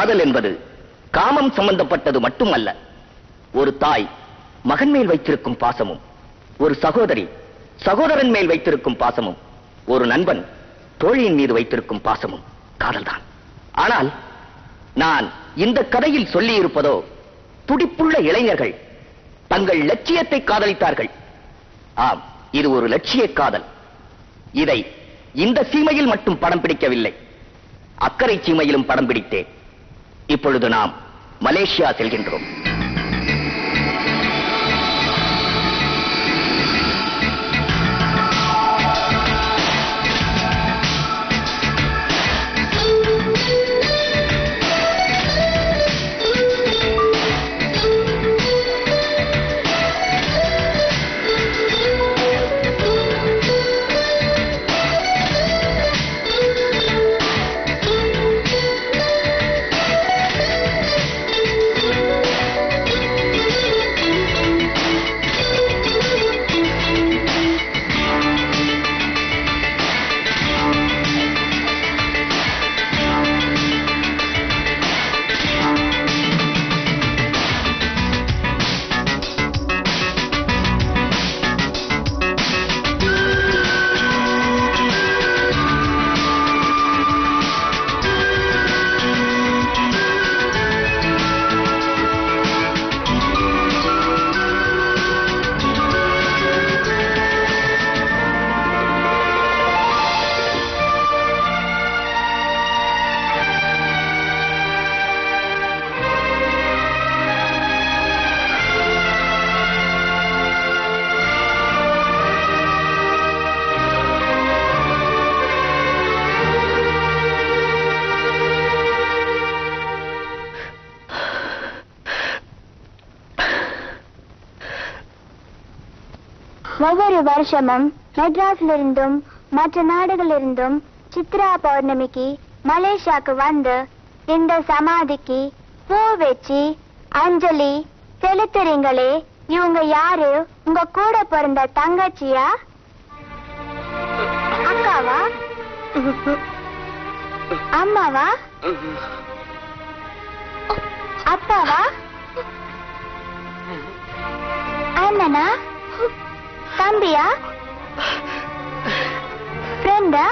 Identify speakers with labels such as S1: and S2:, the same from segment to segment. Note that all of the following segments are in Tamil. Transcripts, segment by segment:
S1: காதல் என்பது காமம் சம்பந்தப்பட்டது மட்டுமல்ல ஒரு தாய் மகன் மேல் வைத்திருக்கும் பாசமும் ஒரு சகோதரி சகோதரன் மேல் வைத்திருக்கும் பாசமும் ஒரு நண்பன் தோழியின் மீது வைத்திருக்கும் பாசமும் காதல்தான் ஆனால் நான் இந்த கதையில் சொல்லி இருப்பதோ துடிப்புள்ள இளைஞர்கள் தங்கள் லட்சியத்தை காதலித்தார்கள் ஆம் இது ஒரு லட்சிய காதல் இதை இந்த சீமையில் மட்டும் படம் பிடிக்கவில்லை அக்கறை சீமையிலும் படம் பிடித்தேன் இப்பொழுது நாம் மலேசியா செல்கின்றோம்
S2: ஒவ்வொரு வருஷமும் மெட்ராஸிலிருந்தும் மற்ற நாடுகளிலிருந்தும் சித்ரா பௌர்ணமிக்கு மலேசியாக்கு வந்து இந்த சமாதிக்கு பூ வச்சு அஞ்சலி செலுத்துறீங்களே இவங்க யாரு உங்க கூட பிறந்த தங்கச்சியா அக்காவா அம்மாவா அப்பாவா அண்ணனா தம்பியா ஃப்ரெண்டா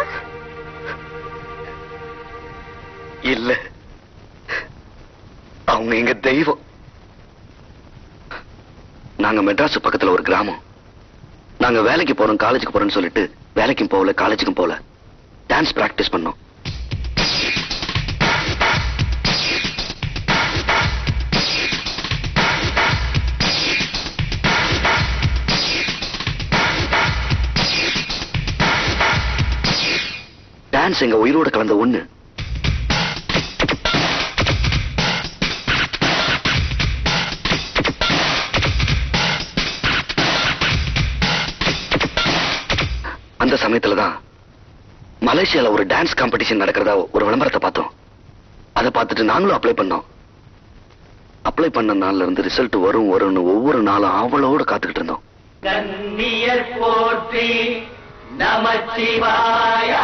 S1: இல்ல அவங்க எங்க தெய்வம் நாங்க மெட்ராஸ் பக்கத்துல ஒரு கிராமம் நாங்க வேலைக்கு போறோம் காலேஜுக்கு போறோம்னு சொல்லிட்டு வேலைக்கும் போகல காலேஜுக்கும் போகல டான்ஸ் பிராக்டிஸ் பண்ணோம் டான்ஸ் எங்க உயிரோட கலந்த ஒண்ணு அந்த சமயத்துல தான் மலேசியால ஒரு டான்ஸ் காம்படிஷன் நடக்கிறதா ஒரு விளம்பரத்தை பார்த்தோம் அதை பார்த்துட்டு நாங்களும் அப்ளை பண்ணோம் அப்ளை பண்ண நாள்ல இருந்து ரிசல்ட் வரும் வரும்னு ஒவ்வொரு நாளும் ஆவலோட காத்துக்கிட்டு இருந்தோம்
S3: கண்ணியர் போற்றி நமச்சிவாயா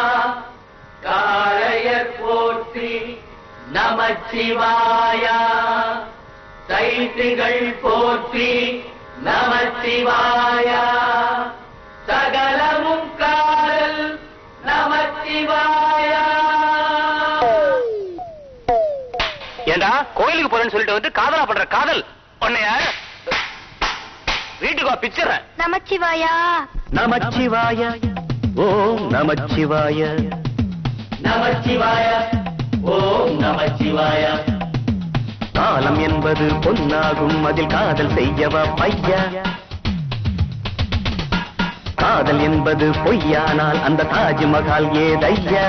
S3: காளையர் போற்றி நமச்சிவாயா சைட்டுகள் போற்றி நமச்சிவாயா சகலமும் காதல் நமச்சிவாயா
S1: ஏண்டா கோயிலுக்கு போறேன்னு சொல்லிட்டு வந்து காதலா பண்ற காதல் உன்னைய வீட்டுக்கு வா பிச்சர்
S2: நமச்சிவாயா
S1: நமச்சிவாய ஓம் நமச்சிவாய
S3: நமச்சிவாய ஓம் நமச்சிவாய
S1: காலம் என்பது பொன்னாகும் அதில் காதல் செய்யவா பையா காதல் என்பது பொய்யானால் அந்த தாஜ்மஹால் ஏதையா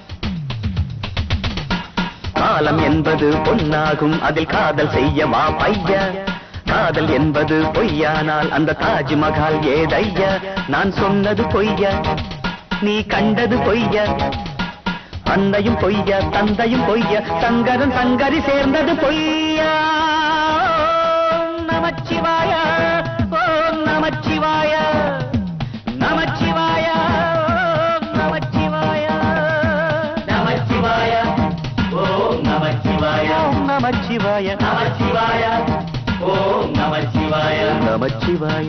S1: காலம் என்பது பொன்னாகும் அதில் காதல் செய்யவா பையா காதல் என்பது பொய்யானால் அந்த தாஜ்மஹால் ஏதையா நான் சொன்னது பொய்யா நீ கண்டது பொய்யா அன்னையும் பொய்யா தந்தையும் பொய்யா சங்கரன் சங்கரி சேர்ந்தது பொய்யா ஓம் நமச்சிவாய ஓம் நமச்சிவாய நமச்சிவாய ஓம் நமச்சிவாய
S3: நமச்சிவாய ஓம் நமச்சிவாய
S4: ஓம் நமச்சிவாய
S3: நமச்சிவாய ஓம் நமச்சிவாய
S4: நமச்சிவாய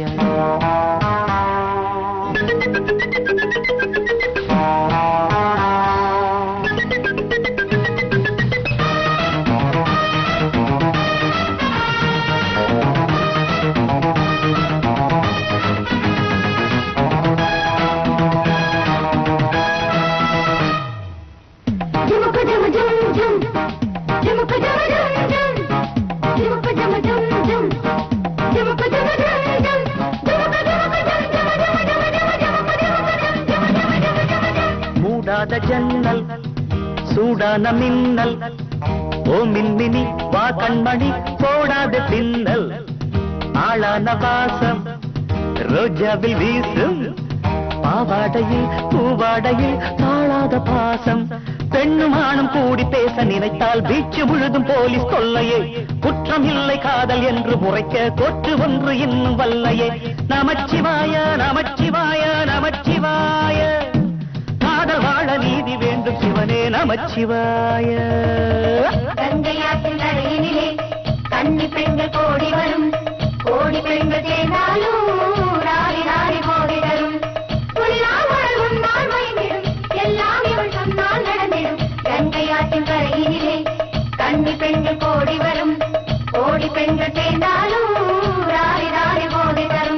S2: ஜுமுக்கு ஜுமு ஜும் ஜும் ஜுமுக்கு ஜுமு ஜும் ஜும் ஜுமுக்கு ஜுமு ஜும் ஜும் ஜுமுக்கு ஜுமு ஜும் ஜும் ஜுமுக்கு ஜுமுக்கு ஜும் ஜுமு ஜுமு ஜுமு ஜுமு ஜுமுக்கு ஜுமுக்கு ஜும் ஜுமு ஜுமு ஜுமு ஜுமு ஜும்
S4: மூடாத ஜன்னல் சூடான மின்னல் ஓ மின்மினி வா கண்மணி போடாத பின்னல் ஆளான வாசம் ரோஜாவில் வீசும் பாவாடையில் பூவாடையில் தாழாத பாசம் பெண்ணும் ஆணும் கூடி பேச நினைத்தால் பீச்சு முழுதும் போலீஸ் தொல்லையே குற்றம் இல்லை காதல் என்று முறைக்க கொற்று ஒன்று இன்னும் வல்லையே நமச்சிவாய நமச்சிவாய நமச்சிவாய காதல் வாழ நீதி வேண்டும் சிவனே நமச்சிவாய
S2: கங்கையாற்றின் கரையினிலே கன்னி பெண்கள் கோடி வரும் கோடி பெண்கள் சேர்ந்தாலும் ராரி ராரி போதை தரும் புல்லாமல் உன்னால் மயங்கிடும் எல்லாம் இவள் சொன்னால் நடந்திடும் கங்கையாற்றின் கரையினிலே கன்னி பெண்கள் கோடி வரும் கோடி பெண்கள் சேர்ந்தாலும் ராரி ராரி போதை தரும்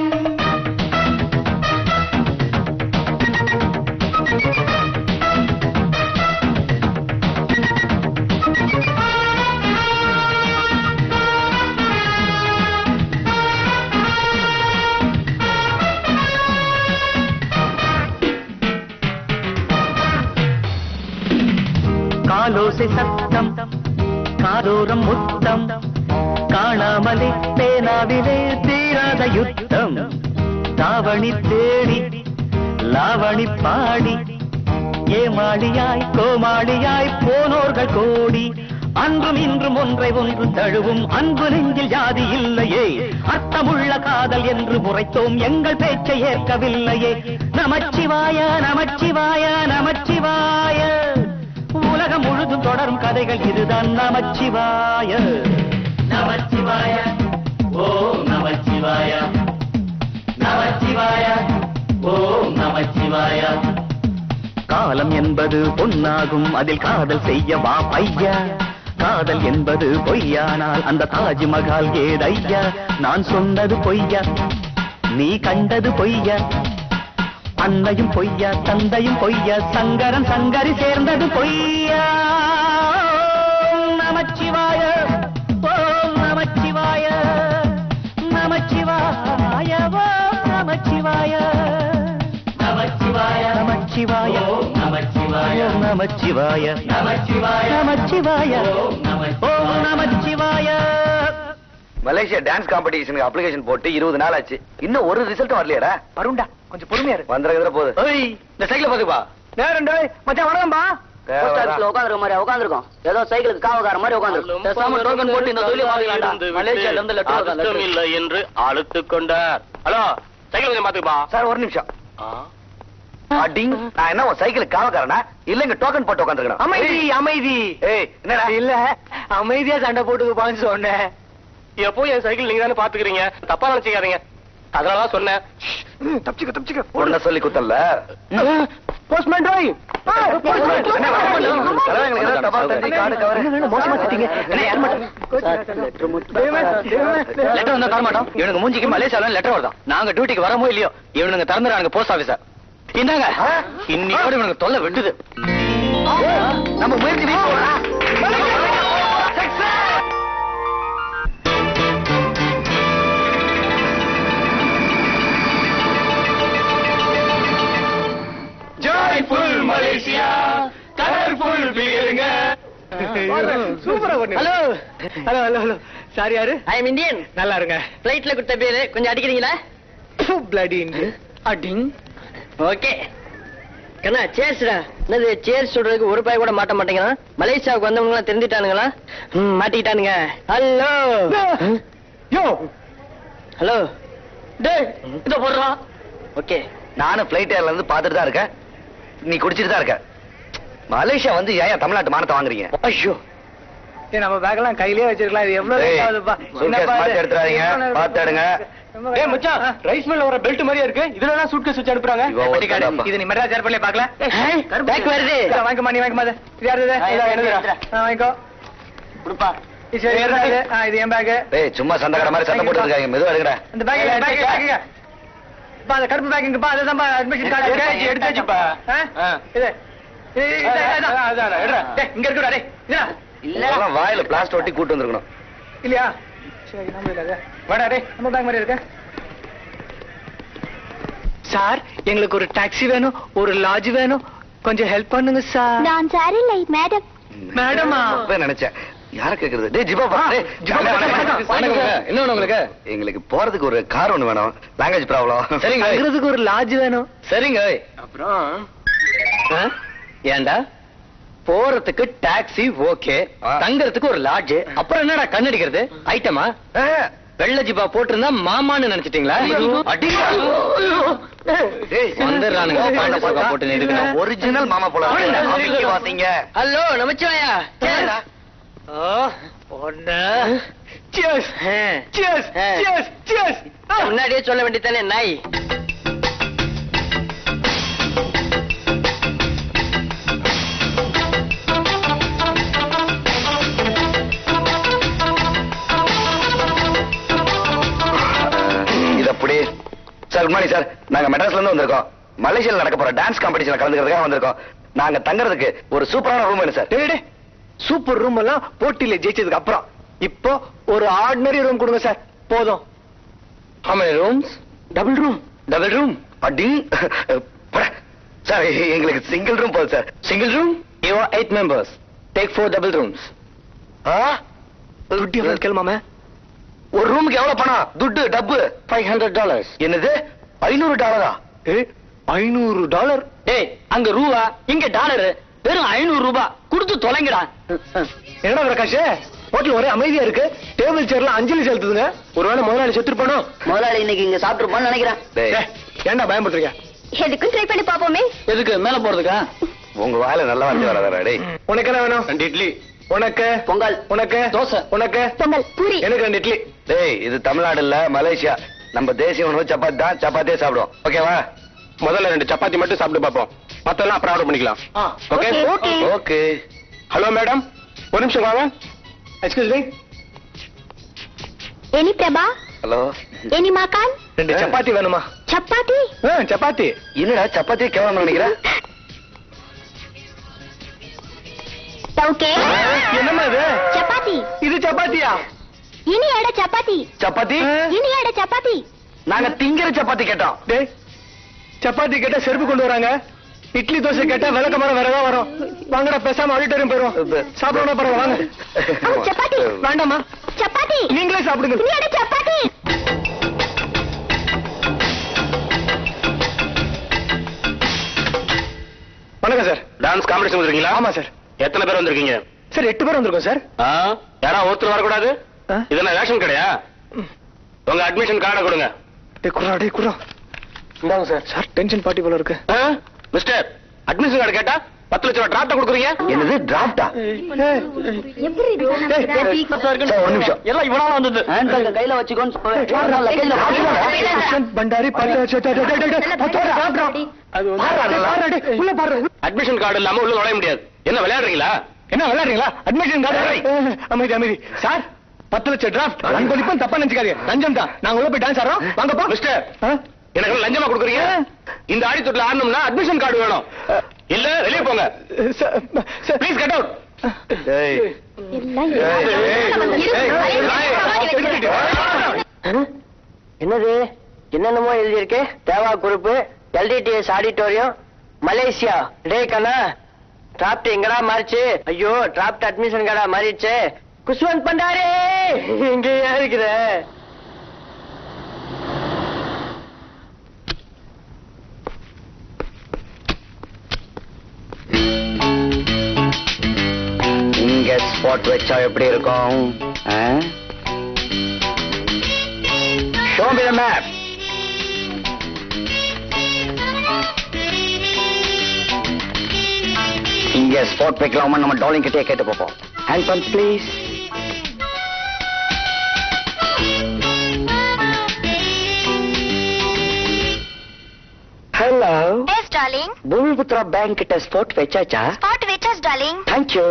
S4: காலோசை சத்தம் காரோரம் முத்தம் காணாமலே பேனாவிலே தீராத யுத்தம் தாவணி தேடி லாவணி பாடி ஏமாளியாய் கோமாளியாய் போனோர்கள் கோடி அன்றும் இன்றும் ஒன்றை ஒன்று தழுவும் அன்பு நெஞ்சில் ஜாதி இல்லையே அர்த்தமுள்ள காதல் என்று முறைத்தோம் எங்கள் பேச்சை ஏற்கவில்லையே நமச்சிவாய நமச்சிவாய நமச்சிவாய உலகம் முழுதும் தொடரும் கதைகள் இதுதான் நமச்சிவாய
S3: நமச்சிவாய ஓம் நமச்சிவாய நமச்சிவாய ஓம் நமச்சிவாய
S4: காலம் என்பது பொன்னாகும் அதில் காதல் செய்ய வா பையா காதல் என்பது பொய்யானால் அந்த தாஜ்மஹால் ஏதையா நான் சொன்னது பொய்யா நீ கண்டது பொய்யா அன்னையும் பொய்யா தந்தையும் பொய்யா சங்கரன் சங்கரி சேர்ந்தது பொய்யா ஓம் நமச்சிவாய ஓம் நமச்சிவாய நமச்சிவாய ஓம் நமச்சிவாய
S3: நமச்சிவாய
S4: நமச்சிவாய
S3: ஓம் நமச்சிவாய
S4: ஓம் நமச்சிவாய
S3: நமச்சிவாய
S4: நமச்சிவாய
S3: ஓம்
S4: ஓம்
S3: நமச்சிவாய
S4: நமச்சிவாய
S1: மலேசியா டான்ஸ் காம்படிஷனுக்கு அப்ளிகேஷன் போட்டு இருபது நாள் ஆச்சு இன்னும் ஒரு ரிசல்ட் வரலையடா
S4: வருண்டா கொஞ்சம் பொறுமையா இரு
S1: வந்துடுற போகுது
S4: ஓய்
S1: இந்த சைக்கிள் பாத்துப்பா
S4: நேரம் டேய் மச்சான் வணக்கம்பா
S1: போஸ்ட் ஆபீஸ்ல
S5: உட்காந்துருக்க மாதிரி உட்காந்துருக்கோம் ஏதோ சைக்கிளுக்கு காவகார மாதிரி உட்காந்துருக்கோம் பேசாம டோக்கன் போட்டு இந்த தொழிலை மாத்திக்கலாம்டா மலேசியால இருந்து லெட்டர் வருதா
S6: அதிர்ஷ்டம்
S5: letter.
S6: இல்லை என்று அழுத்துக் கொண்டார் ஹலோ சைக்கிள் கொஞ்சம் பாத்துப்பா
S1: சார் ஒரு நிமிஷம் அடிங் நான் என்ன உன் சைக்கிளுக்கு காவக்காரனா இல்ல இங்க டோக்கன் போட்டு உட்காந்துருக்கணும்
S4: அமைதி அமைதி
S1: ஏய் என்னடா
S4: இல்ல அமைதியா சண்டை போட்டுக்குப்பான்னு சொன்னேன்
S6: எப்போ என் சைக்கிள் நீங்க தானே பாத்துக்கிறீங்க தப்பா நினைச்சுக்காதீங்க அதனாலதான் சொன்னேன்
S4: தப்பிச்சுக்க தப்பிச்சுக்க
S1: உன்ன சொல்லி குத்தல்ல
S4: போஸ்ட்மேன் ரோய்
S1: என்ன வர மாட்டேங்குது? தலைவங்களுக்கு ஏதாவது தபால் தந்தி, கார்டு கவரு.
S4: மோசமா திட்டீங்க
S1: என்ன, யார் மட்டும்? லெட்டர் வந்தா தர மாட்டோம் இவனுக்கு மூஞ்சிக்கு மலேசியால லெட்டர் வருதான் நாங்க டியூட்டிக்கு வரமோ இல்லையோ இவனுங்க திறந்துறாங்க போஸ்ட் ஆபீசர் இந்தாங்க இன்னையோட இவனுக்கு தொல்லை விட்டுது நம்ம முயற்சி வீண் போகலா?
S6: ஜாய்ஃபுல் மலேசியா கலர்ஃபுல் பீருங்க
S4: சூப்பரா hello hello hello hello sir யாரு
S5: ஐ எம் இந்தியன்
S4: நல்லா இருங்க
S5: பிளைட்ல கொடுத்த பேரு கொஞ்சம் அடிக்கிறீங்களா
S4: பிளடி அடிங்
S5: ஓகே கண்ணா சேர்ஸ்டா என்னது சேர்ஸ் சொல்றதுக்கு ஒரு பாய் கூட மாட்ட மாட்டேங்கிறான் மலேசியாவுக்கு வந்தவங்க எல்லாம் தெரிஞ்சிட்டானுங்களா ம், மாட்டிக்கிட்டானுங்க ஹலோ
S4: யோ
S5: ஹலோ
S4: டேய் இத போடுறான்
S5: ஓகே
S1: நானும் பிளைட் ஏர்ல இருந்து பாத்துட்டு தான் இருக்கேன் நீ குடிச்சிட்டு தான் இருக்க மலேசியா வந்து ஏன் தமிழ்நாட்டு மானத்தை வாங்குறீங்க
S4: ஐயோ ஏய், நம்ம பேக் எல்லாம் கையிலேயே வச்சிருக்கலாம் இது எவ்வளவு
S7: ஏய்,
S4: rate ஆகுதுப்பா?
S7: suitcase
S4: என்னப்பா இது?
S7: மாத்தி எடுத்துறாதீங்க.
S4: எவ்வளவு
S7: பார்த்து எடுங்க.
S4: ரொம்ப
S6: ஏய் மச்சான்
S4: ஆ.
S6: ரைஸ் மில்ல வர பெல்ட் மாதிரியே இருக்கு இதுல தான் சூட்கேஸ் வச்சு அனுப்புறாங்க
S7: இவன்
S4: வண்டி கார்டு.
S7: ஒருத்தன்டாப்பா.
S4: இது நீ மெட்ராஸ் ஏர்போர்ட்லயே பார்க்கல
S5: பேக் வருது
S4: இதோ, வாங்கிக்கோமா நீ வாங்கிக்கோமா இது. இது யாருது இது?
S5: ஆ,
S4: இதோ,
S5: என்னது?
S4: என்னதுடா? ஆ, வாங்கிக்கோ
S5: கொடுப்பா
S4: இது சரி, இது bag. ஆ, இது என் பேக்
S7: ஏய் சும்மா சண்டை கடை மாதிரி சத்தம் போட்டு இருக்காங்க மெதுவா எடுங்கடா
S4: இந்த பேக் பேக் பேக்குங்க பா அந்த கருப்பு பேக்குங்கப்பா அதுதான்ப்பா அட்மிஷன் கார்டு
S6: எடுத்தாச்சு, எடுத்தாச்சுப்பா.
S4: ஆ?
S6: ஆ.
S4: இது இது, இது, இது, இது,
S6: அதான், அதான், எடுடா.
S4: டேய், இங்க இருக்குடா டேய் இதுடா
S7: இதெல்லாம் வாயில பிளாஸ்ட் ஒட்டி கூட்டு வந்திருக்கணும்
S4: இல்லையா சரி நம்ம இல்ல அது வாடா டேய் நம்ம பேக் மாதிரி இருக்கு சார் எங்களுக்கு ஒரு டாக்ஸி வேணும் ஒரு லாட்ஜ் வேணும் கொஞ்சம் ஹெல்ப் பண்ணுங்க சார்
S2: நான் சரியில்லை மேடம்
S4: மேடமா
S7: அப்பவே நினைச்சேன் யார கேக்குறது டேய் ஜிபா பா டேய் ஜிபா
S4: வணக்கம், வணக்கம், வணக்கம்.
S7: என்ன வேணும் உங்களுக்கு எங்களுக்கு போறதுக்கு ஒரு கார் ஒண்ணு வேணும் லாங்குவேஜ் ப்ராப்ளம் சரிங்க
S4: தங்குறதுக்கு ஒரு லாட்ஜ் வேணும்
S7: சரிங்க
S6: அப்புறம்
S5: ஆ? ஏன்டா போறதுக்கு டாக்ஸி ஓகே
S7: ஆ.
S5: தங்கறதுக்கு ஒரு லாட்ஜ் அப்புறம் என்னடா கண்ணடிக்கிறது ஐட்டமா வெள்ள ஜிபா போட்டிருந்தா மாமான்னு நினைச்சிட்டீங்களா அடிடா.
S7: டேய்
S5: வந்துடுறானுங்க, பாண்ட பாக்கா போட்டு நிறுத்துக்கணும்.
S7: ஒரிஜினல் மாமா போல அமைக்கி வாசிங்க
S5: ஹலோ நமச்சிவாயா
S7: சரிடா.
S4: ஒண்ணு சியர்ஸ் சியர்ஸ்
S5: ஆ.
S4: சியர்ஸ் சியர்ஸ்
S5: முன்னாடியே சொல்ல வேண்டியதானே நாய்
S7: இது அப்படி சார் குட் மார்னிங் சார் நாங்க மெட்ராஸ்ல இருந்து வந்திருக்கோம் மலேசியால நடக்க போற டான்ஸ் காம்படிஷன்ல கலந்துக்கிறதுக்காக வந்திருக்கோம் நாங்க தங்கறதுக்கு ஒரு சூப்பரான ரூம் வேணும் சார்
S4: டேய் டேய் சூப்பர் ரூம் எல்லாம் போட்டியில ஜெயிச்சதுக்கு அப்புறம் இப்போ ஒரு ஆர்டினரி ரூம் கொடுங்க சார் போதும்
S5: How many rooms?
S4: Double room
S5: Double room?
S7: அடி போடா. சார் எங்களுக்கு சிங்கிள் ரூம் போதும் sir
S5: Single room? You are eight members. Take four double rooms.
S7: ஆ?
S4: குட்டி எவ்வளவு கேளுமாமே
S7: ஒரு ரூமுக்கு எவ்வளவு பணம் துட்டு டப்பு
S5: Five hundred dollars.
S7: என்னது ஐநூறு டாலரா
S4: ஏய் ஐநூறு டாலர்
S5: டேய் அங்க ரூபா இங்க டாலர் வெறும் ஐநூறு ரூபாய் கொடுத்து தொலைங்கடா
S4: என்னடா பிரகாஷ் ஹோட்டல் ஒரே அமைதியா இருக்கு டேபிள் சேர்ல அஞ்சலி செலுத்துதுங்க ஒருவேளை முதலாளி செத்துருப்பானோ
S5: முதலாளி இன்னைக்கு இங்க சாப்பிட்டுருப்பான்னு நினைக்கிறேன்
S7: டேய்,
S4: ஏய், ஏன்டா பயன்படுத்துறீங்க
S2: எதுக்கும் ட்ரை பண்ணி பாப்போமே
S5: எதுக்கு மேல போறதுக்கா
S7: உங்க வாயில நல்ல வார்த்தை வராதா டேய்
S4: உனக்கு என்ன வேணும்
S6: ரெண்டு இட்லி
S4: உனக்கு
S5: பொங்கல்
S4: உனக்கு
S5: தோசை.
S4: உனக்கு
S2: பொங்கல் பூரி
S4: எனக்கு ரெண்டு இட்லி
S7: டேய் இது தமிழ்நாடு இல்ல மலேசியா நம்ம தேசிய உணவு சப்பாத்தி தான் சப்பாத்தியே சாப்பிடுவோம் ஓகேவா
S6: முதல்ல ரெண்டு சப்பாத்தி மட்டும் சாப்பிட்டு பார்ப்போம் மத்தெல்லாம் அப்புறம் ஆர்டர் பண்ணிக்கலாம் okay
S2: Okay, okay.
S7: Okay
S6: hello madam ஒரு நிமிஷம் வாங்க
S4: excuse me
S2: any Prabha
S7: hello
S2: any மாக்கான்
S4: ரெண்டு சப்பாத்தி வேணுமா
S2: சப்பாத்தி
S4: ஆ, சப்பாத்தி
S7: என்னடா சப்பாத்தியே கேவலம் நினைக்கிறேன்
S2: சவுக்கே
S4: என்னம்மா இது
S2: சப்பாத்தி
S4: இது சப்பாத்தியா
S2: இனி எட சப்பாத்தி
S7: சப்பாத்தி
S2: இனி எட சப்பாத்தி
S7: நாங்க திங்கிற சப்பாத்தி கேட்டோம்
S4: டேய் சப்பாத்தி கேட்டா செருப்பு கொண்டு வராங்க இட்லி தோசை கேட்டா விளக்க மரம் வேற ஏதாவது வரும் வாங்கடா பேசாம ஆடிட்டோரியம் போயிரும் சாப்பிடணும் பரவாயில்ல வாங்க
S2: ஆ, சப்பாத்தி
S4: வேண்டாமா
S2: சப்பாத்தி
S4: நீங்களே சாப்பிடுங்க
S2: இனி எட சப்பாத்தி
S4: வணக்கம் சார்
S6: டான்ஸ் காம்படிஷன் வந்துருக்கீங்களா
S4: ஆமா சார்
S6: எத்தனை பேர் வந்திருக்கீங்க
S4: சார் எட்டு பேர் வந்திருக்கோம் சார்
S6: ஆ, யாரா ஒருத்தர் வரக்கூடாது
S4: ஆ?
S6: இதெல்லாம் ரேஷன் கடையா உங்க அட்மிஷன் கார்டை கொடுங்க
S4: டேய் குர்ரா டேய் குர்ரா இந்தாங்க சார் சார் டென்ஷன் பார்ட்டி போல இருக்கு
S6: ஆ? மிஸ்டர் அட்மிஷன் கார்டு கேட்டா பத்து லட்சம் ரூபாய் டிராப்ட கொடுக்குறீங்க
S7: என்னது டிராப்டா
S2: எப்படி
S7: சார் ஒரு நிமிஷம்
S5: எல்லாம் இவனால வந்தது கையில வச்சுக்கோன்னு
S4: கிருஷ்ணன் பண்டாரி பாரு டேய், டேய், டேய், டேய், டேய், பத்து பேர் சாப்பிடுறோம்.
S7: அது வந்து-
S4: பாருடா, டேய், பாருடா, டேய், உள்ள பாரு
S6: அட்மிஷன் கார்டு இல்லாம உள்ள நுழைய முடியாது என்ன விளையாடுறீங்களா
S4: என்ன விளையாடுறீங்களா அட்மிஷன் கார்டு அமைதி அமைதி சார் பத்து லட்சம் டிராஃப்ட் அன்பளிப்பும் தப்பா நினைச்சுக்காதீங்க லஞ்சம் தான் நாங்க உள்ள போய் டான்ஸ் ஆடுறோம் வாங்கப்பா
S6: மிஸ்டர்
S4: ஆ?
S6: எனக்கு லஞ்சமா கொடுக்குறீங்க இந்த ஆடித்தொட்டில் ஆடணும்னா அட்மிஷன் கார்டு வேணும் இல்ல வெளியே போங்க
S4: sir, sir,
S6: please cut out
S7: டேய்,
S2: எல்லாம்
S7: ஏய், ஏய்,
S2: இருக்கு.
S5: என்னது என்னென்னமோ எழுதியிருக்கு Deva group LTDS auditorium Malaysia டே கண்ணா டிராப்ட் எங்கடா மாறிச்சு ஐயோ டிராப்ட் அட்மிஷன் கடா மாறிடுச்சு குஷ்வந்த் பண்டாரே இங்க இருக்கிற
S7: இங்க ஸ்பாட் வச்சா எப்படி இருக்கும் ஷோ மீ மேப் இங்க ஸ்பாட் வைக்கலாமா நம்ம டாலிங் கிட்டே கேட்டு பார்ப்போம் hand pump please
S2: darling
S5: Bumiputra bank கிட்ட ஸ்போர்ட் வச்சாச்சா
S2: ஸ்பாட் வெயிட்டர்ஸ் டார்லிங்
S5: தேங்க்யூ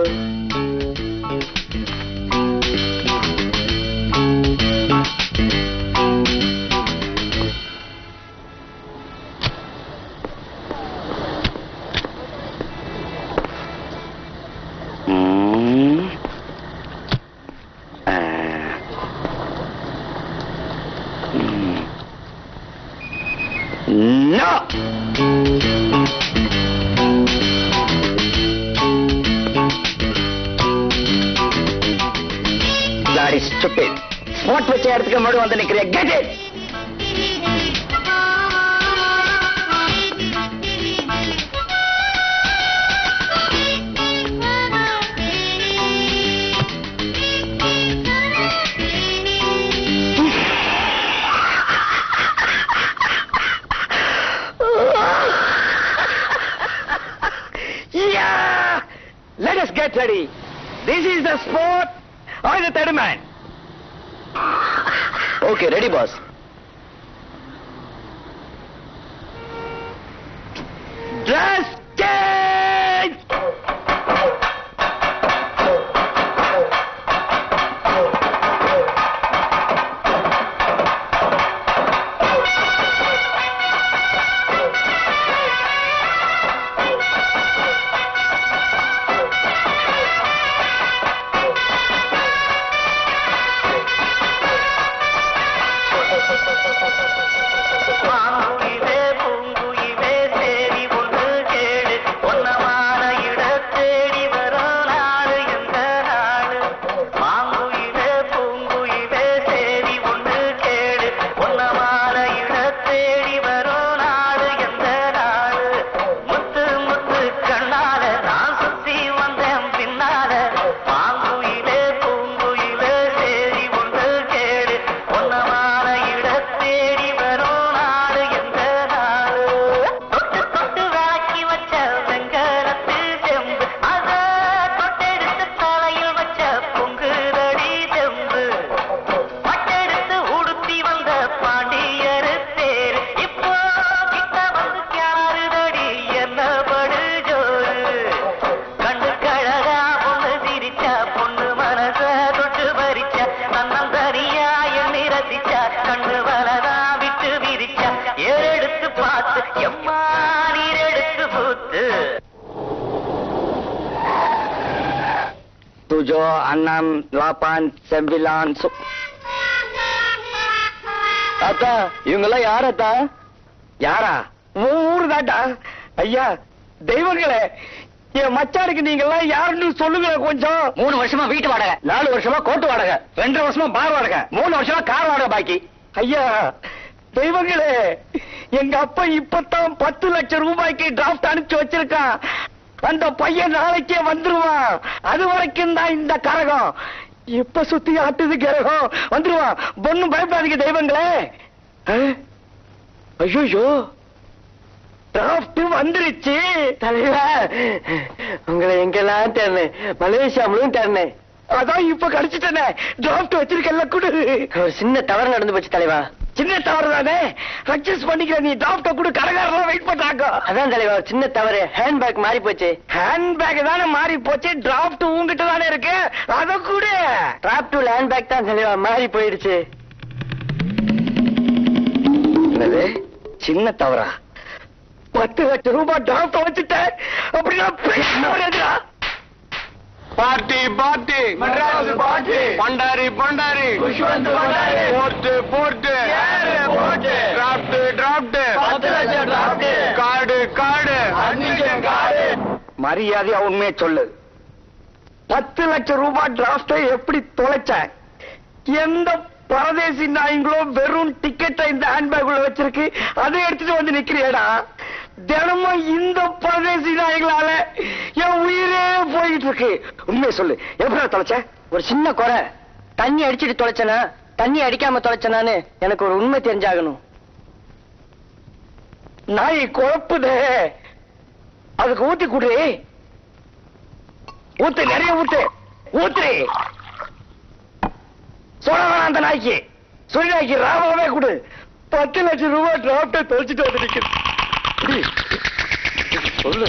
S7: ம். ஆ. ம். No! Bloody stupid. Spot வச்ச இடத்துக்கு மறுபடியும் வந்து நிக்கிறிய Get it! Yeah! Let us get ready. This is the sport. I the third man. Okay, ready, boss. Dress change!
S3: மாங்குயிலே பூங்குயிலே தேடி ஒன்று கேடு பொன்னமான இட தேடி வரும் நாடு எந்த நாடு மாங்குயிலே பூங்குயிலே தேடி ஒன்று கேடு பொன்னமான இட தேடி வரும் நாடு எந்த நாடு முத்து முத்து கண்ணால நான் சுத்தி வந்தேன் பின்னால மாங்குயிலே பூங்குயிலே தேடி ஒன்று கேடு பொன்னமான இட தேடி வரும் நாடு எந்த நாடு தொட்டு தொட்டு விளக்கி வச்ச வெங்கலத்து செம்பு அத தொட்டெடுத்து தலையில் வச்ச பொங்குதடி செம்பு பட்டெடுத்து உடுத்தி வந்த பாண்டியர் தேர் இப்போ கிட்ட வந்து கியாருதடி என்ன படு ஜோரு கண்ணு கழகா பொண்ணு சிரிச்சா பொண்ணு மனச தொட்டு பறிச்சா தன்னம் தனியா எண்ணி ரசிச்சா கண்ணு வலதா விட்டு விரிச்சா ஏறெடுத்து பார்த்து எம்மா நீர் எடுத்து பூத்து
S7: तुझो अन्नम लापान செம்பிலான் சு
S5: அத்தா இவங்கெல்லாம் யார் அத்தா
S7: யாரா
S5: உன் ஊரு தாட்டா ஐயா தெய்வங்களே என் மச்சானுக்கு நீங்க எல்லாம் யாருன்னு சொல்லுங்களேன் கொஞ்சம்
S7: மூணு வருஷமா வீட்டு வாடகை
S5: நாலு வருஷமா கோட்டு வாடகை
S7: ரெண்டு வருஷமா பார் வாடகை
S5: மூணு வருஷமா கார் வாடகை பாக்கி ஐயா தெய்வங்களே எங்க அப்பா இப்பதான் பத்து லட்சம் ரூபாய்க்கு டிராஃப்ட் அனுப்பிச்சு வச்சிருக்கான் அந்த பையன் நாளைக்கே வந்துருவான் அது வரைக்கும் தான் இந்த கரகம் இப்ப சுத்தி ஆட்டுது கரகம் வந்துருவான் பொண்ணும் பயப்படாதீங்க தெய்வங்களே ஐயோ டிராஃப்ட் வந்துருச்சு தலைவா உங்களை எங்கெல்லாம் தேர்னேன் மலேசியா முழுவதும் தேர்னேன் அதான் இப்ப கிடைச்சிட்டேனே டிராஃப்ட் வச்சிருக்கல கொடு ஒரு சின்ன தவறு நடந்து போச்சு தலைவா சின்ன தவறு தானே அட்ஜஸ்ட் பண்ணிக்கிற நீ டிராஃப்ட கூட கடைக்காரலாம் வெயிட் பண்றாங்க அதான் தலைவா சின்ன தவறு ஹேண்ட் பேக் மாறி போச்சு ஹேண்ட் பேக் தானே மாறி போச்சு டிராஃப்ட் உங்ககிட்ட தானே இருக்கு அத கூட டிராஃப்ட் ஹேண்ட் பேக் தான் தலைவா மாறி போயிடுச்சு
S7: என்னது சின்ன தவறா
S5: பத்து லட்சம் ரூபாய் டிராஃப்ட் வச்சுட்டேன் அப்படின்னா பெரிய தவறு எதுடா?
S4: Party party
S5: Madras party.
S4: Bhandari Bhandari
S5: Khushwant Bhandari.
S4: Board board
S5: ஏறு, போர்ட்டு.
S4: டிராப்ட் டிராப்ட்
S5: பத்து லட்சம் draft.
S4: Card card
S5: Admission card.
S7: மரியாதையா உண்மையை சொல்லு
S5: பத்து லட்சம் ரூபாய் டிராஃப்டை எப்படி தொலைச்ச எந்த பரதேசி நாயங்களோ வெறும் டிக்கெட்டை இந்த ஹேண்ட்பேக் உள்ள வச்சிருக்கு அதை எடுத்துட்டு வந்து நிக்கிறியடா தினமும் இந்த பரதேசி நாய்களால என் உயிரே போயிட்டு இருக்கு உண்மையை சொல்லு எப்படி தொலைச்ச
S8: ஒரு சின்ன குறை தண்ணி அடிச்சிட்டு தொலைச்சனா தண்ணி அடிக்காம தொலைச்சனான்னு எனக்கு ஒரு உண்மை தெரிஞ்சாகணும்
S5: நாய் குழப்புதே அதுக்கு ஊத்தி குடு ஊத்து நிறைய ஊத்து ஊத்து சொல்ல வேணாம் அந்த நாய்க்கு சொல்லி நாய்க்கு ராமாவே கொடு பத்து லட்சம் ரூபாய் டிராப்ட தொலைச்சிட்டு வந்து நிக்குது
S7: சொல்லு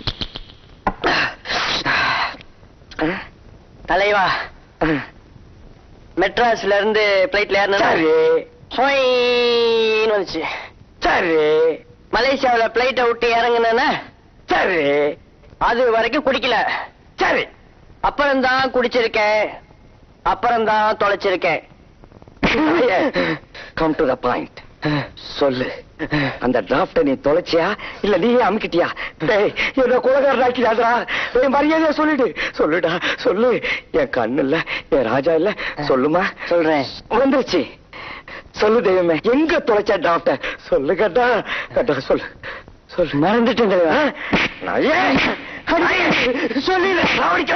S5: தலைவா மெட்ராஸ்ல இருந்து பிளைட்ல ஏறினா
S7: சரி.
S5: ஹொய்ன்னு வந்துச்சு
S7: சரி
S5: மலேசியாவுல பிளைட்டை விட்டு இறங்குனேன்னா
S7: சரி
S5: அது வரைக்கும் குடிக்கல
S7: சரி
S5: அப்புறம்தான் குடிச்சிருக்கேன் அப்புறம்தான் தொலைச்சிருக்கேன்
S7: கம் டு த பாயிண்ட் சொல்லு அந்த டிராப்ட நீ தொலைச்சியா இல்ல நீயே அமுக்கிட்டியா டேய் என்ன குலகாரன் ஆக்கிடாதா டேய் மரியாதையா சொல்லிடு சொல்லுடா சொல்லு என் கண்ணு இல்ல என் ராஜா இல்ல சொல்லுமா
S5: சொல்றேன்
S7: வந்துருச்சு சொல்லு தெய்வமே எங்க தொலைச்ச டிராப்ட சொல்லு கட்டா கட்டா சொல்லு சொல்லு
S5: மறந்துட்டேன் தலைவா.
S7: நான் ஏன் சொல்லிடு அவனுக்கு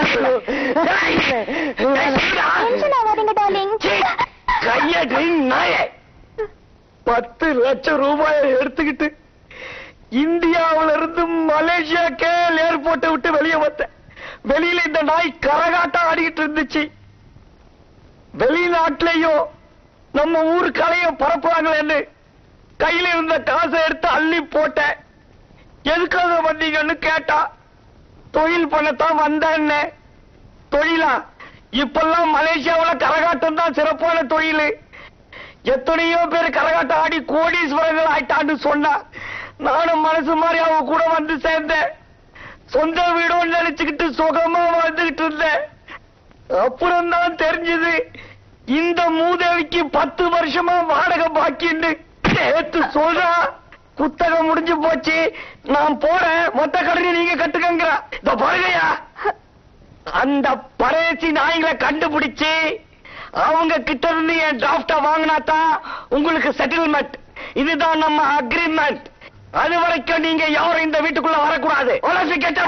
S2: டென்ஷன் ஆகாதீங்க டார்லிங்
S7: கையடி நாயே பத்து லட்சம் ரூபாயை எடுத்துக்கிட்டு இந்தியாவுல இருந்து மலேசியாக்கே ஏர்போர்ட்டை விட்டு வெளியே வந்தேன் வெளியில இந்த நாய் கரகாட்டம் ஆடிக்கிட்டு இருந்துச்சு வெளிநாட்டிலையும் நம்ம ஊர் கலையும் பரப்புறாங்களேன்னு கையில இருந்த காசை எடுத்து அள்ளி போட்டேன் எதுக்காக வந்தீங்கன்னு கேட்டா தொழில் பண்ணத்தான் வந்தேன்னு தொழிலா இப்பெல்லாம் மலேசியாவுல கரகாட்டம் தான் சிறப்பான தொழில் எத்தனையோ பேர் கரகாட்டம் ஆடி கோடீஸ்வரர்கள் ஆயிட்டான்னு சொன்னா நானும் மனசு மாதிரி அவங்க கூட வந்து சேர்ந்தேன் சொந்த வீடும் நினைச்சுக்கிட்டு சுகமா வாழ்ந்துகிட்டு இருந்தேன் அப்புறம் தான் தெரிஞ்சது இந்த மூதேவிக்கு பத்து வருஷமா வாடகை பாக்கின்னு நேத்து சொல்றா குத்தகம் முடிஞ்சு போச்சு நான் போறேன் மொத்த கடனை நீங்க கட்டுக்கங்கிற இந்த பாருங்கய்யா அந்த பரேசி நாய்களை கண்டுபிடிச்சு அவங்க கிட்ட இருந்து என் டிராப்ட வாங்கினாதான் உங்களுக்கு செட்டில்மெண்ட் இதுதான் நம்ம அக்ரிமெண்ட் அது வரைக்கும் நீங்க யாரும் இந்த வீட்டுக்குள்ள வரக்கூடாது உலசி கெட்ட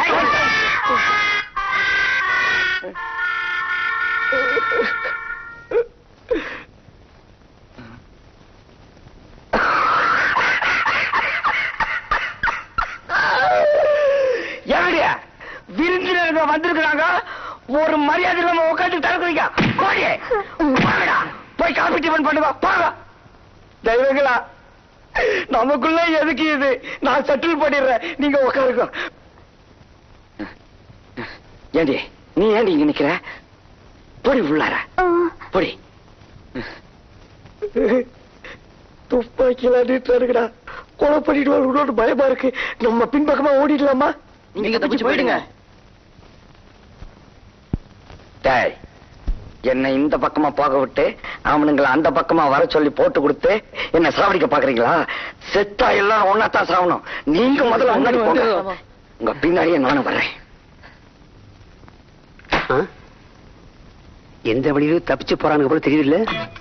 S7: எவடியா விருந்தினருங்க வந்திருக்கிறாங்க ஒரு மரியாதை இல்லாம உட்காந்து தரக்குறீங்க போடியே போங்கடா போய் காபி டிஃபன் பண்ணுவா போங்க தெய்வங்களா நமக்குள்ள எதுக்கு இது நான் செட்டில் பண்ணிடுறேன் நீங்க உட்காருங்க ஏண்டி நீ ஏண்டி இங்க நிக்கிற பொடி உள்ளார பொடி துப்பாக்கில நிறுத்தா கொலை பண்ணிட்டு பயமா இருக்கு நம்ம பின்பக்கமா ஓடிடலாமா
S5: நீங்க தப்பிச்சு போயிடுங்க
S7: டேய் என்னை இந்த பக்கமா போக விட்டு அவனுங்களை அந்த பக்கமா வர சொல்லி போட்டு கொடுத்து என்ன சாவடிக்க பாக்குறீங்களா செத்தா எல்லாம் ஒன்னாத்தான் சாவணும் நீங்க முதல்ல முன்னாடி போங்க உங்க பின்னாடியே நானும் வர்றேன்
S4: எந்த வழியிலும் தப்பிச்சு போறானுங்க போல தெரியல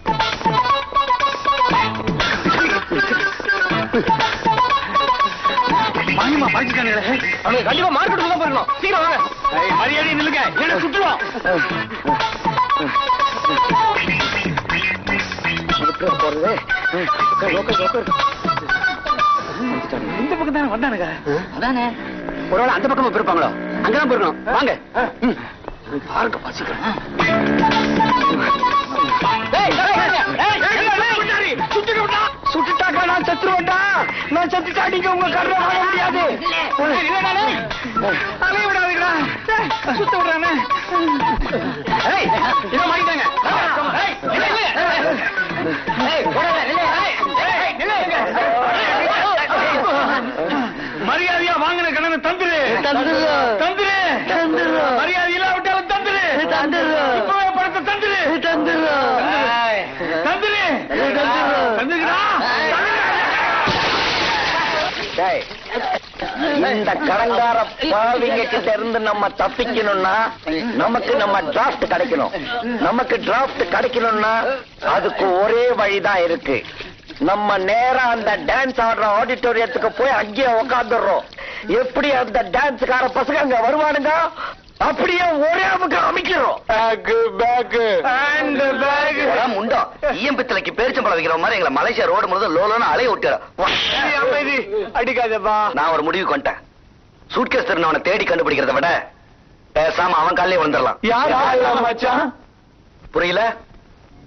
S6: அவனுக்கு கண்டிப்பா மார்க்கெட்டுக்கு தான் போயிடணும் சீக்கிரம் வாங்க மரியாதை நில்லுங்க என்ன சுட்டுவோம்
S7: எதுக்குள்ள போறது உட்காரு, உட்காரு, உட்காரு.
S4: இந்த பக்கம் தானே வந்தானுங்க
S5: அதானே
S4: ஒருவேளை அந்த பக்கமா போயிருப்பாங்களோ அங்கதான் போயிருக்கணும் வாங்க ம்.
S7: பாருங்க பசிக்கிறேன் சுட்டுட்டாக்கா நான் செத்துருவேன்டா நான் செத்துட்டா நீங்க உங்க கருணை வாங்க முடியாது
S4: அலைய விடாதீங்களா சுத்த விடுறானே
S6: ஏய், இதை மாட்டிட்டாங்க. ஏய், நில்லு, நில்லு. ஏய், போடாத, நில்லு. ஏய், ஏய், நில்லு. மரியாதையா வாங்கின கடனை தந்துரு
S7: தந்துடுறோம்.
S6: தந்துரு
S7: தந்துடுறோம்.
S6: மரியாதை இல்லாவிட்டாலும் தந்துரு
S7: தந்துடுறோம்.
S6: இப்பவே பணத்தை தந்துரு
S7: தந்துடுறோம்.
S6: ஏய், தந்துரு
S7: தந்துடுறோம்.
S6: தந்துருடா
S7: டேய், இந்த கடங்கார பாவிங்க கிட்ட இருந்து நம்ம தப்பிக்கணும்னா நமக்கு நம்ம டிராஃப்ட் கிடைக்கணும் நமக்கு டிராஃப்ட் கிடைக்கணும்னா அதுக்கு ஒரே வழிதான் இருக்கு நம்ம நேரா அந்த டான்ஸ் ஆடுற ஆடிட்டோரியத்துக்கு போய் அங்கேயே உட்காந்துடுறோம் எப்படி அந்த டான்ஸ்கார பசங்க அங்க வருவானுங்க அப்படியே ஒரே அமுக்கு அமைக்கிறோம் பேக் பேக் அண்ட் பேக்
S9: முண்டோ ஈயம்பித்தலைக்கு பேரிச்சம்பழம் வைக்கிற மாதிரி எங்களை மலேசியா ரோடு முழுதும் லோலோன்னு அலைய விட்டுறோம்
S7: அமைதி அடிக்காதப்பா
S9: நான் ஒரு முடிவுக்கு வந்துட்டேன் சூட்கேஸ் திருநவனை தேடி கண்டுபிடிக்கிறத விட பேசாம அவன் காலையே வந்துடலாம்
S7: யார் மச்சான்
S9: புரியல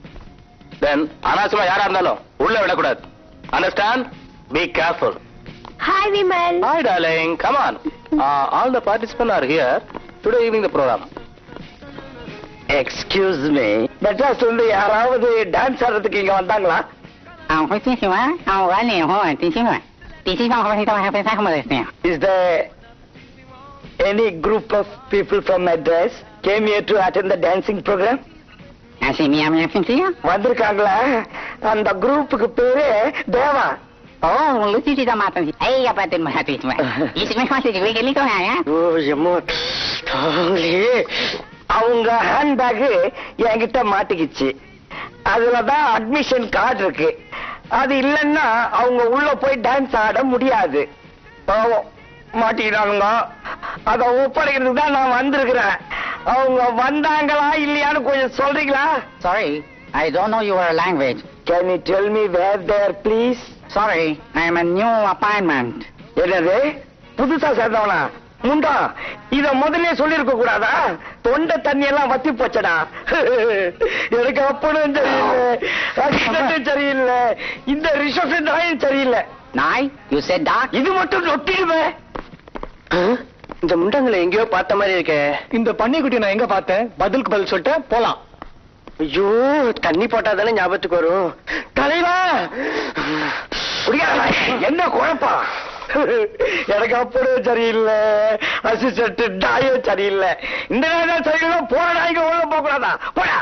S9: தென் அனாவசியமா யாரா இருந்தாலும் உள்ள விடக்கூடாது understand be careful
S2: hi Vimal
S6: Hi, darling. Come on. Uh, all the participants are here. Today evening the program.
S7: Excuse me மெட்ராஸ்ல இருந்து யாராவது டான்ஸ் ஆடுறதுக்கு இங்க வந்தாங்களா
S8: 啊，我最喜欢啊，我脸红，挺喜欢，挺喜欢我会到还会在后面的样。
S7: is the any group of people from Madras came here to attend the dancing program
S8: 啊，是咪呀咪呀，听听呀。
S7: வந்திருக்காங்களா அந்த குரூப்புக்கு பேரு தேவா
S8: 哦，我都知道嘛，东西。哎呀，不对嘛，对嘛。你是没发现这个你干啥呀？
S7: ஓ எம்மோ தாலி அவங்க ஹேண்ட்பேக் என்கிட்ட மாட்டிக்கிச்சு அதுலதான் அட்மிஷன் கார்டு இருக்கு அது இல்லைன்னா அவங்க உள்ள போய் டான்ஸ் ஆட முடியாது பாவம் மாட்டிக்கிறானுங்க அத ஒப்படைக்கிறதுக்கு தான் நான் வந்திருக்கிறேன் அவங்க வந்தாங்களா இல்லையான்னு கொஞ்சம் சொல்றீங்களா
S8: Sorry, I don't know your language.
S7: Can you tell me where there please
S8: Sorry, I am a new appointment.
S7: என்னது புதுசா சேர்ந்தவனா முண்டா இத முதல்ல சொல்லிருக்க கூடாதா தொண்டை தண்ணி எல்லாம் வத்தி போச்சடா எனக்கு அப்பனும் சரியில்லை அசிஸ்டன்டும் சரியில்லை இந்த ரிசப்ஷன் தாயும் சரியில்லை
S8: Nai, you said dog?
S7: இது மட்டும் நொட்டிடுவேன் இந்த முண்டங்களை எங்கேயோ பார்த்த மாதிரி இருக்கே
S4: இந்த பன்னிக்குட்டி நான் எங்க பார்த்தேன் பதிலுக்கு பதில் சொல்லிட்டேன் போலாம்
S7: ஐயோ தண்ணி போட்டா தானே ஞாபகத்துக்கு வரும் தலைவா குடிக்காரா, என்ன குழப்பம் எனக்கு அப்படும் சரியில்லை அசிஸ்டன்ட் டாயும் சரியில்லை இந்த நேரம் சரியில்லை போற நாய்க்கு உள்ள போக கூடாதா போடா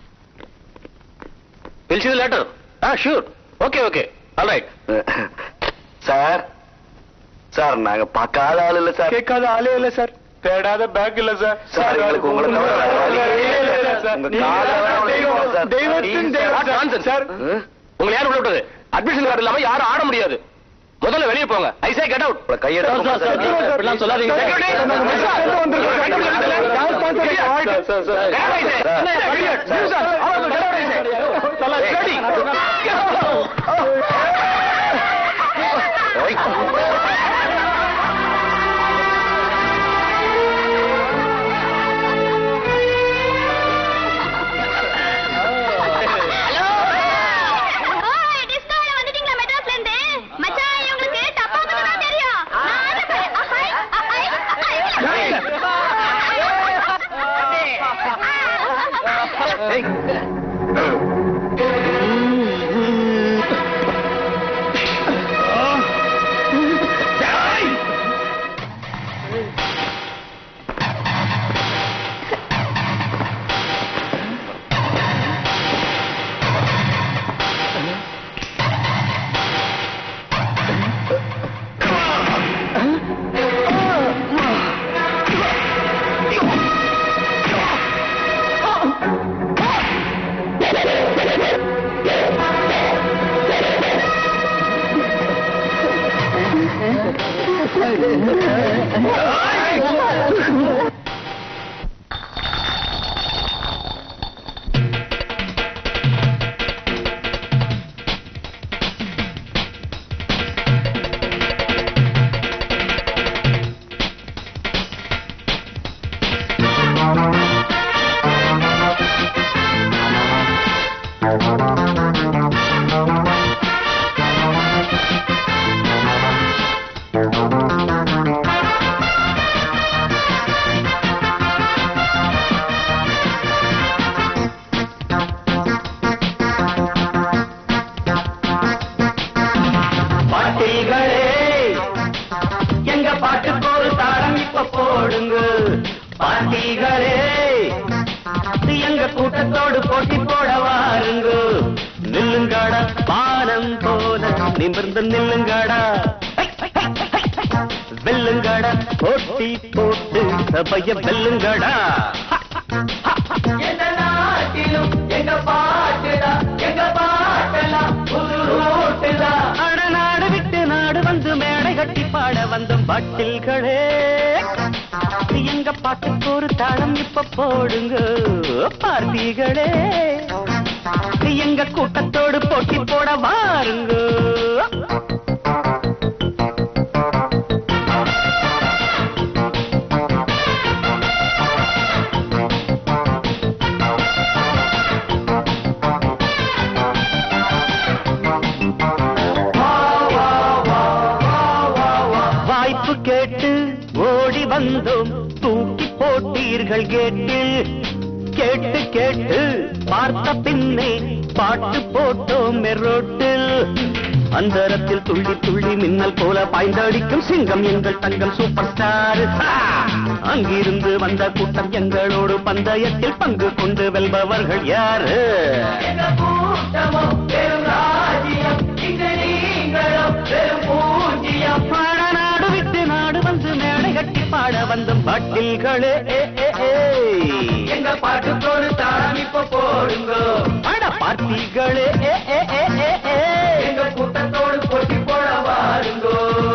S6: We'll see you later. Ah, sure. Okay, okay. All right.
S9: Sir sir நாங்க பார்க்காத ஆள் இல்ல சார்
S4: கேட்காத ஆளே இல்ல சார் தேடாத பேக் இல்ல சார்
S9: சார், எங்களுக்கு உங்களை தவிர வேற வழி இல்ல, இல்ல, சார். உங்க காலை வேற வழி இல்ல, சார்.
S4: தெய்வத்தின்
S6: What
S4: தெய்வம்
S6: nonsense.
S4: சார்
S9: ம்?
S6: உங்களை யார் உள்ள விட்டது அட்மிஷன் கார்டு இல்லாம யாரும் ஆட முடியாது முதல்ல வெளியே போங்க ஐ சே கெட் அவுட்
S9: உங்களை கையெடுத்து கும்பிடுறேன் சார்.
S6: இப்படிலாம் சொல்லாதீங்க
S4: சார்,
S6: Security.
S4: சார், நாங்க
S6: Yes, sir.
S4: வந்திருக்கோம், வந்திருக்கோம். டான்ஸ் ஸ்பான்சர் ஆயிட்டு.
S6: Get out, I say. You, sir. All of you, get out, I say. Ready.
S9: ஓய்.
S2: ஓய் டிஸ்கோல வந்துட்டீங்களா மெட்ராஸ்ல இருந்து மச்சான் இவங்களுக்கு தப்பா மட்டும் தான் தெரியும் நானே பாரு. அஹை, அஹை, அஹை.
S3: பாட்டிகளே எங்க பாட்டுக்கு ஒரு தாளம் இப்ப போடுங்க பாட்டிகளே எங்க கூட்டத்தோடு போட்டி போட வாருங்க நில்லுங்கடா பானம் போல நிமிர்ந்து நில்லுங்கடா வெல்லுங்கடா போட்டி போட்டு சபைய வெல்லுங்கடா எந்த நாட்டிலும் எங்க பாட்டுடா எங்க பாட்டெல்லாம் புது ரூட்டுடா அட நாடு விட்டு நாடு வந்து மேடை கட்டி பாட வந்த பாட்டில்களே எங்க பாட்டுக்கு ஒரு தாளம் இப்ப போடுங்க பார்த்திகளே எங்க கூட்டத்தோடு போட்டி போட வாருங்க வா, வா, வா, வா, வா. வந்தோம் தூக்கி போட்டீர்கள் கேட்டில் கேட்டு கேட்டு பார்த்த பின்னே பாட்டு போட்டோம் மெரோட்டில் அந்தரத்தில் துள்ளி துள்ளி மின்னல் போல பாய்ந்தடிக்கும் சிங்கம் எங்கள் தங்கம் சூப்பர் ஸ்டார் அங்கிருந்து வந்த கூட்டம் எங்களோடு பந்தயத்தில் பங்கு கொண்டு வெல்பவர்கள் யாரு
S6: எங்க கூட்டமோ பெரும் ராஜ்யம் இங்கு நீங்களோ பெரும் பூஜ்யம்
S3: பாட நாடு விட்டு நாடு வந்து மேடை கட்டி பாட வந்தும் பாட்டில்களே ஏ, ஏ, ஏ.
S6: எங்க பாட்டுக்கோடு தாளம் இப்ப போடுங்க
S3: அட பார்ட்டிகளே ஏ, ஏ, ஏ, ஏ, ஏ.
S6: எங்க கூட்டத்தோடு போட்டி போட வாருங்கோ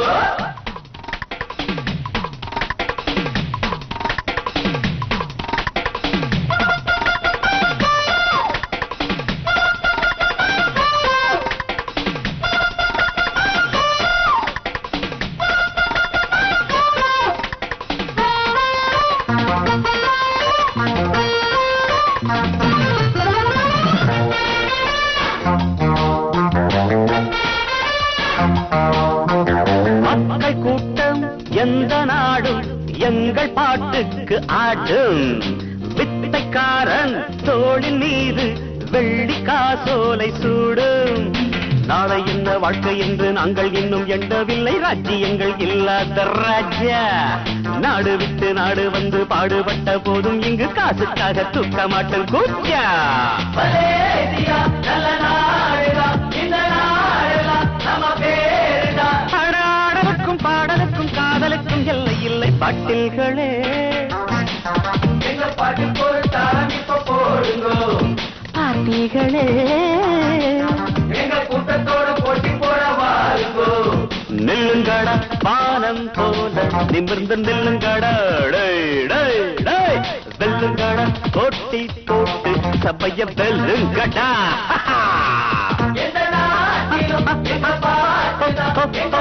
S3: மக்கள் கூட்டம் எந்த நாடும் எங்கள் பாட்டுக்கு ஆடும் வித்தைக்காரன் தோளின் மீது வெள்ளி காசோலை சூடும் நாளை என்ன வாழ்க்கை என்று நாங்கள் இன்னும் எண்ணவில்லை ராஜ்யங்கள் இல்லாத ராஜா நாடு விட்டு நாடு வந்து பாடுபட்ட போதும் இங்கு காசுக்காக தூக்க மாட்டோம் கூச்சா
S6: மலேசியா நல்ல நாடுதான் இந்த நாடுதான் நம்ம பேருதான்
S3: பாடாடலுக்கும் பாடலுக்கும் காதலுக்கும் எல்லை இல்லை பாட்டில்களே
S6: எங்க பாட்டுக்கோடு தாளம் இப்ப போடுங்கோ
S3: பார்ட்டிகளே
S6: எங்க கூட்டத்தோடு போட்டி போட வாருங்கோ
S3: நில்லுங்கடா பானம் போல நிமிர்ந்து நில்லுங்கடா டேய், டேய், டேய். வெல்லுங்கடா போட்டி போட்டு சபைய வெல்லுங்கடா
S6: எந்த நாட்டிலும் எங்க பாட்டுதான் எங்க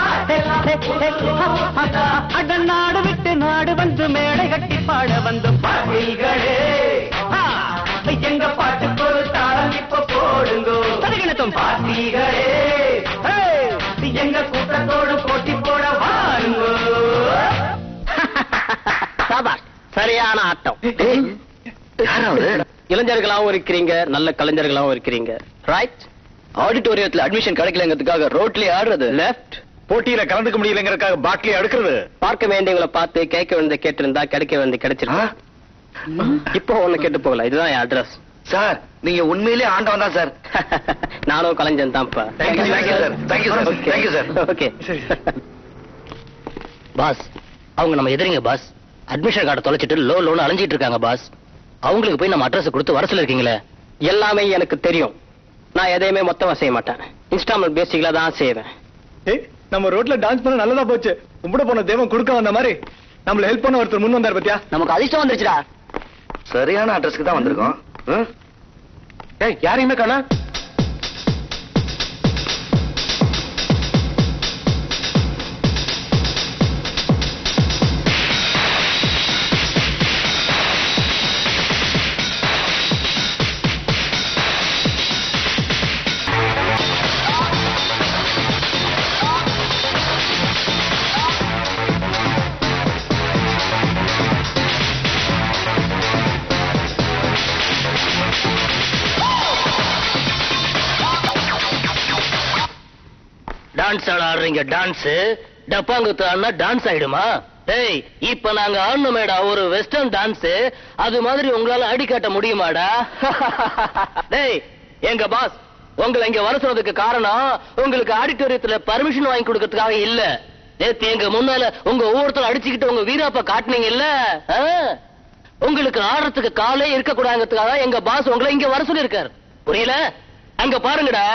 S6: பாட்டுதான்
S3: அட நாடு விட்டு நாடு வந்து மேடை கட்டி பாட வந்து
S6: பாட்டில்களே எங்க பாட்டுக்கோடு தாளம் இப்ப போடுங்கோ
S3: பாட்டிலும்
S6: பாட்டிகளே எங்க கூட்டத்தோடு போட்டி போட வாருங்கோ
S5: சரியான ஆட்டம் இளைஞர்களாவும் இருக்கிறீங்க நல்ல கலைஞர்களாவும் இருக்கிறீங்க ரைட்
S1: ஆடிட்டோரியத்துல அட்மிஷன் கிடைக்கலங்கிறதுக்காக ரோட்லயே ஆடுறது
S5: லெஃப்ட்
S4: போட்டியில கலந்துக்க முடியலங்கிறதுக்காக பாட்டிலி அடுக்கிறது
S5: பார்க்க வேண்டியவங்களை பார்த்து கேட்க வேண்டியதை கேட்டிருந்தா கிடைக்க வேண்டிய கிடைச்சிருக்கு இப்போ ஒண்ணு கேட்டு போகல இதுதான் என் அட்ரஸ்
S9: சார் நீங்க உண்மையிலே ஆண்டவன் தான் சார்
S5: நானும் கலைஞன் தான்ப்பா
S9: Thank you, thank you, sir. Thank you, sir. Thank you, sir.
S5: Okay
S1: boss அவங்க நம்ம எதிரிங்க பாஸ் அட்மிஷன் கார்டை தொலைச்சிட்டு லோ லோன் அலைஞ்சிட்டு இருக்காங்க பாஸ் அவங்களுக்கு போய் நம்ம அட்ரஸ் கொடுத்து வர சொல்லிருக்கீங்களே
S5: எல்லாமே எனக்கு தெரியும் நான் எதையுமே மொத்தமா செய்ய மாட்டேன் இன்ஸ்டால்மெண்ட் பேசிக்கலா தான் செய்வேன்
S4: ஏய் நம்ம ரோட்ல டான்ஸ் பண்ண நல்லதா போச்சு கும்பிட போன தெய்வம் கொடுக்க வந்த மாதிரி நம்மள ஹெல்ப் பண்ண ஒருத்தர் முன் வந்தார் பத்தியா
S1: நமக்கு அதிர்ஷ்டம் வந்துருச்சுடா
S9: சரியான அட்ரஸ்க்கு தான் வந்திருக்கோம் ம்?
S4: ஏய் யாரையுமே காணா
S1: டான்ஸ் ஆட ஆடுறீங்க டான்ஸ் டப்பாங்குத்து ஆடினா டான்ஸ் ஆயிடுமா டேய் இப்ப நாங்க ஆடணுமேடா ஒரு வெஸ்டர்ன் டான்ஸ் அது மாதிரி உங்களால ஆடி காட்ட முடியுமாடா டேய் எங்க பாஸ் உங்களை இங்க வர சொன்னதுக்கு காரணம் உங்களுக்கு ஆடிட்டோரியத்துல பர்மிஷன் வாங்கி கொடுக்கறதுக்காக இல்ல நேத்து எங்க முன்னால உங்க ஒவ்வொருத்தரும் அடிச்சுக்கிட்டு உங்க வீராப்ப காட்டுனீங்க இல்ல உங்களுக்கு ஆடுறதுக்கு காலே இருக்க கூடாதுங்கிறதுக்காக எங்க பாஸ் உங்களை இங்க வர சொல்லிருக்காரு புரியல அங்க பாருங்கடா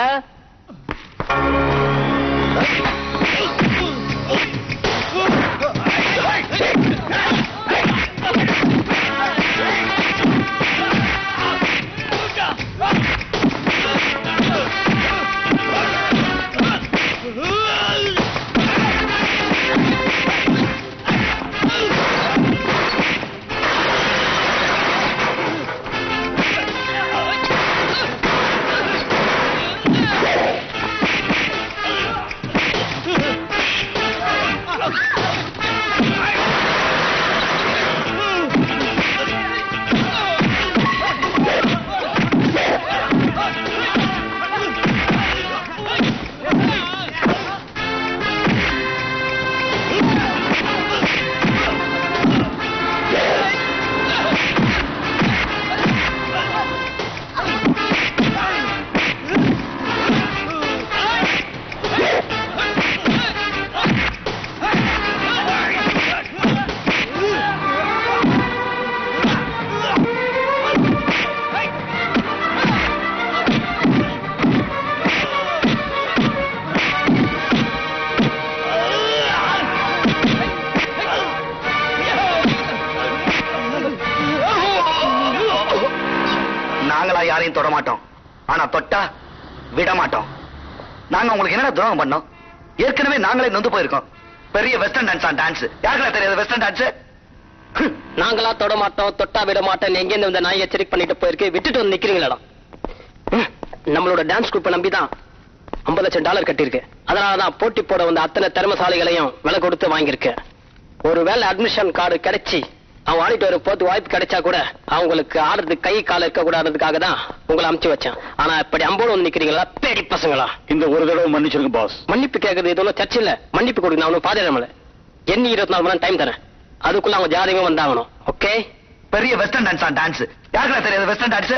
S9: தொட மாட்டோம் ஆனா தொட்டா விட மாட்டோம் நாங்க உங்களுக்கு என்னடா துரோகம் பண்ணோம் ஏற்கனவே நாங்களே நொந்து போயிருக்கோம் பெரிய வெஸ்டர்ன் டான்ஸ் ஆன் டான்ஸ் யாருக்கா தெரியாது வெஸ்டர்ன் டான்ஸ்
S8: நாங்களா தொட மாட்டோம் தொட்டா விட மாட்டோம் எங்க இருந்து இந்த நாய் எச்சரிக்கை பண்ணிட்டு போயிருக்கு விட்டுட்டு வந்து நிக்கிறீங்களா நம்மளோட டான்ஸ் குரூப்பை நம்பி தான் ஐம்பது லட்சம் டாலர் கட்டியிருக்கு அதனாலதான் போட்டி போட வந்த அத்தனை திறமசாலிகளையும் விலை கொடுத்து வாங்கியிருக்கேன் ஒருவேளை அட்மிஷன் கார்டு கிடைச்சி அவங்க ஆடிட்டோருக்கு போத்து வாய்ப்பு கிடைச்சா கூட அவங்களுக்கு ஆடுறதுக்கு கை கால இருக்க கூடாதுக்காக தான் உங்களை அமுச்சு வச்சேன் ஆனா இப்படி அம்போடு வந்து நிக்கிறீங்களா பேடி பசங்களா
S6: இந்த ஒரு தடவை மன்னிச்சிருங்க பாஸ்
S8: மன்னிப்பு கேட்கறது இது ஒன்றும் சர்ச்சை இல்ல மன்னிப்பு கொடுங்க நான் ஒன்றும் பாதிரமல எண்ணி இருபத்தி நாலு மணி நேரம் டைம் தரேன் அதுக்குள்ள அவங்க ஜாதகம் வந்தாகணும் ஓகே
S9: பெரிய வெஸ்டர்ன் டான்ஸ் ஆன் டான்ஸ் யாருக்கா தெரியாது western dance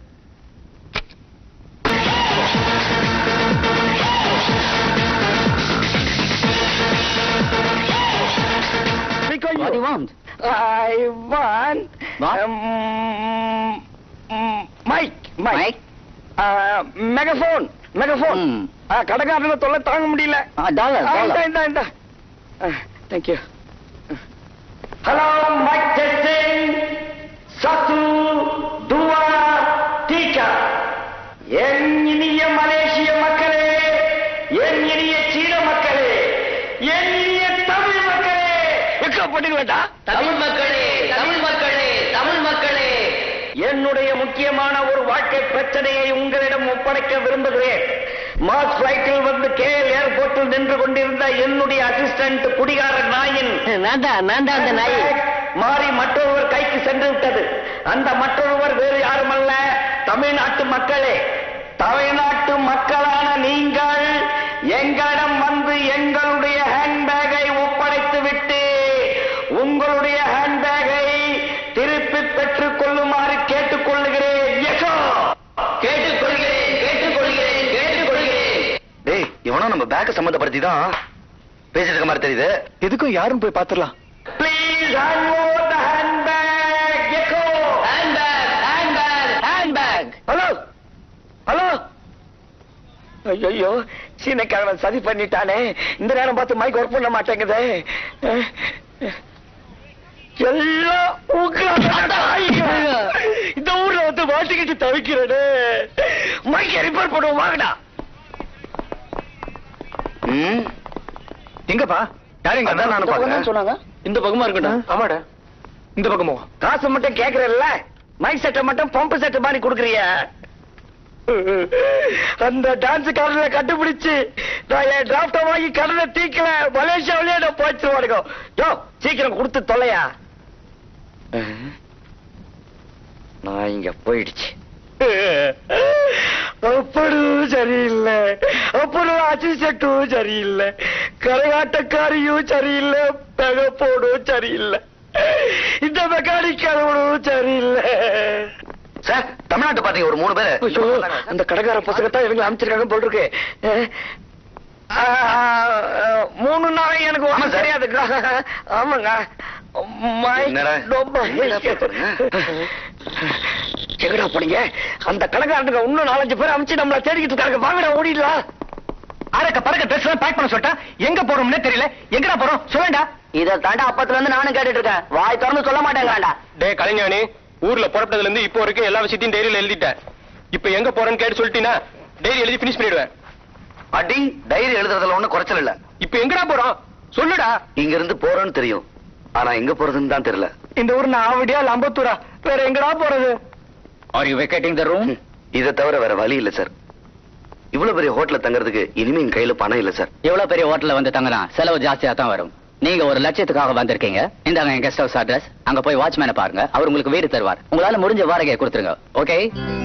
S6: What do you want?
S7: I want
S6: What?
S7: um, um, mic, mic.
S6: Mic?
S7: Uh, megaphone, megaphone.
S6: Hmm.
S7: ஆ, கடைக்காரன தொல்லை தாங்க முடியல
S6: Ah, dollar,
S7: ஆ,
S6: dollar.
S7: இந்தா, இந்தா, இந்தா. தேங்க்யூ ஹலோ மைக் டெஸ்டிங் சத்து துவா டீக்கா என் இனிய மலேசிய மக்களே என் இனிய சீன மக்களே என் இனிய தமிழ் மக்களே வெக்கப்பட்டுங்களா
S8: தமிழ் மக்களே தமிழ் மக்களே தமிழ் மக்களே
S7: என்னுடைய முக்கியமான ஒரு வாழ்க்கை பிரச்சனையை உங்களிடம் ஒப்படைக்க விரும்புகிறேன் மார்ச் பிளைட்டில் வந்து கேஎல் ஏர்போர்ட்டில் நின்று கொண்டிருந்த என்னுடைய அசிஸ்டன்ட் குடிகார நாயின்
S8: நான் தான் நான் தான் அந்த நாய்
S7: மாறி மற்றொருவர் கைக்கு சென்று விட்டது அந்த மற்றொருவர் வேறு யாருமல்ல தமிழ்நாட்டு மக்களே தமிழ்நாட்டு மக்களான நீங்கள் எங்களிடம் வந்து எங்களுடைய ஹேண்ட்பேக்கை ஒப்படைத்து விட்டு உங்களுடைய ஹேண்ட்பேக்கை திருப்பி பெற்றுக் கொள்ளுமாறு கேட்டுக்கொள்ளுகிறேன் எகோ
S8: கேட்டுக்கொள்கிறேன் கேட்டுக்கொள்கிறேன் கேட்டுக்கொள்கிறேன்
S9: டேய் இவனும் நம்ம பேக்க சம்மந்தப்படுத்தி தான் பேசிட்டு இருக்க மாதிரி தெரியுது
S4: எதுக்கும் யாரும் போய் பாத்துடலாம்
S7: please hand over the handbag echo
S8: handbag handbag handbag
S7: hello hello ஐயோ சீனக்காரன் சதி பண்ணிட்டானே இந்த நேரம் பார்த்து மைக் ஒர்க் பண்ண மாட்டேங்குதே எல்லாம் உங்க நாய்ங்க. இந்த ஊர்ல வந்து மாட்டிக்கிட்டு தவிக்கிறேனே மைக்கை ரிப்பேர் பண்ணுவோம் வாங்கடா
S9: ம்
S4: எங்கப்பா யாருங்க
S9: அதான் நானும் பாக்குறேன்
S8: சொன்னாங்க இந்த பக்கமா இருக்கட்டும்
S4: ஆமாடா இந்த பக்கமோ
S7: காசு மட்டும் கேக்குறல்ல மைக் செட்டை மட்டும் பம்பு செட்டு மாதிரி கொடுக்குறிய அந்த டான்ஸ் கடனை கண்டுபிடிச்சு நான் என் டிராப்ட வாங்கி கடனை தீக்கல மலேசியாவிலேயே நான் போச்சுருவானுங்க யோ சீக்கிரம் கொடுத்து தொலையா நான் இங்க போயிடுச்சு அப்படும் சரியில்லை அப்புறம் அசிஸ்டட்டும் சரியில்லை கரகாட்டக்காரியும் சரியில்லை பெகப்போடும் சரியில்லை இந்த மெக்கானிக் கடவுளும் சரியில்லை
S9: சார் தமிழ்நாட்டு பாத்தீங்க ஒரு மூணு பேரு
S7: ஐயோ, அந்த கடைக்கார பசங்க தான் இவங்க அமைச்சிருக்காங்க போல் இருக்கு ஆ, ஆ, மூணு நாள் எனக்கு
S9: ஆமா
S7: ஒண்ணும்
S9: சார்.
S7: தெரியாதுங்க ஆமாங்க மை-
S9: என்னடா?
S7: ரொம்ப
S9: என்னடா பேசுறீங்க?
S7: எங்கடா போனீங்க அந்த கடைக்காரனுங்க இன்னும் நாலஞ்சு பேர் அமைச்சு நம்மள தேடிக்கிட்டு இருக்காங்க வாங்கடா ஓடிடலாம்
S4: அரக்க பறக்க ட்ரெஸ் பேக் பண்ண சொல்லிட்டா எங்க போறோம்னே தெரியல எங்கடா போறோம் சொல்லேன்டா
S8: இத தாண்டா அப்பத்துல இருந்து நானும் கேட்டுட்டு இருக்கேன் வாய் திறந்து சொல்ல மாட்டேங்கிறான்டா
S4: டே கலைஞானி ஊர்ல புறப்பட்டதுல இருந்து இப்போ வரைக்கும் எல்லா விஷயத்தையும் டைரியில எழுதிட்டேன் இப்போ எங்க போறேன்னு கேட்டு சொல்லிட்டீங்கன்னா டைரி எழுதி பினிஷ் பண்ணிடுவேன்
S9: அடி டைரி எழுதுறதுல ஒண்ணும் குறைச்சல் இல்ல
S4: இப்போ எங்கடா போறோம் சொல்லுடா
S9: இங்க இருந்து போறோம்னு தெரியும் ஆனா எங்க போறதுன்னு தான் தெரியல
S4: இந்த ஊர் நான் ஆவடியா லம்பத்தூரா வேற எங்கடா போறது
S6: are you vacating the room
S9: இதை தவிர வேற வழி இல்ல சார் இவ்வளவு பெரிய ஹோட்டல்ல தங்கறதுக்கு இனிமே என் கையில பணம் இல்ல சார்
S6: எவ்வளவு பெரிய ஹோட்டல்ல வந்து தங்கினா செலவு ஜாஸ்தியா தான் வரும் நீங்க ஒரு லட்சத்துக்காக வந்திருக்கீங்க இந்தாங்க என் கெஸ்ட் ஹவுஸ் அட்ரஸ் அங்க போய் வாட்ச்மேனை பாருங்க அவர் உங்களுக்கு வீடு தருவார் உங்களால முடிஞ்ச வாடகையை கொடுத்துருங்க ஓகே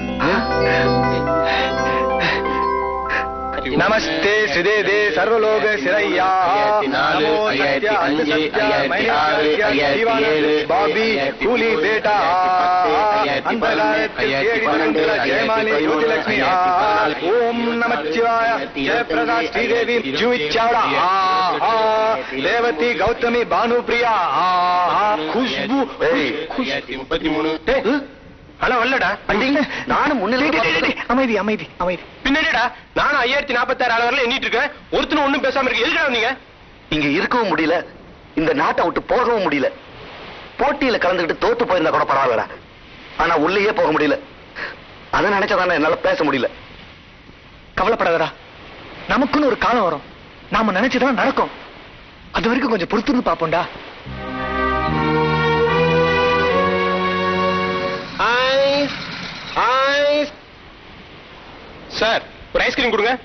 S4: நமஸ்தே ஸ்ரீதேதே சர்வலோக சிரையா நமோ சத்ய அந்த சத்ய மைனேஸ்வர்ய ஜீவானந்த பாபி கூலி பேட்டா அந்த காலத்தில் தேடி வருகிற ஜெயமாலி யோகிலட்சுமி ஆ. ஓம் நமச்சிவாய ஜெயபிரகாஷ் ஸ்ரீதேவி ஜூச்சாடா தேவதி கௌதமி பானுபிரியா ஆ, ஆ. குஷ்பு
S9: ஏய்.
S4: டேய், ஹலோ வரலடா
S9: நானும் முன்னிலை
S4: அமைதி அமைதி அமைதி பின்னாடிடா நானும் ஐயாயிரத்தி நாற்பத்தாறு அளவில் எண்ணிட்டு இருக்கேன் ஒருத்தனும் ஒண்ணும் பேசாம இருக்கு எதுக்கா வந்தீங்க
S9: இங்க இருக்கவும் முடியல இந்த நாட்டை விட்டு போகவும் முடியல போட்டியில கலந்துக்கிட்டு தோத்து போயிருந்தா கூட பரவாயில்லடா ஆனா உள்ளேயே போக முடியல அதை நினைச்சதானே என்னால பேச முடியல
S4: கவலைப்படாதடா நமக்குன்னு ஒரு காலம் வரும் நாம நினைச்சதெல்லாம் நடக்கும் அது வரைக்கும் கொஞ்சம் பொறுத்திருந்து பாப்போம்டா
S7: ஐஸ் ஐஸ் சார் ஒரு ஐஸ்கிரீம் கொடுங்க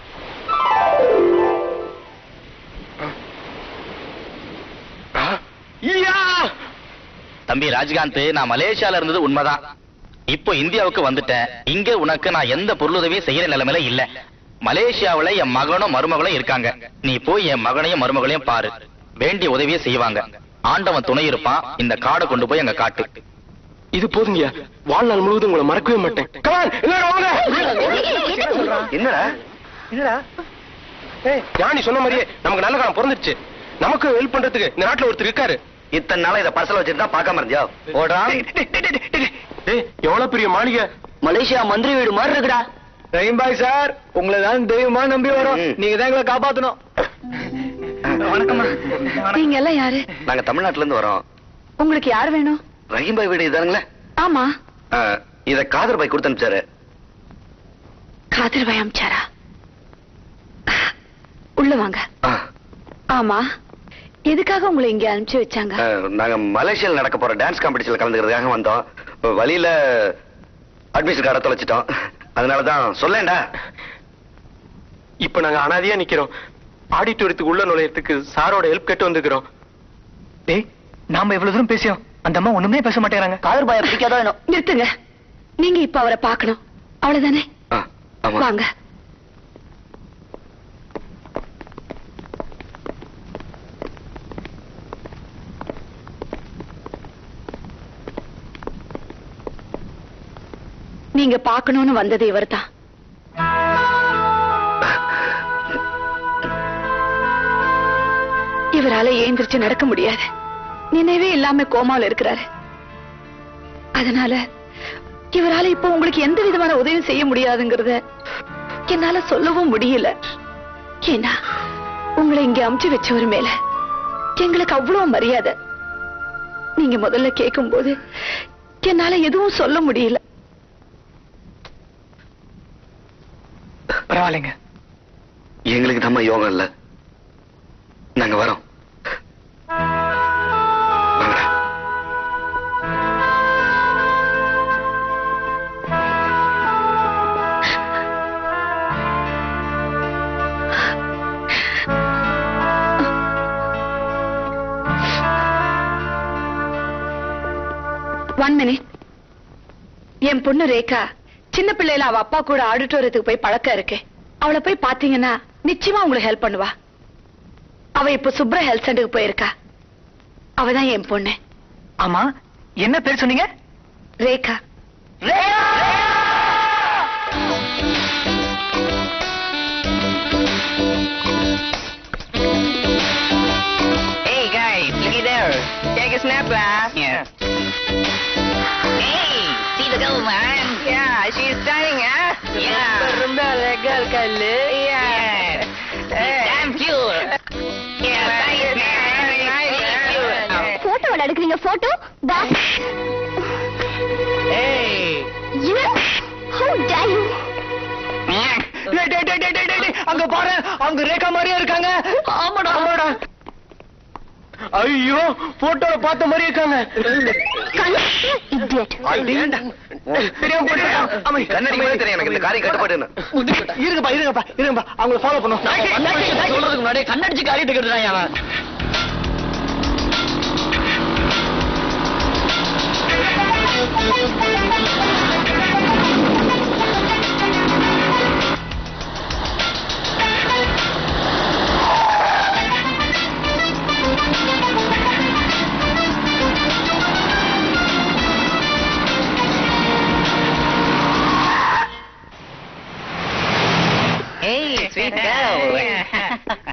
S7: ஆ, ஈயா!
S10: தம்பி ராஜ்காந்த் நான் மலேசியால இருந்தது உண்மைதான் இப்போ இந்தியாவுக்கு வந்துட்டேன் இங்க உனக்கு நான் எந்த பொருளுதவியும் செய்யற நிலைமையில இல்ல மலேசியாவுல என் மகனும் மருமகளும் இருக்காங்க நீ போய் என் மகனையும் மருமகளையும் பாரு வேண்டிய உதவியை செய்வாங்க ஆண்டவன் துணை இருப்பான் இந்த காடை கொண்டு போய் அங்க காட்டு
S7: இது போதுங்க வாழ்நாள் முழுவதும் உங்களை மறக்கவே மாட்டேன் Come on, எல்லாரும் வாங்க
S9: என்னடா
S4: என்னடா
S7: ஏய், ஞானி சொன்ன மாதிரியே நமக்கு நல்ல காலம் பிறந்துருச்சு நமக்கு ஹெல்ப் பண்றதுக்கு இந்த நாட்டுல ஒருத்தர் இருக்காரு
S9: இத்தனை நாளா இதை பர்சல வச்சுட்டு தான் பார்க்காம இருந்தியா ஓடா
S7: ஏய் எவ்வளவு பெரிய மாளிகை
S5: மலேசியா மந்திரி வீடு மாதிரி இருக்குடா
S4: ரஹீம் பாய் சார் உங்களை தான் தெய்வமா நம்பி வரோம்
S9: ம்.
S4: நீங்க தான் எங்களை காப்பாத்தணும்
S9: வணக்கம்மா
S11: நீங்க எல்லாம் யாரு
S9: நாங்க தமிழ்நாட்டுல இருந்து வரோம்
S11: உங்களுக்கு யார் வேணும்
S9: ரஹீம் பாய் வீடு இதானுங்களே
S11: ஆமா
S9: ஆ, இத காதர் பாய் கொடுத்து அனுப்பிச்சாரு
S11: காதல் பயம் அமிச்சாரா உள்ள வாங்க
S9: ஆ,
S11: ஆமா எதுக்காக உங்களை இங்க அனுப்பிச்சு வச்சாங்க
S9: ஆ, நாங்க மலேசியால நடக்க போற டான்ஸ் காம்படிஷன்ல கலந்துக்கிறதுக்காக வந்தோம் இப்ப வழியில அட்மிஷன் கார்டை தொலைச்சிட்டோம் அதனாலதான் சொல்லேன்டா
S7: இப்ப நாங்க அனாதையா நிக்கிறோம் ஆடிட்டோரியத்துக்கு உள்ள நுழையறதுக்கு சாரோட ஹெல்ப் கேட்டு வந்திருக்கிறோம்
S4: டேய் நாம இவ்வளவு தூரம் பேசியோம் அந்த அம்மா ஒண்ணுமே பேச மாட்டேங்கிறாங்க
S5: காதர் பாய பிடிக்காதோ என்ன
S11: நிறுத்துங்க நீங்க இப்ப அவரை பார்க்கணும் அவ்வளவுதானே
S9: ஆ, ஆமா
S11: வாங்க நீங்க பார்க்கணும்னு வந்தது இவர்தான் இவரால ஏந்திரிச்சு நடக்க முடியாது நினைவே இல்லாம கோமால இருக்கிறாரு அதனால இவரால இப்ப உங்களுக்கு எந்த விதமான உதவியும் செய்ய முடியாதுங்கிறத என்னால சொல்லவும் முடியல ஏன்னா உங்களை இங்க அமுச்சு வச்சவர் மேல எங்களுக்கு அவ்வளவு மரியாதை நீங்க முதல்ல கேட்கும்போது என்னால எதுவும் சொல்ல முடியல
S4: பரவாயில்லைங்க
S9: எங்களுக்கு நம்ம யோகம் இல்ல நாங்க வரோம் வாங்கடா.
S11: ஒன் மினிட் என் பொண்ணு ரேகா சின்ன பிள்ளையில அவ அப்பா கூட ஆடிட்டோரியத்துக்கு போய் பழக்கம் இருக்கு அவளை போய் பாத்தீங்கன்னா நிச்சயமா உங்களுக்கு ஹெல்ப் பண்ணுவா அவ இப்ப சுப்ரா ஹெல்த் சென்டருக்கு போயிருக்கா அவதான் என் பொண்ணு
S4: ஆமா என்ன பேர் சொன்னீங்க
S11: Rekha
S5: Hey guys, looky there. Take a snap, lah. Yeah. Hey, see the girl, man. Yeah, she's stunning, huh? Yeah. ரொம்ப அழகா இருக்காளு. Yeah. Damn cute. Yeah, nice, man. Nice, cute.
S2: Photo எடுக்கிறீங்க photo back
S5: Hey.
S2: You how dare you
S4: டேய், டேய், டேய், டேய், டேய், டேய், அங்க பாரு அவங்க ரேகா மாதிரியே இருக்காங்க
S5: ஆமாடா.
S4: ஆமாடா
S7: ஐயோ போட்டோல பார்த்த மாதிரி இருக்காங்க
S2: இடியட்
S4: தெரியாம போட்டுட்டான். ஆமா,
S9: கண்ணாடி கூட தெரியும் எனக்கு இந்த காரியம் கட்டுப்பாட்டுன்னு
S4: இருங்கப்பா இருங்கப்பா இருங்கப்பா அவங்கள ஃபாலோ பண்ணும்
S5: சொல்றதுக்கு முன்னாடி கண்ணடிச்சு காரிட்டு கட்டுறான் அவன் Hey, sweet girl.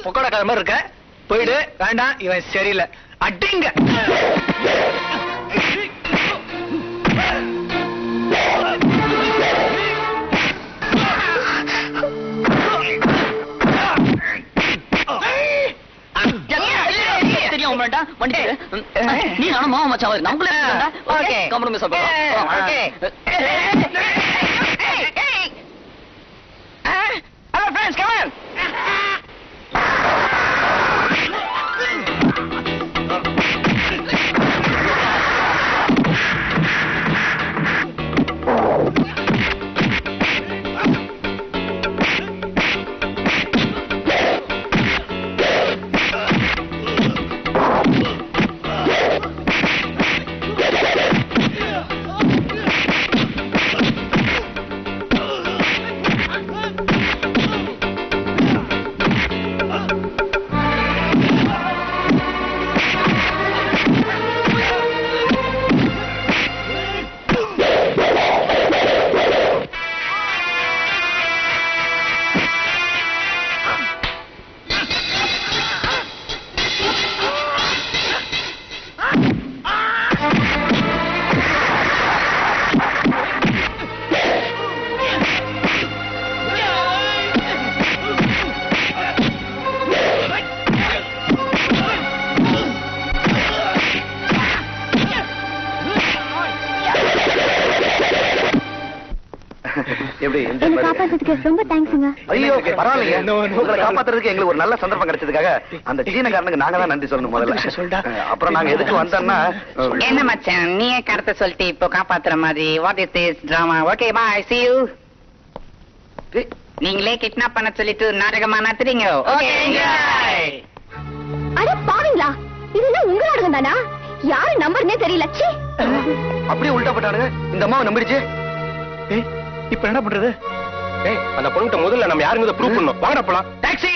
S4: பொக்கோடா மாதிரி இருக்க போயிடு வேண்டாம் இவன் சரியில்லை அடிங்க
S6: தெரியும் உங்கள்ட்ட வண்டி நீ நானும் மாமா மச்சான் நம்மளே okay compromise
S7: hello friends come on
S9: எப்படி enjoy
S2: என்ன
S9: பண்ணி-
S2: காப்பாத்துறதுக்கு ரொம்ப தேங்க்ஸுங்க
S9: ஐயோ பரவாயில்லைங்க
S4: No, no,
S9: உங்களை காப்பாத்துறதுக்கு எங்களுக்கு ஒரு நல்ல சந்தர்ப்பம் கிடைச்சதுக்காக அந்த சீனக்காரனுக்கு நாங்க தான் நன்றி சொல்லணும் முதல்ல அஹ், அப்புறம் நாங்க எதுக்கு வந்தோம்னா அஹ்,
S12: என்ன மச்சான் நீயே கருத்தை சொல்லிட்டு இப்போ காப்பாத்துற மாதிரி what is this drama okay bye see you நீங்களே கிட்னாப் பண்ண சொல்லிட்டு நாடகமா நடத்துறீங்க ஓகே
S2: அட பாவீங்களா இதெல்லாம் உங்க நாடகம் தானா யாரு நம்பர்னே தெரியல ச்சீ
S9: அப்படியே உள்டா போட்டானுங்க இந்த அம்மாவை நம்பிடுச்சு
S4: ஏய், இப்ப என்ன பண்றது ஏய் அந்த பொண்ணுகிட்ட முதல்ல நம்ம யாருங்க ப்ரூவ் பண்ணணும் வாங்கடா போலாம் டாக்ஸி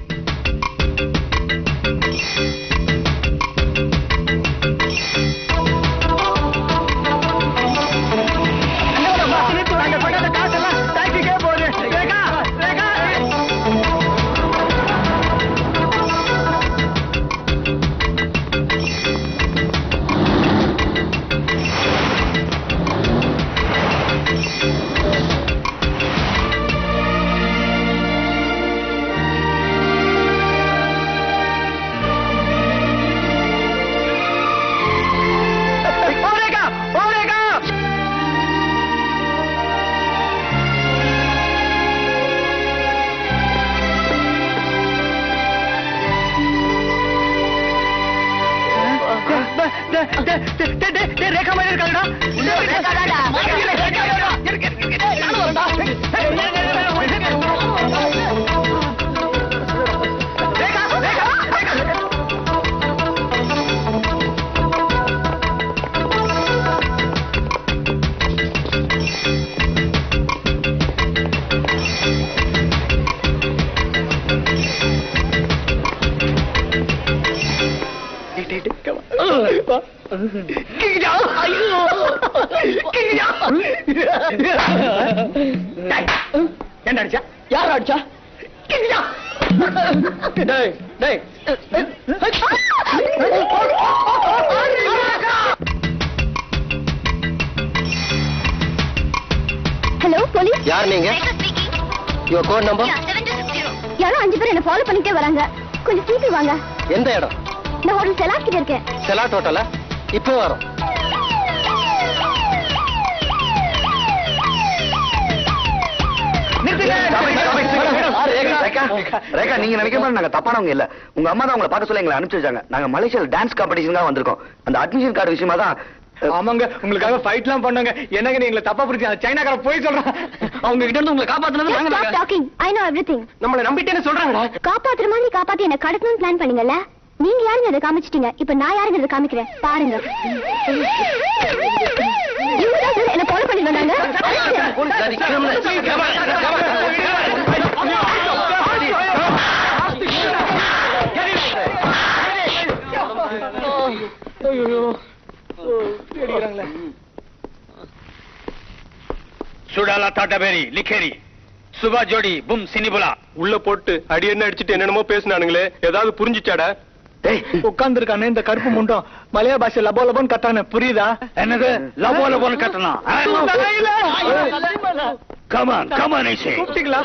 S4: ரேகா மாதிரி இருக்காங்கடா என்ன அடிச்சா யார் அடிச்சா டேய் டேய்
S2: ஹலோ போலீஸ்
S8: யார் நீங்க யுவர் கோட் நம்பர்
S2: யாரோ அஞ்சு பேர் என்ன ஃபாலோ பண்ணிட்டே வராங்க கொஞ்சம் சீக்கிரம் வாங்க
S8: எந்த இடம்
S2: நான் ஒரு செலாட் கிட்ட இருக்கேன்
S8: செலாட் ஹோட்டலா இப்போ வரோம்
S9: ரேகா, ரேகா நீங்க நினைக்கிற மாதிரி நாங்க தப்பானவங்க இல்ல உங்க அம்மா தான் உங்களை பார்க்க சொல்லி எங்களை அனுப்பிச்சு வச்சாங்க நாங்க மலேசியால டான்ஸ் காம்படிஷன் வந்திருக்கோம் அந்த அட்மிஷன் கார்டு விஷயமா தான்
S4: ஆமாங்க உங்களுக்காக ஃபைட் எல்லாம் பண்ணாங்க என்னங்க நீ எங்களை தப்பா புரிஞ்சு அந்த சைனாக்கார போய் சொல்றான் அவங்க கிட்ட இருந்து உங்களை காப்பாத்துனது
S2: Just
S4: நாங்க
S2: stop
S4: தாங்க.
S2: talking. I know everything.
S4: நம்மள நம்பிட்டேன்னு சொல்றாங்கடா
S2: காப்பாத்துற மாதிரி காப்பாத்தி என்ன கடத்தணும்னு பிளான் பண்ணீங்கல்ல நீங்க யாருங்க காமிச்சிட்டீங்க இப்ப நான் யாருங்கிறத காமிக்கிறேன் பாருங்க இவங்க தான் சார் என்ன ஃபாலோ பண்ணி வந்தாங்க
S13: सुडाला ताटाबेरी लिखेरी सुबह जोड़ी बुम सिनिबुला
S4: உள்ள போட்டு அடி என்ன அடிச்சிட்டு என்னென்னமோ பேசினானுங்களே ஏதாவது புரிஞ்சுச்சாடா உட்கார்ந்து இருக்கானே இந்த கருப்பு முண்டம் மலையா பாஷை லபோ லபோன்னு கத்தானே புரியுதா
S7: என்னது லபோ லபோன்னு கத்தணும் கமான் கமான் ஐசே
S4: கூப்பிட்டீங்களா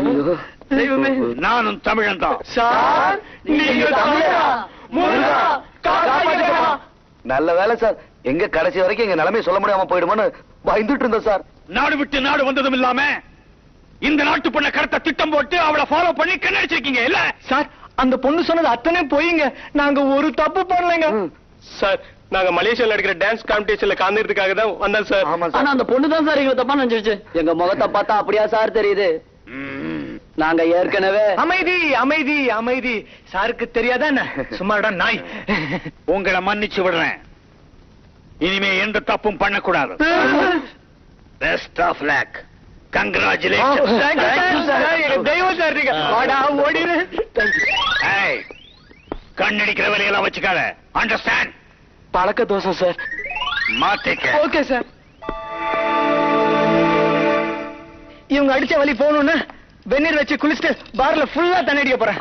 S7: நானும் தமிழன் தான்
S4: சார் நீங்க தமிழா முருகா காப்பாத்துங்க
S9: நல்ல வேலை சார் எங்க கடைசி வரைக்கும் எங்க நிலைமை சொல்ல முடியாம போயிடுமோன்னு பயந்துட்டு இருந்தோம் சார்
S7: நாடு விட்டு நாடு வந்ததும் இல்லாம இந்த நாட்டு பொண்ண கருத்தை திட்டம் போட்டு அவளை ஃபாலோ பண்ணி கண்ணடிச்சிருக்கீங்க இல்ல
S4: சார் அந்த பொண்ணு சொன்னது அத்தனை போயிங்க நாங்க ஒரு தப்பு பண்ணலைங்க சார் நாங்க மலேசியால நடக்கிற டான்ஸ் காம்படிஷன்ல கலந்துறதுக்காக தான் வந்தோம் சார்
S9: ஆமா சார்
S5: ஆனா அந்த பொண்ணு தான் சார் எங்களை தப்பா நினைச்சிருச்சு எங்க முகத்தை பார்த்தா அப்படியா சார் தெரியுது நாங்க ஏற்கனவே
S4: அமைதி அமைதி அமைதி சாருக்கு தெரியாதா என்ன சும்மாடா நாய்
S7: உங்களை மன்னிச்சு விடுறேன் இனிமே எந்த தப்பும் பண்ணக்கூடாது பெஸ்ட் ஆஃப் லக் கங்க்ராச்சுலேஷன்
S4: தெய்வம் சார் நீங்க வாடா ஓடிடு
S7: கண்ணடிக்கிற வேலையெல்லாம் வச்சுக்காத அண்டர்ஸ்டாண்ட்
S4: பழக்க தோசம் சார்
S7: மாத்திக்க
S4: ஓகே சார் இவங்க அடிச்ச வலி போகணும்னு வெந்நீர் வச்சு குளிச்சுட்டு பார்ல ஃபுல்லா தண்ணி அடிக்க போறேன்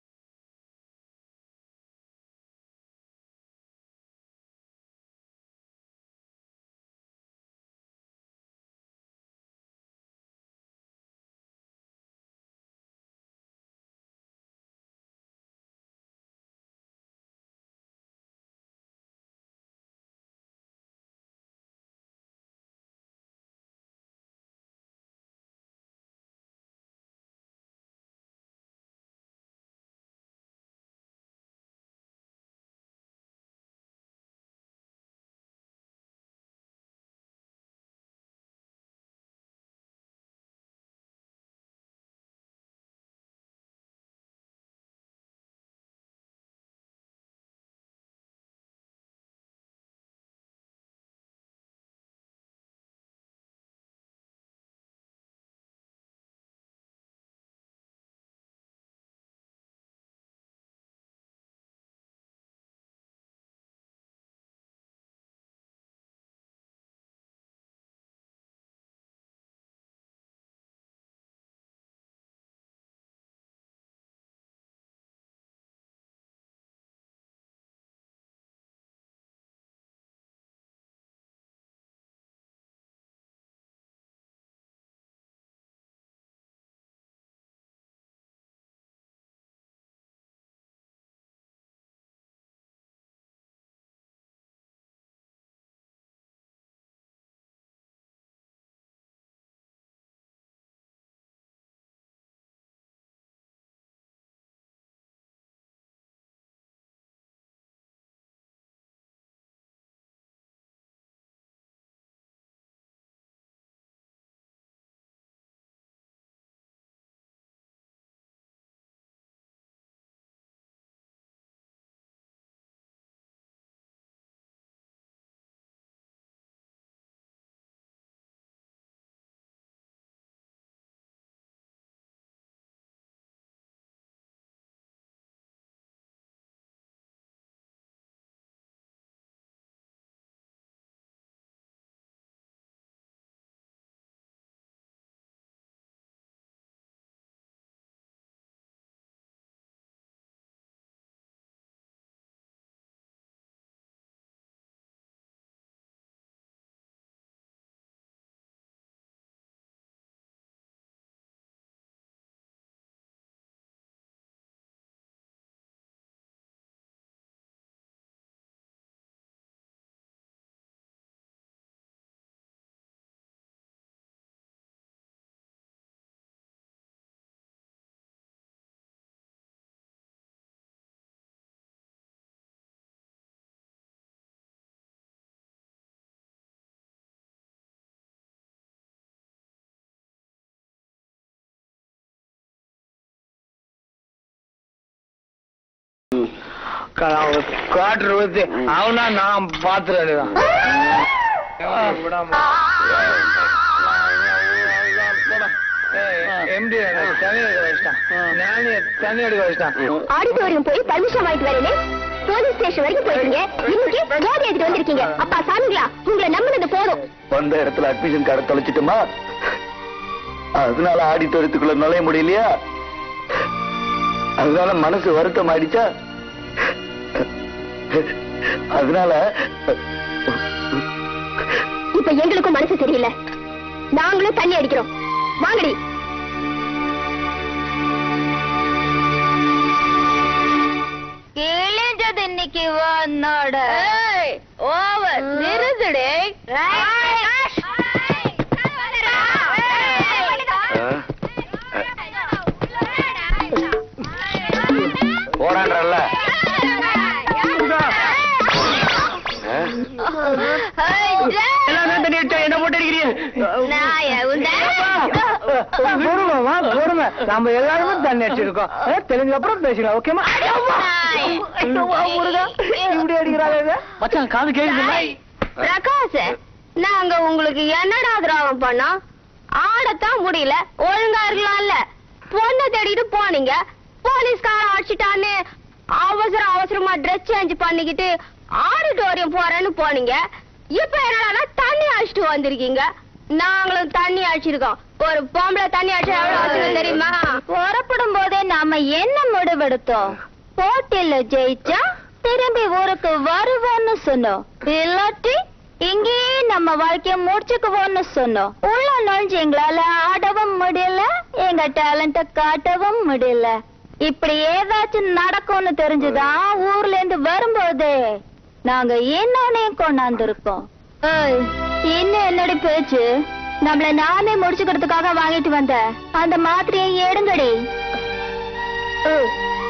S7: காற்று ஊத்தி அவனா நான் பாத்துறேன் எம்டி தண்ணி எடுக்க வச்சிட்டான் நானே தண்ணி எடுக்க வச்சிட்டான்
S2: ஆடிட்டோரியம் போய் பர்மிஷன் வாங்கிட்டு வரீங்க போலீஸ் ஸ்டேஷன் வரைக்கும் போயிருக்கீங்க இன்னைக்கு போதை எடுத்து வந்திருக்கீங்க அப்பா சாமிங்களா உங்களை நம்பினது போதும்
S9: வந்த இடத்துல அட்மிஷன் கார்டை தொலைச்சிட்டுமா அதனால ஆடிட்டோரியத்துக்குள்ள நுழைய முடியலையா அதனால மனசு வருத்தம் ஆயிடுச்சா அதனால
S2: இப்ப எங்களுக்கும் மனசு சரியில்லை நாங்களும் தண்ணி அடிக்கிறோம் வாங்கடி கிழிஞ்சது இன்னைக்கு வந்தோட ஓவர் நிறுத்துடே
S9: போறான்றல்ல
S7: எல்லாரும் தண்ணி அடிச்சா என்ன போட்டு அடிக்கிறீங்க பொறுமை வா பொறுமை நம்ம எல்லாருமே தண்ணி அடிச்சிருக்கோம் அஹ், தெரிஞ்ச அப்புறம் பேசிக்கலாம் ஓகேமா முருகா இப்படி அடிக்கிறாங்க மச்சான் காது கேக்குதுல்ல
S2: பிரகாஷ் நாங்க உங்களுக்கு என்னடா திராவம் பண்ணோம் ஆடத்தான் முடியல ஒழுங்கா இருக்கலாம்ல பொண்ணை தேடிட்டு போனீங்க போலீஸ்காரன் அடிச்சிட்டான்னு அவசர அவசரமா ட்ரெஸ் சேஞ்ச் பண்ணிக்கிட்டு ஆடிட்டோரியம் போறேன்னு போனீங்க இப்ப என்னடா தண்ணி அடிச்சிட்டு வந்திருக்கீங்க நாங்களும் தண்ணி அடிச்சிருக்கோம் ஒரு பொம்பளை தண்ணி அடிச்சா எவ்வளவு அவசியம் தெரியுமா புறப்படும் போதே நாம என்ன முடிவெடுத்தோம் போட்டியில ஜெயிச்சா திரும்பி ஊருக்கு வருவோம்னு சொன்னோம் இல்லாட்டி இங்கேயே நம்ம வாழ்க்கைய முடிச்சுக்குவோம்னு சொன்னோம் உள்ள நுழைஞ்சு எங்களால ஆடவும் முடியல எங்க டேலண்ட காட்டவும் முடியல இப்படி ஏதாச்சும் நடக்கும்னு தெரிஞ்சுதான் ஊர்ல இருந்து வரும்போதே நாங்க என்னன்னே கொண்டாந்துருக்கோம் ஏய், இன்னும் என்னடி பேச்சு நம்மள நாமே முடிச்சுக்கிறதுக்காக வாங்கிட்டு வந்த அந்த மாத்திரையை எடுங்கடி ஏய்,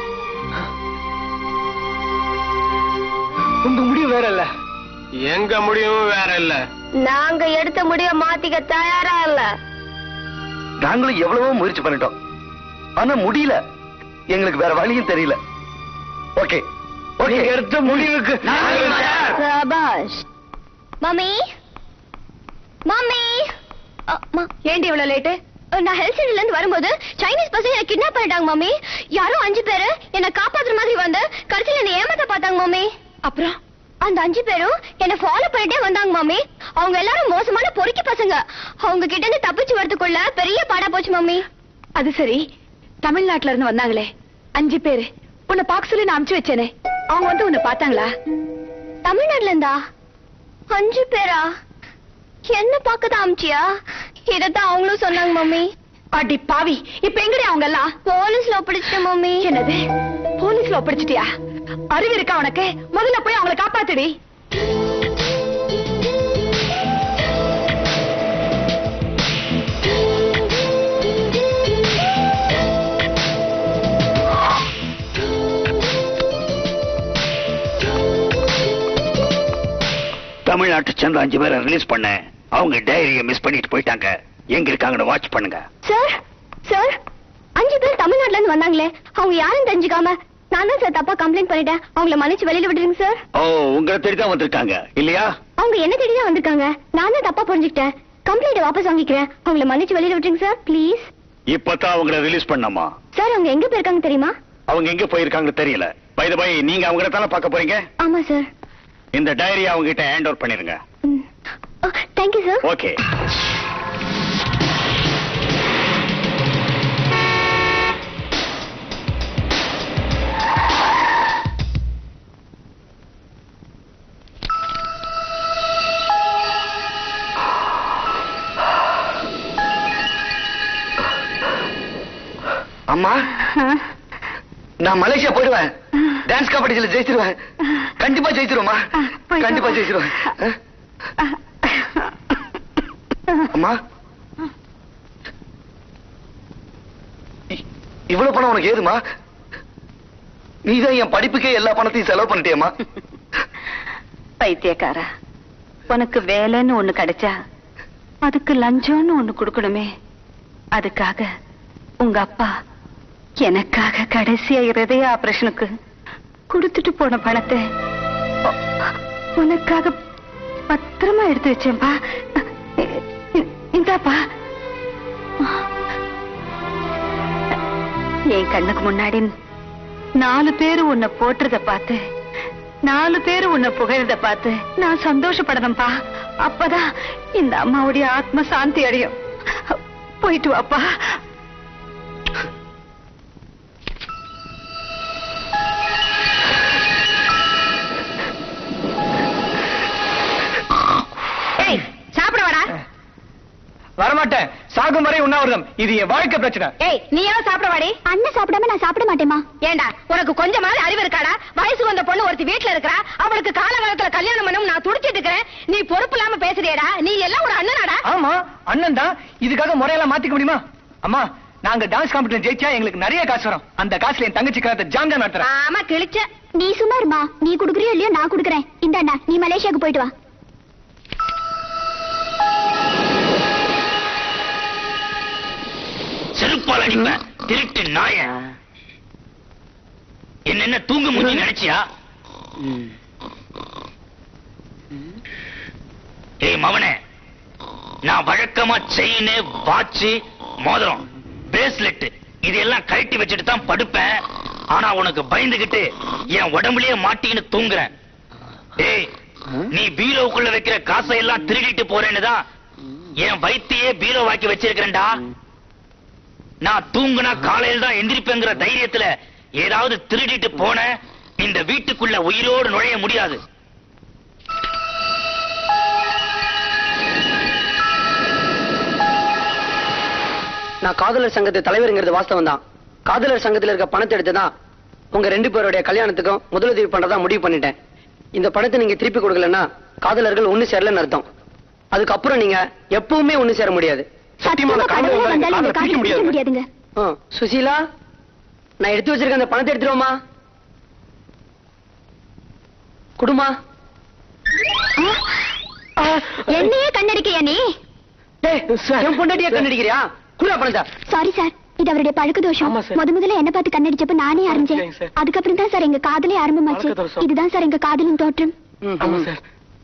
S7: உங்க முடிவு வேற இல்ல
S4: எங்க முடியும் வேற இல்ல
S2: நாங்க எடுத்த முடிய மாத்திக்க தயாரா இல்ல
S9: நாங்களும் எவ்வளவோ முயற்சி பண்ணிட்டோம் ஆனா முடியல எங்களுக்கு வேற வழியும் தெரியல ஓகே ஓகே
S7: எடுத்த முடிவுக்கு
S2: சபாஷ் மம்மி மம்மி
S11: ஏண்டி இவ்வளவு லேட்டு
S2: நான் ஹெல்த் சென்டர்ல இருந்து வரும்போது சைனீஸ் பசங்க என்ன கிட்னாப் பண்ணிட்டாங்க மம்மி யாரோ அஞ்சு பேரு என்ன காப்பாத்துற மாதிரி வந்து கடைசியில என்ன ஏமாத்த பார்த்தாங்க மம்மி
S11: அப்புறம்
S2: அந்த அஞ்சு பேரும் என்ன ஃபாலோ பண்ணிட்டே வந்தாங்க மம்மி அவங்க எல்லாரும் மோசமான பொறுக்கி பசங்க அவங்க கிட்ட இருந்து தப்பிச்சு வரதுக்குள்ள பெரிய பாடா போச்சு மம்மி
S11: அது சரி தமிழ்நாட்டுல இருந்து வந்தாங்களே அஞ்சு பேரு உன்னை பாக்க சொல்லி நான் அனுப்பிச்சு வச்சேனே அவங்க வந்து உன்னை பார்த்தாங்களா
S2: தமிழ்நாட்டுல இருந்தா அஞ்சு பேரா என்ன பார்க்கதான் அமிச்சியா இதத்தான் அவங்களும் சொன்னாங்க மம்மி
S11: அடி பாவி இப்ப எங்கடி அவங்க எல்லாம்
S2: போலீஸ்ல ஒப்படைச்சிட்டேன் மம்மி
S11: என்னது போலீஸ்ல ஒப்படைச்சிட்டியா அறிவு இருக்கா உனக்கு முதல்ல போய் அவங்கள காப்பாத்துடி
S9: தமிழ்நாட்டை சேர்ந்த அஞ்சு பேரை ரிலீஸ் பண்ண அவங்க டைரியை மிஸ் பண்ணிட்டு போயிட்டாங்க எங்க இருக்காங்கன்னு வாட்ச் பண்ணுங்க
S2: சார் சார் அஞ்சு பேர் தமிழ்நாட்டுல இருந்து வந்தாங்களே அவங்க யாரும் தெரிஞ்சுக்காம நான் தான் சார் தப்பா கம்ப்ளைண்ட் பண்ணிட்டேன் அவங்கள மன்னிச்சு வெளியில விட்டுருங்க சார்
S9: ஓ உங்களை தேடி தான் வந்திருக்காங்க இல்லையா
S2: அவங்க என்ன தேடி தான் வந்திருக்காங்க நான் தான் தப்பா புரிஞ்சுக்கிட்டேன் கம்ப்ளைண்ட் வாபஸ் வாங்கிக்கிறேன் அவங்கள மன்னிச்சு வெளியில விட்டுருங்க சார் ப்ளீஸ்
S9: இப்பதான் அவங்கள ரிலீஸ் பண்ணமா
S2: சார் அவங்க எங்க போயிருக்காங்க தெரியுமா
S9: அவங்க எங்க போயிருக்காங்க தெரியல பை பை நீங்க அவங்கள தானே பார்க்க போறீங்க
S2: ஆமா சார்
S9: இந்த டைரி அவங்க கிட்ட ஹேண்ட் ஓவர் பண்ணிருங்க
S2: தேங்க்யூ சார்
S9: ஓகே அம்மா நான் மலேசியா போயிடுவேன் டான்ஸ் காம்படிஷன்ல ஜெயிச்சிருவேன் கண்டிப்பா ஜெயிச்சிருவேம்மா
S11: போயிட்டு
S9: கண்டிப்பா
S11: வா.
S9: ஜெயிச்சிருவேன் அம்மா இ- இவ்வளவு பணம் உனக்கு ஏதுமா நீதான் என் படிப்புக்கே எல்லா பணத்தையும் செலவு பண்ணிட்டியம்மா
S11: பைத்தியக்காரா உனக்கு வேலைன்னு ஒண்ணு கிடைச்சா அதுக்கு லஞ்சம்னு ஒண்ணு கொடுக்கணுமே அதுக்காக உங்க அப்பா எனக்காக கடைசியா இருதய ஆபரேஷனுக்கு கொடுத்துட்டு போன பணத்தை உ- உனக்காக பத்திரமா எடுத்து வச்சேன்பா இ- இ- இந்தாப்பா என் கண்ணுக்கு முன்னாடி நாலு பேரு உன்னை போட்டுறத பார்த்து நாலு பேரு உன்னை புகழத பார்த்து நான் சந்தோஷப்படணும்பா அப்பதான் இந்த அம்மாவுடைய ஆத்ம சாந்தி அடையும் போயிட்டு வாப்பா
S4: மாட்டேன் சாகும் வரை உண்ணாவிரதம் இது என் வாழ்க்கை பிரச்சனை
S13: ஏய் நீ ஏன் சாப்பிட வாடி
S2: அண்ணன் சாப்பிடாம நான் சாப்பிட மாட்டேமா
S13: ஏண்டா உனக்கு கொஞ்சமாவது அறிவு இருக்காடா வயசு வந்த பொண்ணு ஒருத்தி வீட்டுல இருக்கறா அவளுக்கு காலகாலத்துல கல்யாணம் பண்ணணும் நான் துடிச்சிட்டு இருக்கிறேன் நீ பொறுப்பு இல்லாம பேசுறியடா நீ எல்லாம் ஒரு அண்ணனாடா
S4: ஆமா அண்ணன் தான் இதுக்காக முறையெல்லாம் மாத்திக்க முடியுமா அம்மா நாங்க டான்ஸ் காம்படிஷன் ஜெயிச்சா எங்களுக்கு நிறைய காசு வரும் அந்த காசுல என் தங்கச்சி கலத்தை ஜாம் ஜாம் நடத்துறேன்
S13: ஆமா கிழிச்ச
S2: நீ சும்மா இருமா நீ குடுக்குறியோ இல்லையோ நான் குடுக்குறேன் இந்தாண்டா நீ மலேசியாவுக்கு போயிட்டு வா
S10: செருப்பால் அடிப்பேன் திருட்டு நாய என்ன என்ன தூங்க முடிஞ்சு நினைச்சியா ஏய் மவனே நான் வழக்கமா செயின் வாட்ச் மோதிரம் பிரேஸ்லெட் இதெல்லாம் கழட்டி வச்சுட்டு தான் படுப்பேன் ஆனா உனக்கு பயந்துகிட்டு என் உடம்புலயே மாட்டின்னு தூங்குறேன் ஏய் நீ பீரோவுக்குள்ள வைக்கிற காசை எல்லாம் திருடிட்டு போறேன்னு தான் என் வயித்தையே பீரோவாக்கி வச்சிருக்கிறேன்டா நான் தூங்குனா காலையில தான் எந்திரிப்பேங்கிற தைரியத்துல ஏதாவது திருடிட்டு போன இந்த வீட்டுக்குள்ள உயிரோடு நுழைய முடியாது
S5: நான் காதலர் சங்கத்து தலைவருங்கிறது வாஸ்தவம் தான் காதலர் சங்கத்துல இருக்க பணத்தை எடுத்து தான் உங்க ரெண்டு பேருடைய கல்யாணத்துக்கும் முதலுதவி பண்றதா முடிவு பண்ணிட்டேன் இந்த பணத்தை நீங்க திருப்பி கொடுக்கலன்னா காதலர்கள் ஒண்ணு சேரலன்னு அர்த்தம் அதுக்கப்புறம் நீங்க எப்பவுமே ஒண்ணு சேர முடியாது
S2: சத்தியமா கடவுளே வந்தாலும் இந்த காரியம் செய்ய முடியாதுங்க
S5: ஆ, சுசீலா நான் எடுத்து வச்சிருக்க அந்த பணத்தை எடுத்துருவோமா குடுமா
S2: என்னையே கண்ணடிக்கையா நீ
S5: என் பொண்டாட்டியா கண்ணடிக்கிறியா குடா பணத்தை
S2: சாரி சார் இது அவருடைய பழக்க தோஷம் முத முதல்ல என்ன பார்த்து கண்ணடிச்சப்ப நானே அறிஞ்சேன் அதுக்கப்புறம் தான் சார் எங்க காதலே ஆரம்பமாச்சு
S4: பழக்க தோஷம்.
S2: இதுதான் சார் எங்க காதலின் தோற்றம்
S4: ஆமா சார்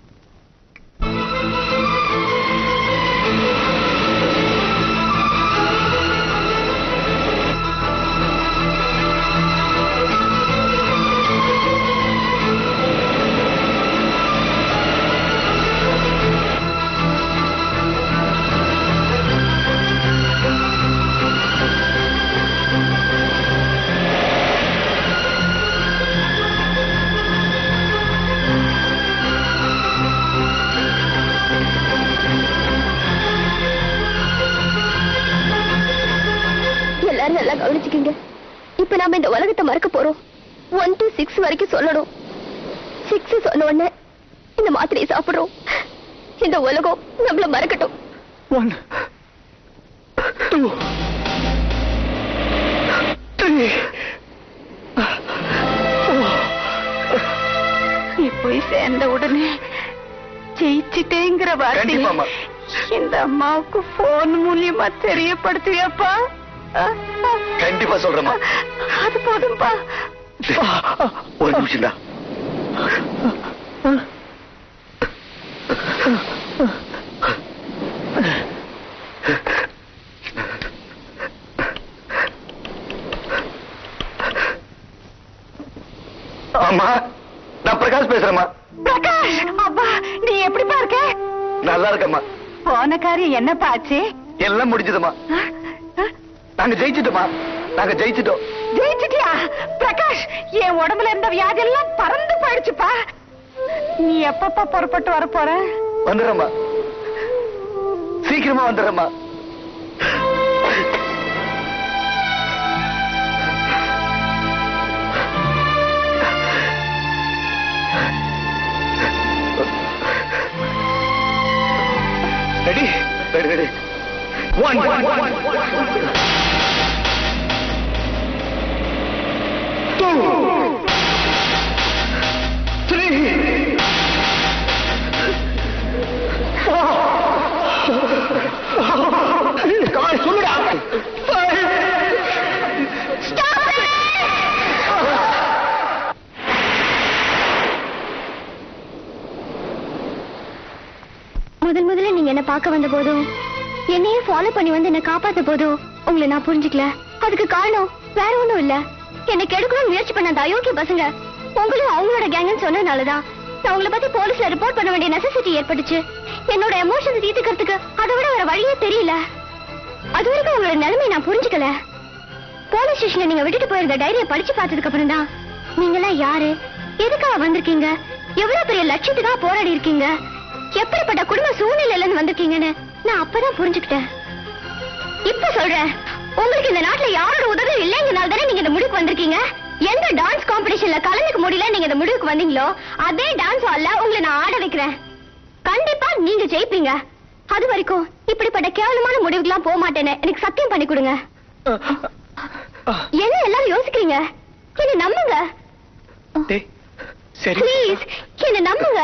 S2: எல்லாரும் நல்லா கவனிச்சுக்கீங்க இப்ப நாம இந்த உலகத்தை மறக்க போறோம் ஒன் டு சிக்ஸ் வரைக்கும் சொல்லணும் சிக்ஸ் சொன்ன உடனே இந்த மாத்திரையை சாப்பிடுறோம் இந்த உலகம் நம்மள மறக்கட்டும்
S4: ஒன் டூ த்ரீ
S11: நீ போய் சேர்ந்த உடனே ஜெயிச்சிட்டேங்கிற
S9: கண்டிப்பாம்மா.
S11: வார்த்தை இந்த அம்மாவுக்கு போன் மூலியமா தெரியப்படுத்துவியாப்பா
S9: கண்டிப்பா சொல்றேம்மா
S11: அது போதும்பா
S9: ஒரு நிமிஷம்டா ஆமா நான் பிரகாஷ் பேசுறேம்மா
S11: பிரகாஷ் அப்பா நீ எப்படிப்பா இருக்க
S9: நல்லா இருக்கம்மா
S11: போன காரியம் என்னப்பா ஆச்சு
S9: எல்லாம் முடிஞ்சதுமா நாங்க ஜெயிச்சிட்டோமா நாங்க ஜெயிச்சிட்டோம்
S11: ஜெயிச்சிட்டியா பிரகாஷ் என் உடம்புல இருந்த வியாதி எல்லாம் பறந்து போயிடுச்சுப்பா நீ எப்பப்பா புறப்பட்டு வர போற
S9: வந்துடுறேம்மா சீக்கிரமா வந்துடுறேம்மா
S4: ready
S9: ready ready
S4: one two three கால் சொல்லுடா
S2: முதல் முதல்ல நீங்க என்ன பார்க்க வந்த போதும் என்னையே ஃபாலோ பண்ணி வந்து என்ன காப்பாத்த போதும் உங்களை நான் புரிஞ்சுக்கல அதுக்கு காரணம் வேற ஒண்ணும் இல்ல என்னை கெடுக்கணும்னு முயற்சி பண்ண அந்த அயோக்கிய பசங்க உங்களும் அவங்களோட கேங்கன்னு சொன்னதுனாலதான் நான் உங்களை பத்தி போலீஸ்ல ரிப்போர்ட் பண்ண வேண்டிய நெசசிட்டி ஏற்பட்டுச்சு என்னோட எமோஷன்ஸ் தீர்த்துக்கிறதுக்கு அதை விட வேற வழியே தெரியல அது வரைக்கும் உங்களோட நிலைமை நான் புரிஞ்சுக்கல போலீஸ் ஸ்டேஷன்ல நீங்க விட்டுட்டு போயிருந்த டைரியை படிச்சு பார்த்ததுக்கு அப்புறம் தான் நீங்களாம் யாரு எதுக்காக வந்திருக்கீங்க எவ்வளவு பெரிய லட்சியத்துக்காக போராடி இருக்கீங்க எப்படிப்பட்ட குடும்ப சூழ்நிலையில இருந்து வந்திருக்கீங்கன்னு நான் அப்பதான் புரிஞ்சுக்கிட்டேன் இப்ப சொல்றேன் உங்களுக்கு இந்த நாட்டுல யாரோட உதவி இல்லைங்கனால தானே நீங்க இந்த முடிவுக்கு வந்திருக்கீங்க எந்த டான்ஸ் காம்படிஷன்ல கலந்துக்க முடியல நீங்க இந்த முடிவுக்கு வந்தீங்களோ அதே டான்ஸ் ஹால்ல உங்களை நான் ஆட வைக்கிறேன் கண்டிப்பா நீங்க ஜெயிப்பீங்க அது வரைக்கும் இப்படிப்பட்ட கேவலமான முடிவுக்குலாம் போக மாட்டேன்னு எனக்கு சத்தியம் பண்ணி கொடுங்க என்ன எல்லாரும் யோசிக்கிறீங்க என்ன நம்புங்க
S4: டேய் சரி
S2: ப்ளீஸ் என்ன நம்புங்க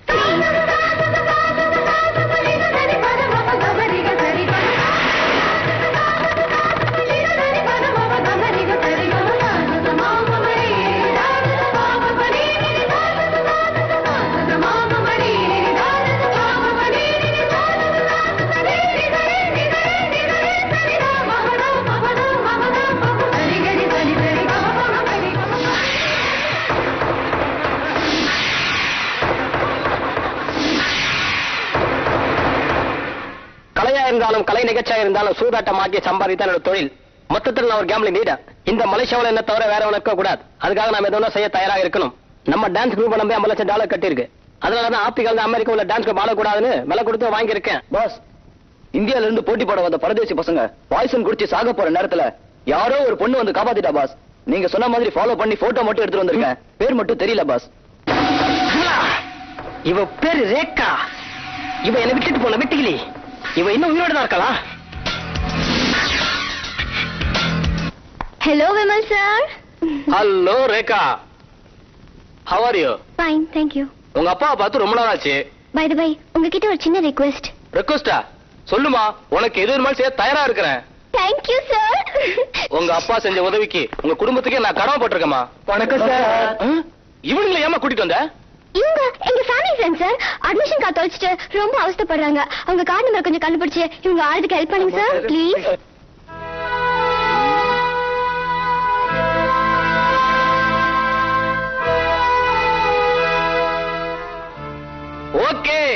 S8: கலையா இருந்தாலும் கலை நிகழ்ச்சியா இருந்தாலும் சூதாட்டமாக்கி சம்பாதித்தான் என்னோட தொழில் மொத்தத்தில் நான் ஒரு கேம்லிங் லீடர் இந்த மலேசியாவில் என்ன தவிர வேற இருக்க கூடாது அதுக்காக நாம எதுவும் செய்ய தயாராக இருக்கணும் நம்ம டான்ஸ் குரூப் நம்பி ஐம்பது லட்சம் டாலர் கட்டியிருக்கு அதனால தான் ஆப்பிரிக்கா அமெரிக்கா உள்ள டான்ஸ் குரூப் ஆடக்கூடாதுன்னு விலை கொடுத்து வாங்கியிருக்கேன்
S1: பாஸ் இந்தியால இருந்து போட்டி போட வந்த பரதேசி பசங்க பாய்சன் குடிச்சு சாக போற நேரத்துல யாரோ ஒரு பொண்ணு வந்து காப்பாத்திட்டா பாஸ் நீங்க சொன்ன மாதிரி ஃபாலோ பண்ணி போட்டோ மட்டும் எடுத்துட்டு வந்திருக்கேன் பேர் மட்டும் தெரியல பாஸ்
S8: இவ பேரு ரேகா இவ என்ன விட்டுட்டு போன விட்டுகிளி இவ இன்னும் உயிரோட தான் இருக்கலாம்
S2: hello Vimal sir
S8: hello Rekha how are you
S2: fine thank you
S8: உங்க அப்பாவை பார்த்து ரொம்ப நாள் ஆச்சு
S2: பை த பை உங்ககிட்ட ஒரு சின்ன ரிக்வெஸ்ட்
S8: ரெக்வஸ்டா சொல்லுமா உனக்கு எது வேணுமாலும் செய்ய தயாரா இருக்கிறேன்
S2: தேங்க் யூ சார்
S8: உங்க அப்பா செஞ்ச உதவிக்கு உங்க குடும்பத்துக்கே நான் கடமைப்பட்டிருக்கேமா
S4: வணக்கம் சார்
S8: இவனுங்களை ஏமா கூட்டிட்டு வந்த
S2: இவங்க எங்க family friend sir admission card தொலைச்சிட்டு ரொம்ப அவஸ்தைப்படுறாங்க அவங்க கார்டு நம்பர் கொஞ்சம் கண்டுபிடிச்சு இவங்க ஆளுக்கு ஹெல்ப் பண்ணுங்க சார் ப்ளீஸ்
S8: ஓகே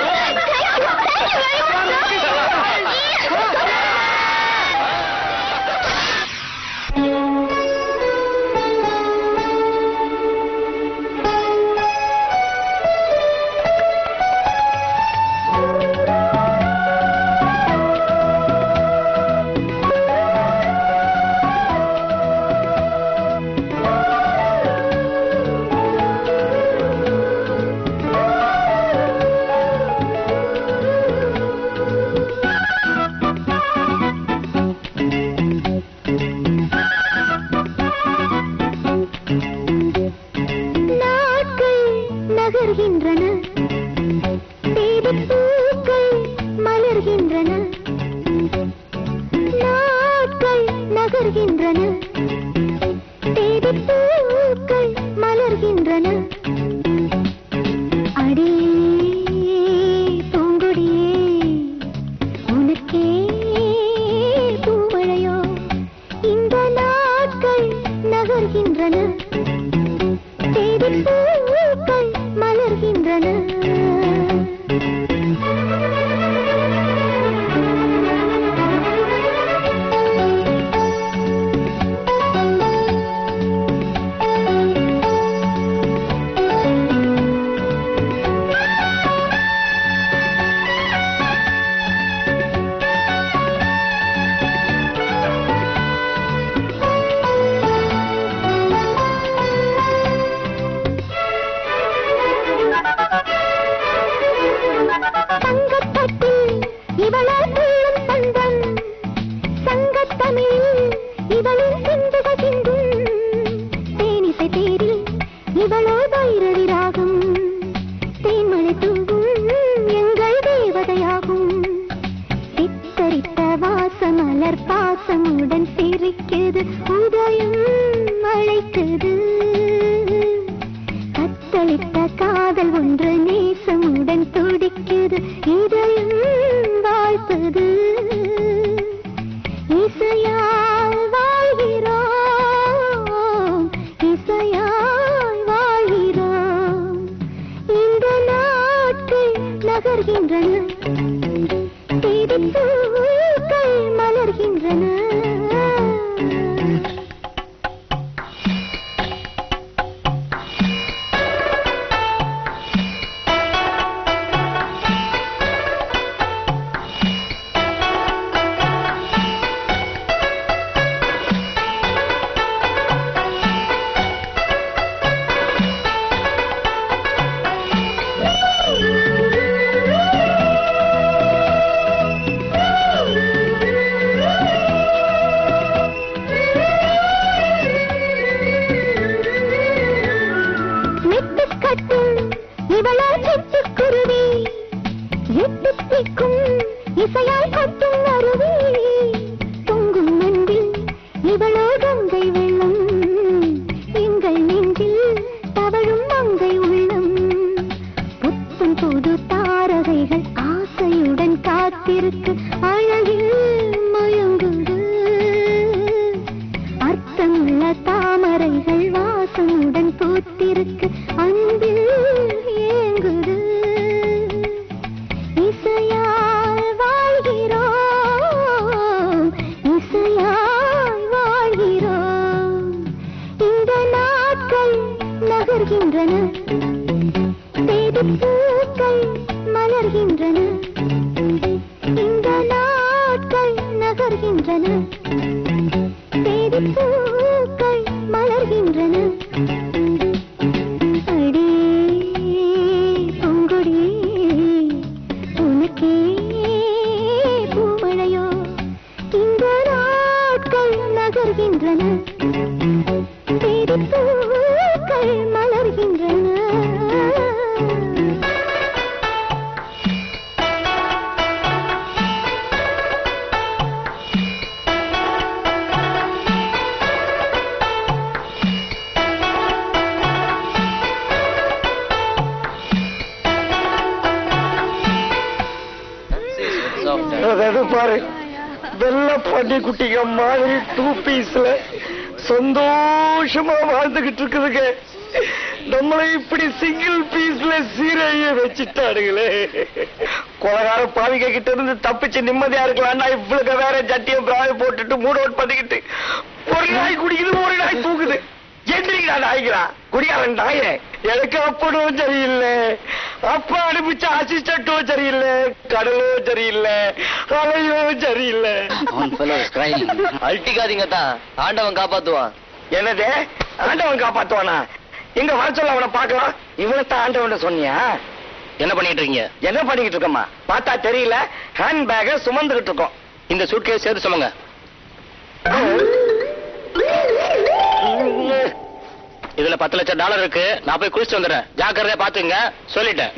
S2: நாட்கள் நகர்கின்றன பூக்கள் மலர்கின்றன நாட்கள் நகர்கின்றன பூக்கள் மலர்கின்றன அடே பூங்கொடியே உனக்கே பூமழையோ இந்த நாட்கள் நகர்கின்றன பூக்கள் மலர்கின்றன தங்கத்தட்டில் இவளால் துள்ளும் தந்தம் சங்கத்தமிழில் இவளின் சிந்துக சிந்தும் தேனிசை தேரில் இவளோ பைரவி ராகம் தேன்மழை தூவும் எங்கள் தேவதையாகும் சித்தரித்த வாசமலர் பாசமுடன் சிரிக்குது உதயம் அழைக்குது கத்தளித்த காதல் ஒன்று நேசமுடன் துடிக்குது இதயம் வாழ்த்துது இசையால் வாழ்கிறோம் இசையால் வாழ்கிறோம் இந்த நாட்கள் நகர்கின்றன பூக்கள் மலர்கின்றன பூத்திருக்கு அழகில் மயங்குது அர்த்தமுள்ள தாமரைகள் வாசமுடன் பூத்திருக்கு அன்பில் ஏங்குது இசையால் வாழ்கிறோம் இசையால் வாழ்கிறோம் இந்த நாட்கள் நகர்கின்றன தேடி பூக்கள் மலர்கின்றன இந்த நாட்கள் நகர்கின்றன தேடி பூக்கள் மலர்கின்றன அடே பொங்குடி உனக்கே பூமழையோ இந்த நாட்கள் நகர்கின்றன தேடி பூக்கள் மலர்கின்றன
S7: அதாவது பாரு வெள்ள பண்ணி குட்டிங்க மாதிரி டூ பீஸ்ல சந்தோஷமா வாழ்ந்துகிட்டு இருக்குதுங்க நம்மளை இப்படி சிங்கிள் பீஸ்ல சீரைய வச்சுட்டானுங்களே கொலகார பாவிக கிட்ட இருந்து தப்பிச்சு நிம்மதியா இருக்கலாம்னா இவ்வளவு வேற ஜட்டியும் பிராவை போட்டுட்டு மூட அவுட் பண்ணிக்கிட்டு ஒரு நாய் குடிக்குது ஒரு நாய் தூக்குது எந்திரிக்கிறா நாய்க்கிறா குடிக்காரன் நாயே எனக்கு அப்பனும் சரியில்லை அப்பா அனுப்பிச்ச அசிஸ்டன்ட்டும் சரியில்லை கடலும் சரியில்லை அலையும் சரியில்லை
S5: அழட்டிக்காதீங்க தான் ஆண்டவன் காப்பாத்துவான்
S7: என்னது ஆண்டவன் காப்பாத்துவானா எங்க வர சொல்ல அவனை பார்க்கலாம் இவனை தான் ஆண்டவன் சொன்னியா
S8: என்ன பண்ணிட்டு இருக்கீங்க
S7: என்ன பண்ணிக்கிட்டு இருக்கம்மா பார்த்தா தெரியல ஹேண்ட் பேக சுமந்துகிட்டு இருக்கோம்
S8: இந்த சூட்கேஸ் சேர்த்து சுமங்க இதுல பத்து லட்சம் டாலர் இருக்கு நான் போய் குளிச்சுட்டு வந்துடுறேன் ஜாக்கிரதையா பாத்துங்க சொல்லிட்டேன்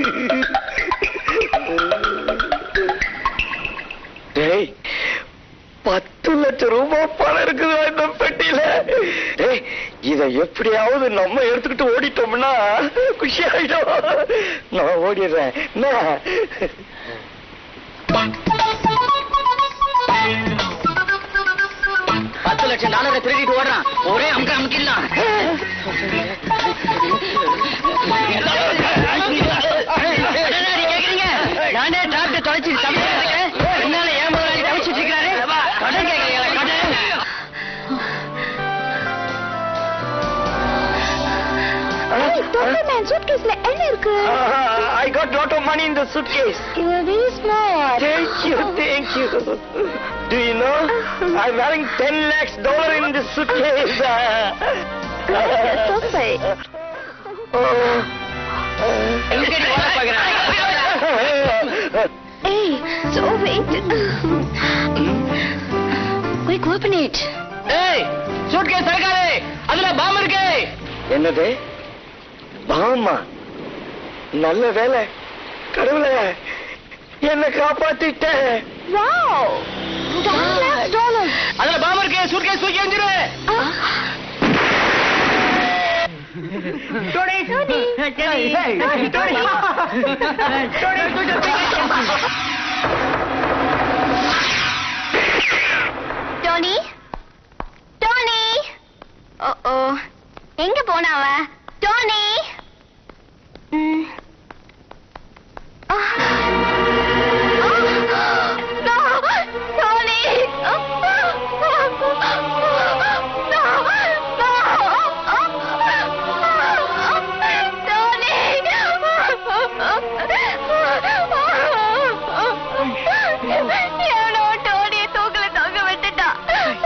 S7: டேய் பத்து லட்சம் ரூபாய் பணம் இருக்குது இந்த பெட்டியில டேய் இத எப்படியாவது நம்ம எடுத்துக்கிட்டு ஓடிட்டோம்னா குஷி ஆயிடும் நான் ஓடிடுறேன் என்ன?
S6: பத்து லட்சம் டாலரை திருடிட்டு ஓடுறான் ஒரே அமுக்க அமுக்கிடலாம் நானே டாக்டர் தொலைச்சு சமைச்சிருக்கேன் என்னால ஏன் முதலாளி தவிச்சிட்டு இருக்கிறாரு கடன் கேட்கறீங்களா கடன்
S2: சூட்கேஸ்ல என்ன இருக்கு
S7: I got lot of money in the suitcase.
S2: Very small
S7: Thank you, thank you. Do you know? I'm having 10 lakhs dollar in this suitcase.
S6: எங்கடி ஓட பாக்குறேன்
S2: Hey, so wait. Quick, open it.
S8: ஏய் சூட்கேஸ் திறக்காதே அதுல பாம் இருக்கு
S7: என்னது பாமா நல்ல வேலை கடவுளே என்ன காப்பாத்திட்ட
S2: Wow! Ten lakhs dollars.
S8: அதுல பாம் இருக்கு சூட்கேஸ் தூக்கி எஞ்சிரு
S2: டோனி டோனி ஓ ஓ எங்க போனா அவ டோனி ம். ஆ. ஆ. No. டோனி. No. டோனி. எவனோ டோனியை தூக்குல தொங்க விட்டுட்டான்.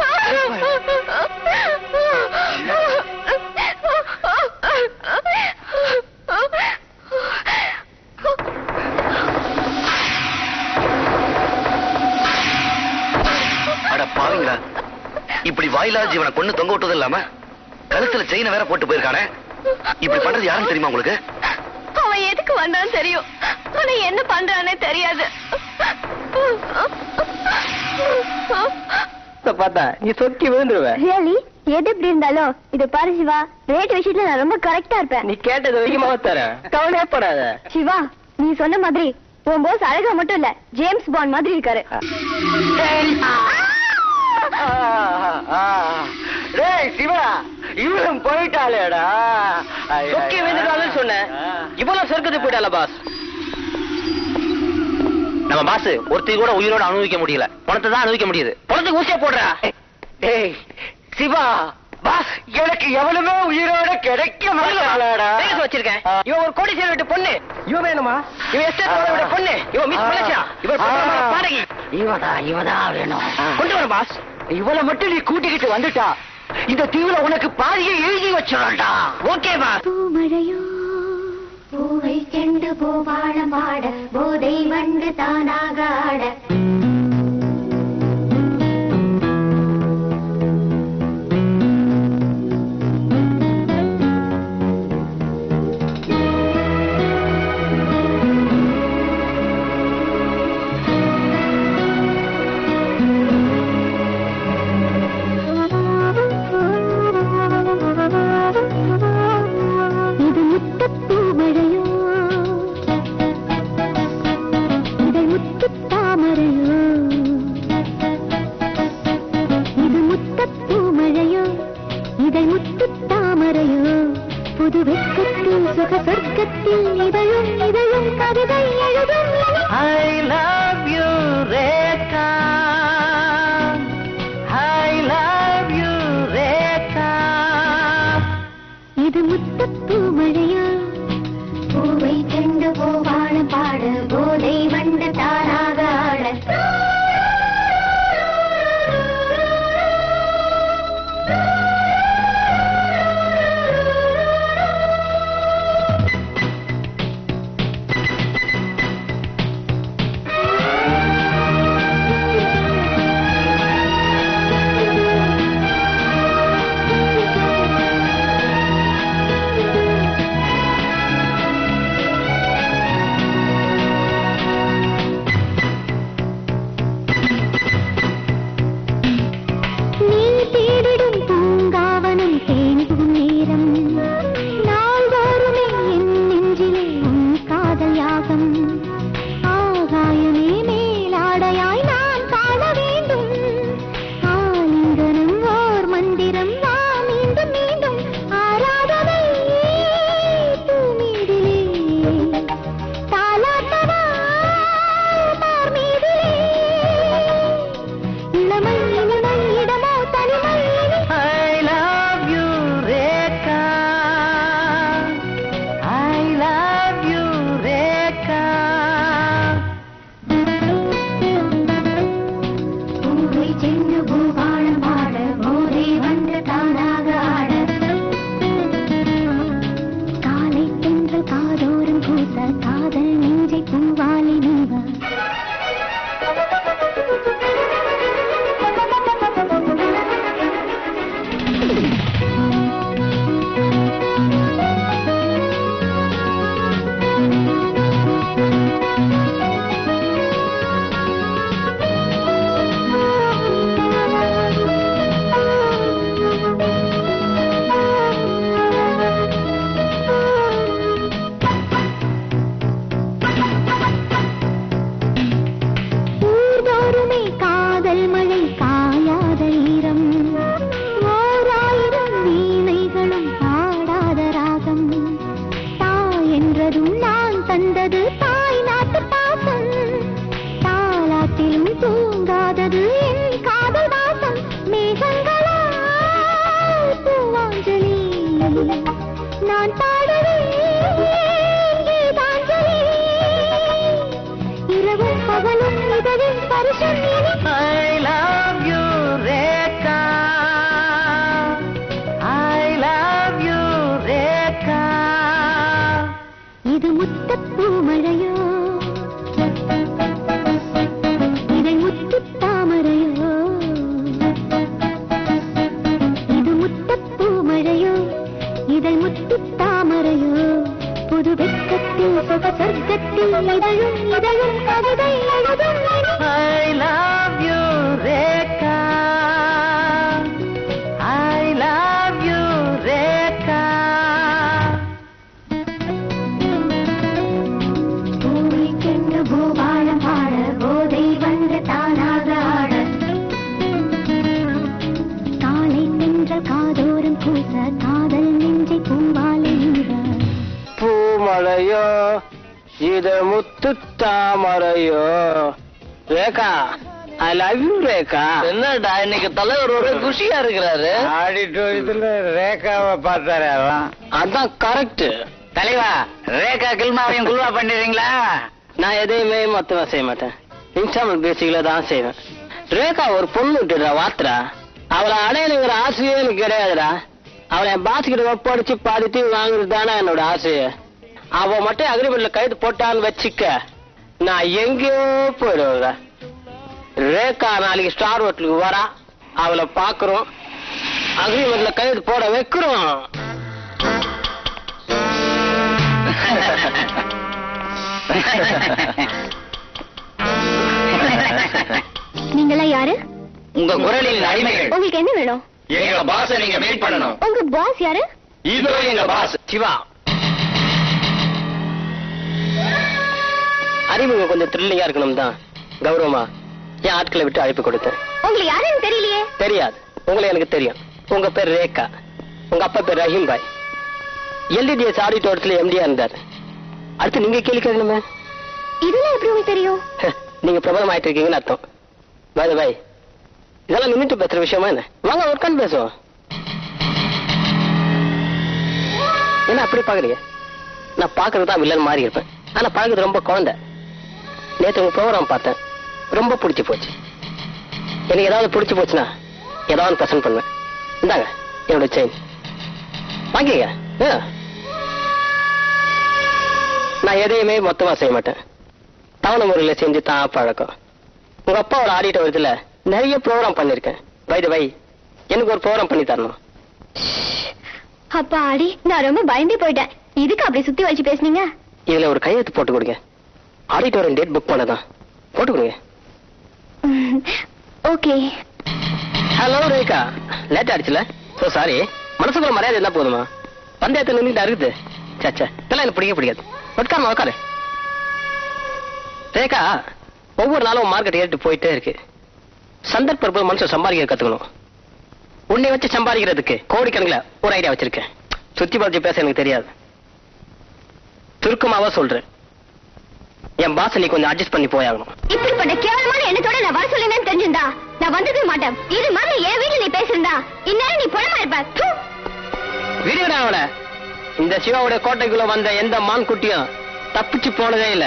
S9: அட பாருங்களா இப்படி வாயிலா ஜீவனை கொண்டு தொங்க விட்டது இல்லாம கழுத்துல செயினை வேற போட்டு போயிருக்கானே இப்படி பண்றது யாருன்னு தெரியுமா உங்களுக்கு
S2: அவன் எதுக்கு வந்தான்னு தெரியும் ஆனா என்ன பண்றானே தெரியாது
S5: பார்த்தா நீ சொக்கி விழுந்துருவ
S2: ரியலி எது எப்படி இருந்தாலும் இது பாரு சிவா ரேட் விஷயத்துல நான் ரொம்ப கரெக்டா இருப்பேன்
S5: நீ கேட்டது வரைக்கும் தரேன் கவலையே படாத
S2: சிவா நீ சொன்ன மாதிரி உன் போஸ் அழகா மட்டும் இல்ல ஜேம்ஸ் பாண்ட் மாதிரி இருக்காரு
S5: டேய் சிவா இவளும் போயிட்டாளேடா
S8: சொக்கி விழுந்துட்டாலும் சொன்னேன் இவ்வளவு சொர்க்கத்துக்கு போயிட்டால பாஸ்
S10: நம்ம பாஸ் ஒருத்தி கூட உயிரோட அனுபவிக்க முடியல பணத்தை தான் அனுபவிக்க முடியுது
S8: பணத்துக்கு ஊசியா போடுறா
S5: டேய் சிவா பாஸ் எனக்கு எவனுமே உயிரோட கிடைக்க மாட்டாளேடா
S8: பேச வச்சிருக்கேன் இவன் ஒரு கோடீஸ்வரர் வீட்டு பொண்ணு இவன் வேணுமா இவன் எஸ்டேட் வீட்டு பொண்ணு இவன் மிஸ் மலேசியா இவன் பிரபலமான பாடகி
S5: இவதா இவதா வேணும்
S8: கொண்டு வர பாஸ்
S5: இவளை மட்டும் நீ கூட்டிக்கிட்டு வந்துட்டா இந்த தீவுல உனக்கு பாதியை எழுதி வச்சிடா
S8: ஓகே பாஸ்
S2: பூமழையோ பூவை செண்டு பூவாழம் பாட போதை வண்டு தானாக ஆட இது முத்தப்பூ மழையோ இதை முத்துத் தாமரையோ இது முத்தப்பூ மழையோ இதை முத்துத் தாமரையோ புது வெட்கத்தில் சுக சொர்க்கத்தில் இதழும் இதழும் கவிதை எழுதும்
S5: I love you Rekha I love you Rekha
S2: இது முத்தப்பூ மழையா பூவை செண்டு பூவாழ பாட போதை வண்டு தானாக ஆட நீ தேடிடும் பூங்காவனம் தேனிகும் நேரம் நாள்தோறுமே என் நெஞ்சிலே உன் காதல் யாகம் ஆகாயமே மேலாடையாய் நான் காண வேண்டும் ஆலிங்கனம் ஓர் மந்திரம் வா மீண்டும் மீண்டும் ஆராதனை பூமீதிலே தாலாட்டவா மார் மீதிலே இளமை இனிமை இடமோ தனிமை
S5: I love you Rekha I love you Rekha
S2: பூவை சென்று பூபாலம் பாட போதை வந்து தானாக ஆட காலை தென்று காதோறும் பூச காதல் நெஞ்சை பூவாலி நீவ ஊர்தோறுமே காதல் மழை காயாத ஈரம் ஓராயிரம் வீணைகளும் பாடாத ராகம் தாய் என்றதும் நான் தந்தது தாய் நாட்டு பாசம் தாலாட்டிலும் தூங்காதது என் காதல் வாசம் மேகங்களா பூவாஞ்சலி நான் பாடவே கீதாஞ்சலி இரவும் பகலும் இதழின் பரிசம் இனி
S5: I love you Rekha I love you Rekha
S2: இது முத்தப்பூ மழையோ இதை முத்துத் தாமரையோ இது முத்தப்பூ மழையோ இதை முத்துத் தாமரையோ புது வெட்கத்தில் சுக சொர்க்கத்தில் இதழும் இதழும் கவிதை எழுதும் இனி.
S5: I love you Rekha I love you Rekha
S2: பூவை சென்று பூ
S5: மழையோ இது முத்து தாமரையோ Rekha I love you Rekha
S6: என்னடா இன்னைக்கு தலைவர் ஒரு குஷியா இருக்கிறாரு
S5: ஆடிட்டோரியத்துல ரேகாவை பார்த்தாரு அதான் அதான் கரெக்ட்
S6: தலைவா ரேகா கில்மாவையும் குல்வா பண்ணிடுறீங்களா
S5: நான் எதையுமே மொத்தமா செய்ய மாட்டேன் இன்ஸ்டால்மெண்ட் பேசிக்கல தான் செய்வேன் ரேகா ஒரு பொண்ணு விட்டுடுறா வாத்துறா அவளை அடையணுங்கிற ஆசையே எனக்கு கிடையாதுடா அவளை என் பாஸ் கிட்ட ஒப்படைச்சு பாதித்து வாங்குறது தானே என்னோட ஆசையே அவ மட்டும் அக்ரிமெண்ட்ல கைது போட்டான்னு வச்சுக்க நான் எங்கேயோ போயிடுவேன் ரேகா நாளைக்கு ஸ்டார் ஹோட்டலுக்கு வரா அவளை பாக்குறோம் அக்ரிமெண்ட்ல கைது போட வைக்கிறோம்
S2: நீங்களாம் யாரு
S6: உங்க குரலின் அடிமைகள்
S2: உங்களுக்கு என்ன வேணும்
S10: எங்க பாஸ நீங்க மீட் பண்ணணும்
S2: உங்க பாஸ் யாரு
S10: இதோ எங்க பாஸ்
S5: சிவா அறிமுகம் கொஞ்சம் த்ரில்லிங்கா இருக்கணும் தான் கௌரவமா என் ஆட்களை விட்டு அழைப்பு கொடுத்தேன்
S2: உங்களுக்கு யாருன்னு தெரியலையே
S5: தெரியாது உங்களை எனக்கு தெரியும் உங்க பேர் ரேகா உங்க அப்பா பேர் ரஹீம் பாய் எல்டிடிஎஸ் ஆடிட்டோரத்துல எம்டியா இருந்தார் அடுத்து நீங்க கேள்வி கேட்கணுமே
S2: இதெல்லாம் எப்படி உங்களுக்கு தெரியும்
S5: நீங்க பிரபலம் ஆயிட்டு இருக்கீங்கன்னு அர்த்தம் பாய் பாய் இதெல்லாம் நின்னுட்டு பேசுற விஷயமா என்ன வாங்க உட்காந்து பேசுவோம் என்ன அப்படி பாக்குறீங்க நான் பாக்குறது தான் வில்லன் மாறி இருப்பேன் ஆனா பழகுறது ரொம்ப குழந்தை நேத்து உங்க ப்ரோக்ராம் பார்த்தேன் ரொம்ப பிடிச்சு போச்சு எனக்கு ஏதாவது பிடிச்சு போச்சுன்னா ஏதாவது பிரசன்ட் பண்ணுவேன் இந்தாங்க என்னோட செயின் வாங்கிங்க ஆ. நான் எதையுமே மொத்தமா செய்ய மாட்டேன் தவணை முறையில செஞ்சு தான் பழக்கம் உங்க அப்பாவோட ஆடிட்டோரியத்துல நிறைய ப்ரோக்ராம் பண்ணிருக்கேன் வைது வை எனக்கு ஒரு ப்ரோக்ராம் பண்ணி தரணும்
S2: அப்பாடி நான் ரொம்ப பயந்தே போயிட்டேன் இதுக்கு அப்படி சுத்தி வச்சு பேசுனீங்க
S5: இதுல ஒரு கையெழுத்து போட்டு கொடுங்க ஆடிட்டோரியம் டேட் புக் பண்ணதான் போட்டு கொடுங்க
S2: ஓகே
S5: ஹலோ ரேகா லேட் ஆயிடுச்சுல சோ சாரி மனசுக்குள்ள மரியாதை இருந்தா போதுமா பந்தயத்தை நின்றுட்டு இருக்குது சச்சா இதெல்லாம் எனக்கு பிடிக்க பிடிக்காது உட்காருமா உட்காரு ரேகா ஒவ்வொரு நாளும் மார்க்கெட் ஏறிட்டு போயிட்டே இருக்கு சந்தர்ப்ப மனுஷன் சம்பாதிக்க கத்துக்கணும் உன்னை வச்சு சம்பாதிக்கிறதுக்கு கோடிக்கணக்கில் ஒரு ஐடியா வச்சிருக்கேன் சுத்தி பறிச்சு பேச எனக்கு தெரியாது சுருக்கமாவா சொல்றேன் என் பாச நீ கொஞ்சம் அட்ஜஸ்ட் பண்ணி போயாகணும்
S2: இப்படிப்பட்ட கேவலமான எண்ணத்தோட நான் வர சொல்லுங்கன்னு தெரிஞ்சிருந்தா நான் வந்ததே மாட்டேன் இது மாதிரி என் வீட்டுல நீ பேசியிருந்தா இந்நேரம் நீ பணமா இருப்ப தூ.
S5: வீடியோடா அவள இந்த சிவாவுடைய கோட்டைக்குள்ள வந்த எந்த மான் குட்டியும் தப்பிச்சு போனதே இல்ல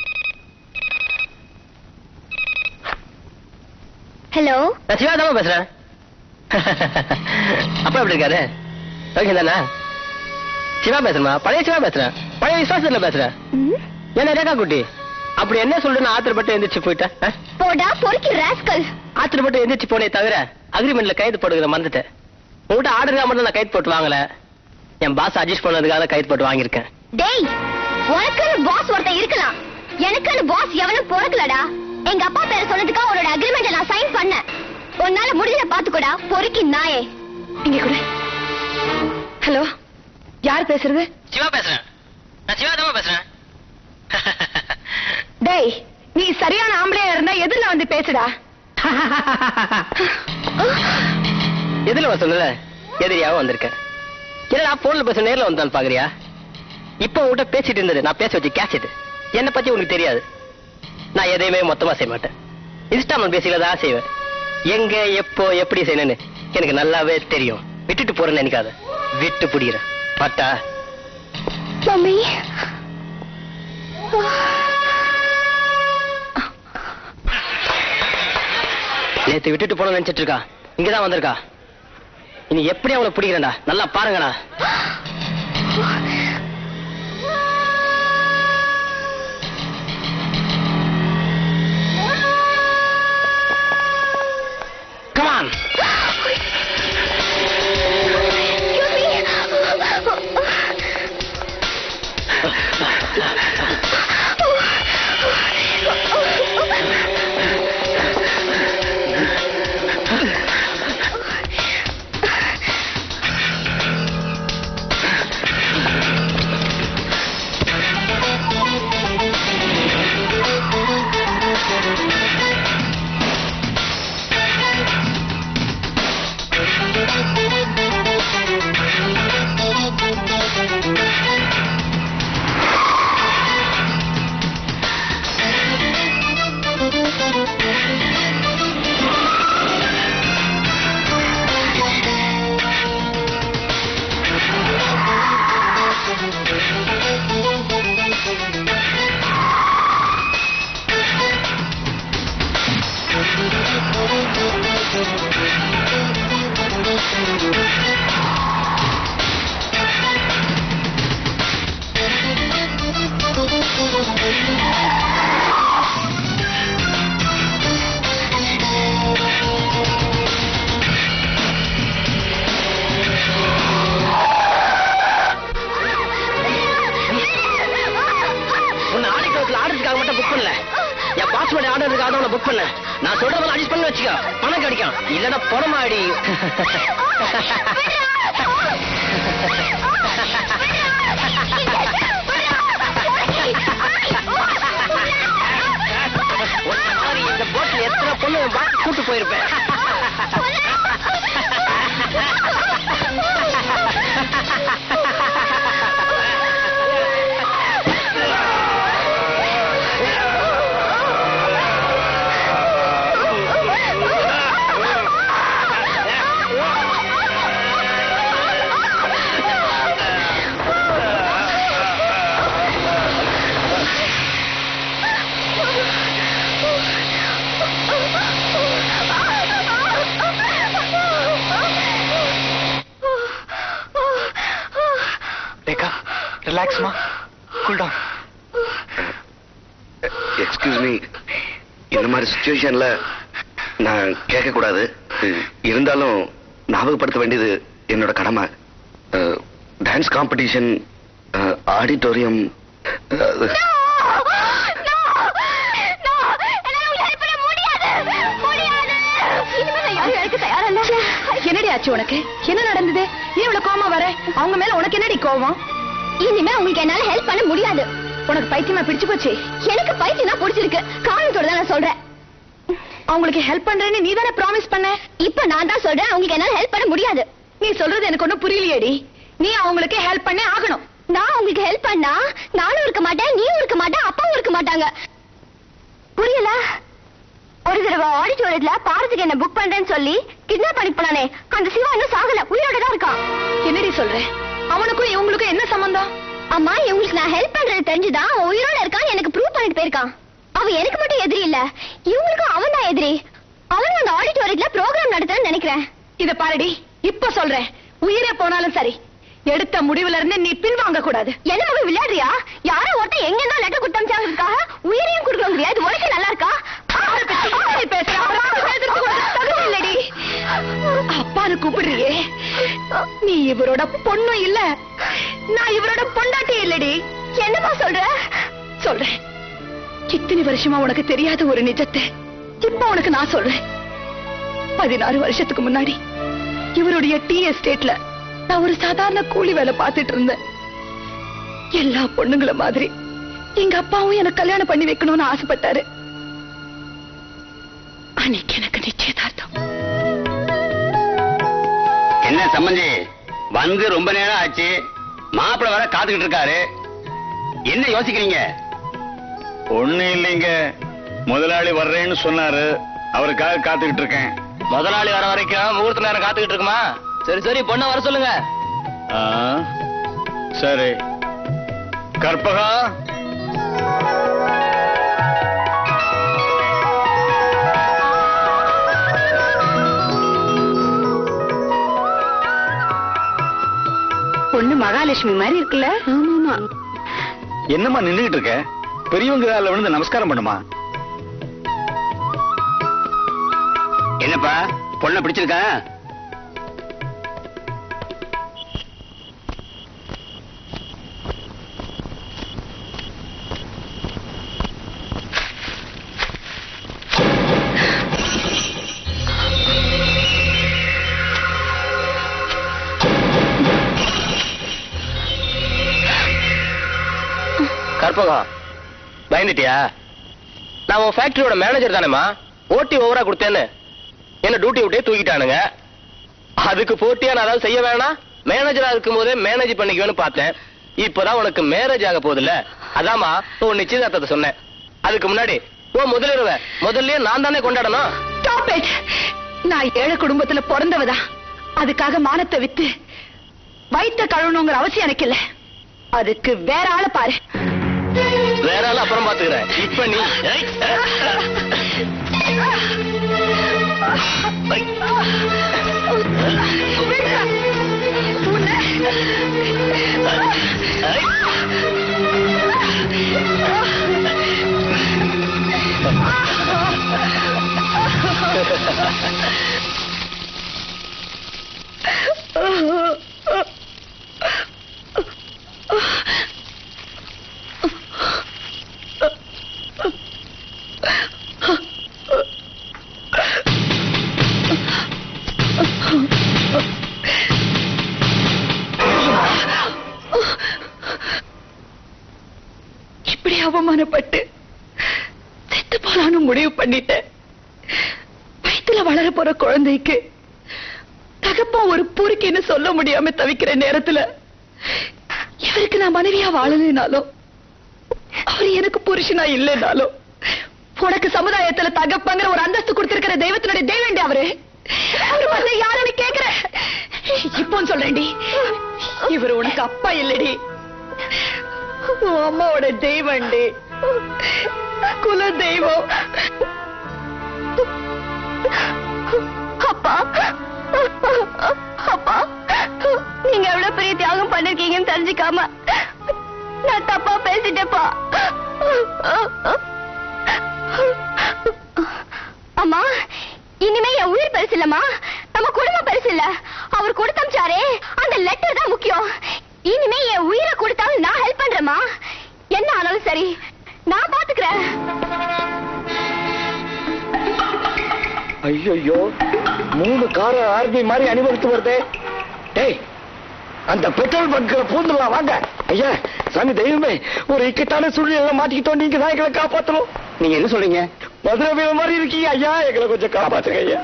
S2: ஹலோ
S5: நான் சிவா தான் பேசுறேன் அப்பா எப்படி இருக்காரு ஓகே தானே சிவா பேசுறமா பழைய சிவா பேசுறேன் பழைய விசுவாசத்துல பேசுறேன்
S2: ம்?
S5: என்ன ரேகா குட்டி அப்படி என்ன சொல்லு நான் ஆத்திரப்பட்டு எந்திரிச்சு போயிட்டேன் ஆ?
S2: போடா பொறுக்கி ராஸ்கல்
S5: ஆத்திரப்பட்டு எந்திரிச்சு போனே தவிர அக்ரிமெண்ட்ல கைது போடுகிற மறந்துட்டேன் உங்ககிட்ட ஆர்டர் மட்டும் நான் கைது போட்டு வாங்கல என் பாஸ் அட்ஜஸ்ட் பண்ணதுக்காக கைது போட்டு வாங்கியிருக்கேன்
S2: டேய் உனக்குன்னு பாஸ் ஒருத்தன் இருக்கலாம் எனக்குன்னு பாஸ் எவனும் பொறுக்கலடா எங்க அப்பா பேரை சொன்னதுக்கு அவனோட அக்ரிமெண்ட் நான் சைன் பண்ணேன் உன்னால முடிஞ்சத பாத்துக்கோடா பொறுக்கி நாயே
S11: இங்க கூட ஹலோ யார் பேசுறது
S5: சிவா பேசுறேன் நான் சிவா தான் பேசுறேன்
S11: டேய் நீ சரியான ஆம்பளையா இருந்தா எதிரில வந்து பேசுடா
S5: எதுல வர சொல்லல எதிரியாவும் வந்திருக்கேன் என்னடா போன்ல பேச நேர்ல வந்தாலும் பாக்குறியா இப்ப உன்கிட்ட பேசிட்டு இருந்தது நான் பேச வச்சு கேட்சது என்னை பத்தி உனக்கு தெரியாது நான் எதையுமே மொத்தமா செய்ய மாட்டேன் இன்ஸ்டால்மெண்ட் பேசிக்கல தான் செய்வேன் எங்க எப்போ எப்படி செய்யணும்னு எனக்கு நல்லாவே தெரியும் விட்டுட்டு போறேன்னு நினைக்காத விட்டு புடிக்கிறேன் பட்டா
S2: மம்மி
S5: நேத்து விட்டுட்டு போன நினைச்சிட்டு இருக்கா இங்கதான் வந்திருக்கா இனி எப்படி அவளை பிடிக்கிறேன்டா நல்லா பாருங்கடா கமான்
S8: டான்ஸ்ல ஆடுறதுக்காக மட்டும் புக் பண்ணல என் பாஸ்வேர்டு ஆடுறதுக்காக தான் உன்னை புக் பண்ண நான் சொல்றதெல்லாம் அட்ஜஸ்ட் பண்ணி வச்சுக்கோ பணம் கிடைக்கும் இல்லைன்னா பணமாடி உன்னை மாதிரி இந்த போட்ல எத்தனை பொண்ணு பாட்டு கூட்டு போயிருப்பேன்
S9: ரேகா ரிலாக்ஸ்மா கூல் டவுன் எக்ஸ்கியூஸ் மீ இந்த மாதிரி சுச்சுவேஷன்ல நான் கேட்கக்கூடாது இருந்தாலும் ஞாபகப்படுத்த வேண்டியது என்னோட கடமை டான்ஸ் காம்படிஷன் ஆடிட்டோரியம்
S11: என்னடி ஆச்சு உனக்கு என்ன நடந்தது ஏன் இவ்வளவு கோமா வர அவங்க மேல உனக்கு என்னடி கோவம்
S2: இனிமே உங்களுக்கு என்னால ஹெல்ப் பண்ண முடியாது
S11: உனக்கு பைத்தியமா பிடிச்சு போச்சு
S2: எனக்கு பைத்தியம் தான் பிடிச்சிருக்கு காரணத்தோட தான் நான் சொல்றேன்
S11: அவங்களுக்கு ஹெல்ப் பண்றேன்னு நீ தானே ப்ராமிஸ் பண்ண
S2: இப்ப நான் தான் சொல்றேன் அவங்களுக்கு என்னால ஹெல்ப் பண்ண முடியாது
S11: நீ சொல்றது எனக்கு ஒண்ணும் புரியலையேடி நீ அவங்களுக்கு ஹெல்ப் பண்ணே ஆகணும்
S2: நான் உங்களுக்கு ஹெல்ப் பண்ணா நானும் இருக்க மாட்டேன் நீயும் இருக்க மாட்டேன் அப்பாவும் இருக்க மாட்டாங்க புரியல ஒரு தடவை ஆடிட்டோரியத்துல பாரதிக்கு என்ன புக் பண்றேன்னு சொல்லி கிட்னாப் பண்ணி போனானே அந்த சிவா இன்னும் சாகல உயிரோட தான் இருக்கான்
S11: என்னடி சொல்ற அவனுக்கும் இவங்களுக்கும் என்ன சம்பந்தம்
S2: அம்மா இவங்களுக்கு நான் ஹெல்ப் பண்றது தெரிஞ்சுதான் அவன் உயிரோட இருக்கான்னு எனக்கு ப்ரூவ் பண்ணிட்டு போயிருக்கான் அவன் எனக்கு மட்டும் எதிரி இல்ல இவங்களுக்கும் அவன் தான் எதிரி அவன் அந்த ஆடிட்டோரியத்துல ப்ரோக்ராம் நடத்துறேன்னு நினைக்கிறேன்
S11: இத பாருடி இப்ப சொல்றேன் உயிரே போனாலும் சரி எடுத்த முடிவுல இருந்து நீ பின்வாங்க கூடாது
S2: என்ன மகன் விளையாடுறியா யாரோ ஒருத்தன் எங்க இருந்தா லெட்டர் கொடுத்தாங்க உயிரையும் கொடுக்க முடியாது உனக்கு நல்லா இருக்கா
S11: அப்படி பேசுற, அவரை பேசுறதுக்கு உனக்கு தகுதி இல்லடி. அப்பான்னு கூப்பிடுறியே நீ இவரோட பொண்ணும் இல்ல நான் இவரோட பொண்டாட்டி இல்லடி
S2: என்னமா சொல்ற
S11: சொல்றேன் இத்தனை வருஷமா உனக்கு தெரியாத ஒரு நிஜத்தை இப்ப உனக்கு நான் சொல்றேன் பதினாறு வருஷத்துக்கு முன்னாடி இவருடைய டீ எஸ்டேட்ல நான் ஒரு சாதாரண கூலி வேலை பார்த்துட்டு இருந்தேன் எல்லா பொண்ணுங்கள மாதிரி எங்க அப்பாவும் எனக்கு கல்யாணம் பண்ணி வைக்கணும்னு ஆசைப்பட்டாரு அன்னைக்கு எனக்கு நிச்சயதார்த்தம்
S14: என்ன சம்பந்தி வந்து ரொம்ப நேரம் ஆச்சு மாப்பிள்ளை வர காத்துக்கிட்டு இருக்காரு என்ன யோசிக்கிறீங்க
S15: ஒண்ணு இல்லைங்க முதலாளி வர்றேன்னு சொன்னாரு அவருக்காக காத்துக்கிட்டு இருக்கேன்
S8: முதலாளி வர வரைக்கும் முகூர்த்த நேரம் காத்துக்கிட்டு இருக்குமா சரி சரி பொண்ணை வர சொல்லுங்க
S15: ஆ, சரி கற்பகா
S11: பொண்ணு மகாலட்சுமி மாதிரி இருக்குல்ல ஆமாமா
S15: என்னம்மா நின்னுகிட்டு இருக்க பெரியவங்க காலில் விழுந்து நமஸ்காரம் பண்ணுமா
S14: என்னப்பா பொண்ணை பிடிச்சிருக்கா
S8: கற்பகம் பயந்துட்டியா நான் உன் ஃபேக்டரியோட மேனேஜர் தானேம்மா ஓட்டி ஓவரா கொடுத்தேன்னு என்ன டியூட்டி விட்டே தூக்கிட்டானுங்க அதுக்கு போட்டியா நான் அதாவது செய்ய வேணாம் மேனேஜரா இருக்கும் போதே மேனேஜ் பண்ணிக்குவேன்னு பார்த்தேன் இப்பதான் உனக்கு மேரேஜ் ஆக போகுதுல்ல அதாம்மா உன் நிச்சயதார்த்தத்தை சொன்னேன் அதுக்கு முன்னாடி ஓ முதலிரவ முதல்லயே நான் தானே கொண்டாடணும்
S11: Stop it! நான் ஏழை குடும்பத்துல பிறந்தவதா அதுக்காக மானத்தை வித்து வயித்த கழுவணுங்கிற அவசியம் எனக்கு இல்ல அதுக்கு வேற ஆளை பாரு
S8: வேற ஆள் அப்புறம் பாத்துக்கிறேன் இப்ப நீ ஏய்,
S11: இப்படி அவமானப்பட்டு செத்து போலான்னு முடிவு பண்ணிட்டேன் வயித்துல வளர போற குழந்தைக்கு தகப்பா ஒரு பொறுக்கின்னு சொல்ல முடியாம தவிக்கிற நேரத்துல இவருக்கு நான் மனைவியா வாழலைனாலும் அவர் எனக்கு புருஷனா இல்லைனாலும் உனக்கு சமுதாயத்துல தகப்பங்கிற ஒரு அந்தஸ்து கொடுத்திருக்கிற தெய்வத்தினுடைய தெய்வண்டி அவரு அவரு வந்து யாருன்னு கேக்குறேன் இப்போ சொல்றேன்டி இவர் உனக்கு அப்பா இல்லடி உன் அம்மாவோட தெய்வண்டி குல தெய்வம்
S2: அப்பா அப்பா நீங்க எவ்வளவு பெரிய தியாகம் பண்ணிருக்கீங்கன்னு தெரிஞ்சுக்காம நான் தப்பா பேசிட்டேப்பா அம்மா இனிமே என் உயிர் பெருசு இல்லம்மா நம்ம குடும்பம் பெருசு இல்ல அவர் கொடுத்தமிச்சாரே அந்த லெட்டர் தான் முக்கியம் இனிமே என் உயிரை கொடுத்தாலும் நான் ஹெல்ப் பண்றேம்மா என்ன ஆனாலும் சரி நான் பாத்துக்கிறேன்
S7: ஐயோ மூணு கார ஆர்மி மாதிரி அணிவகுத்து வருதே டேய் அந்த பெட்ரோல் பங்க்ல பூந்துலாம் வாங்க ஐயா சாமி தெய்வமே ஒரு இக்கட்டான சூழ்நிலை மாட்டிக்கிட்டோம் நீங்க தான் எங்களை காப்பாத்தணும் நீங்க என்ன சொல்றீங்க மதுரை வீர மாதிரி இருக்கீங்க ஐயா எங்களை கொஞ்சம் காப்பாத்துங்க ஐயா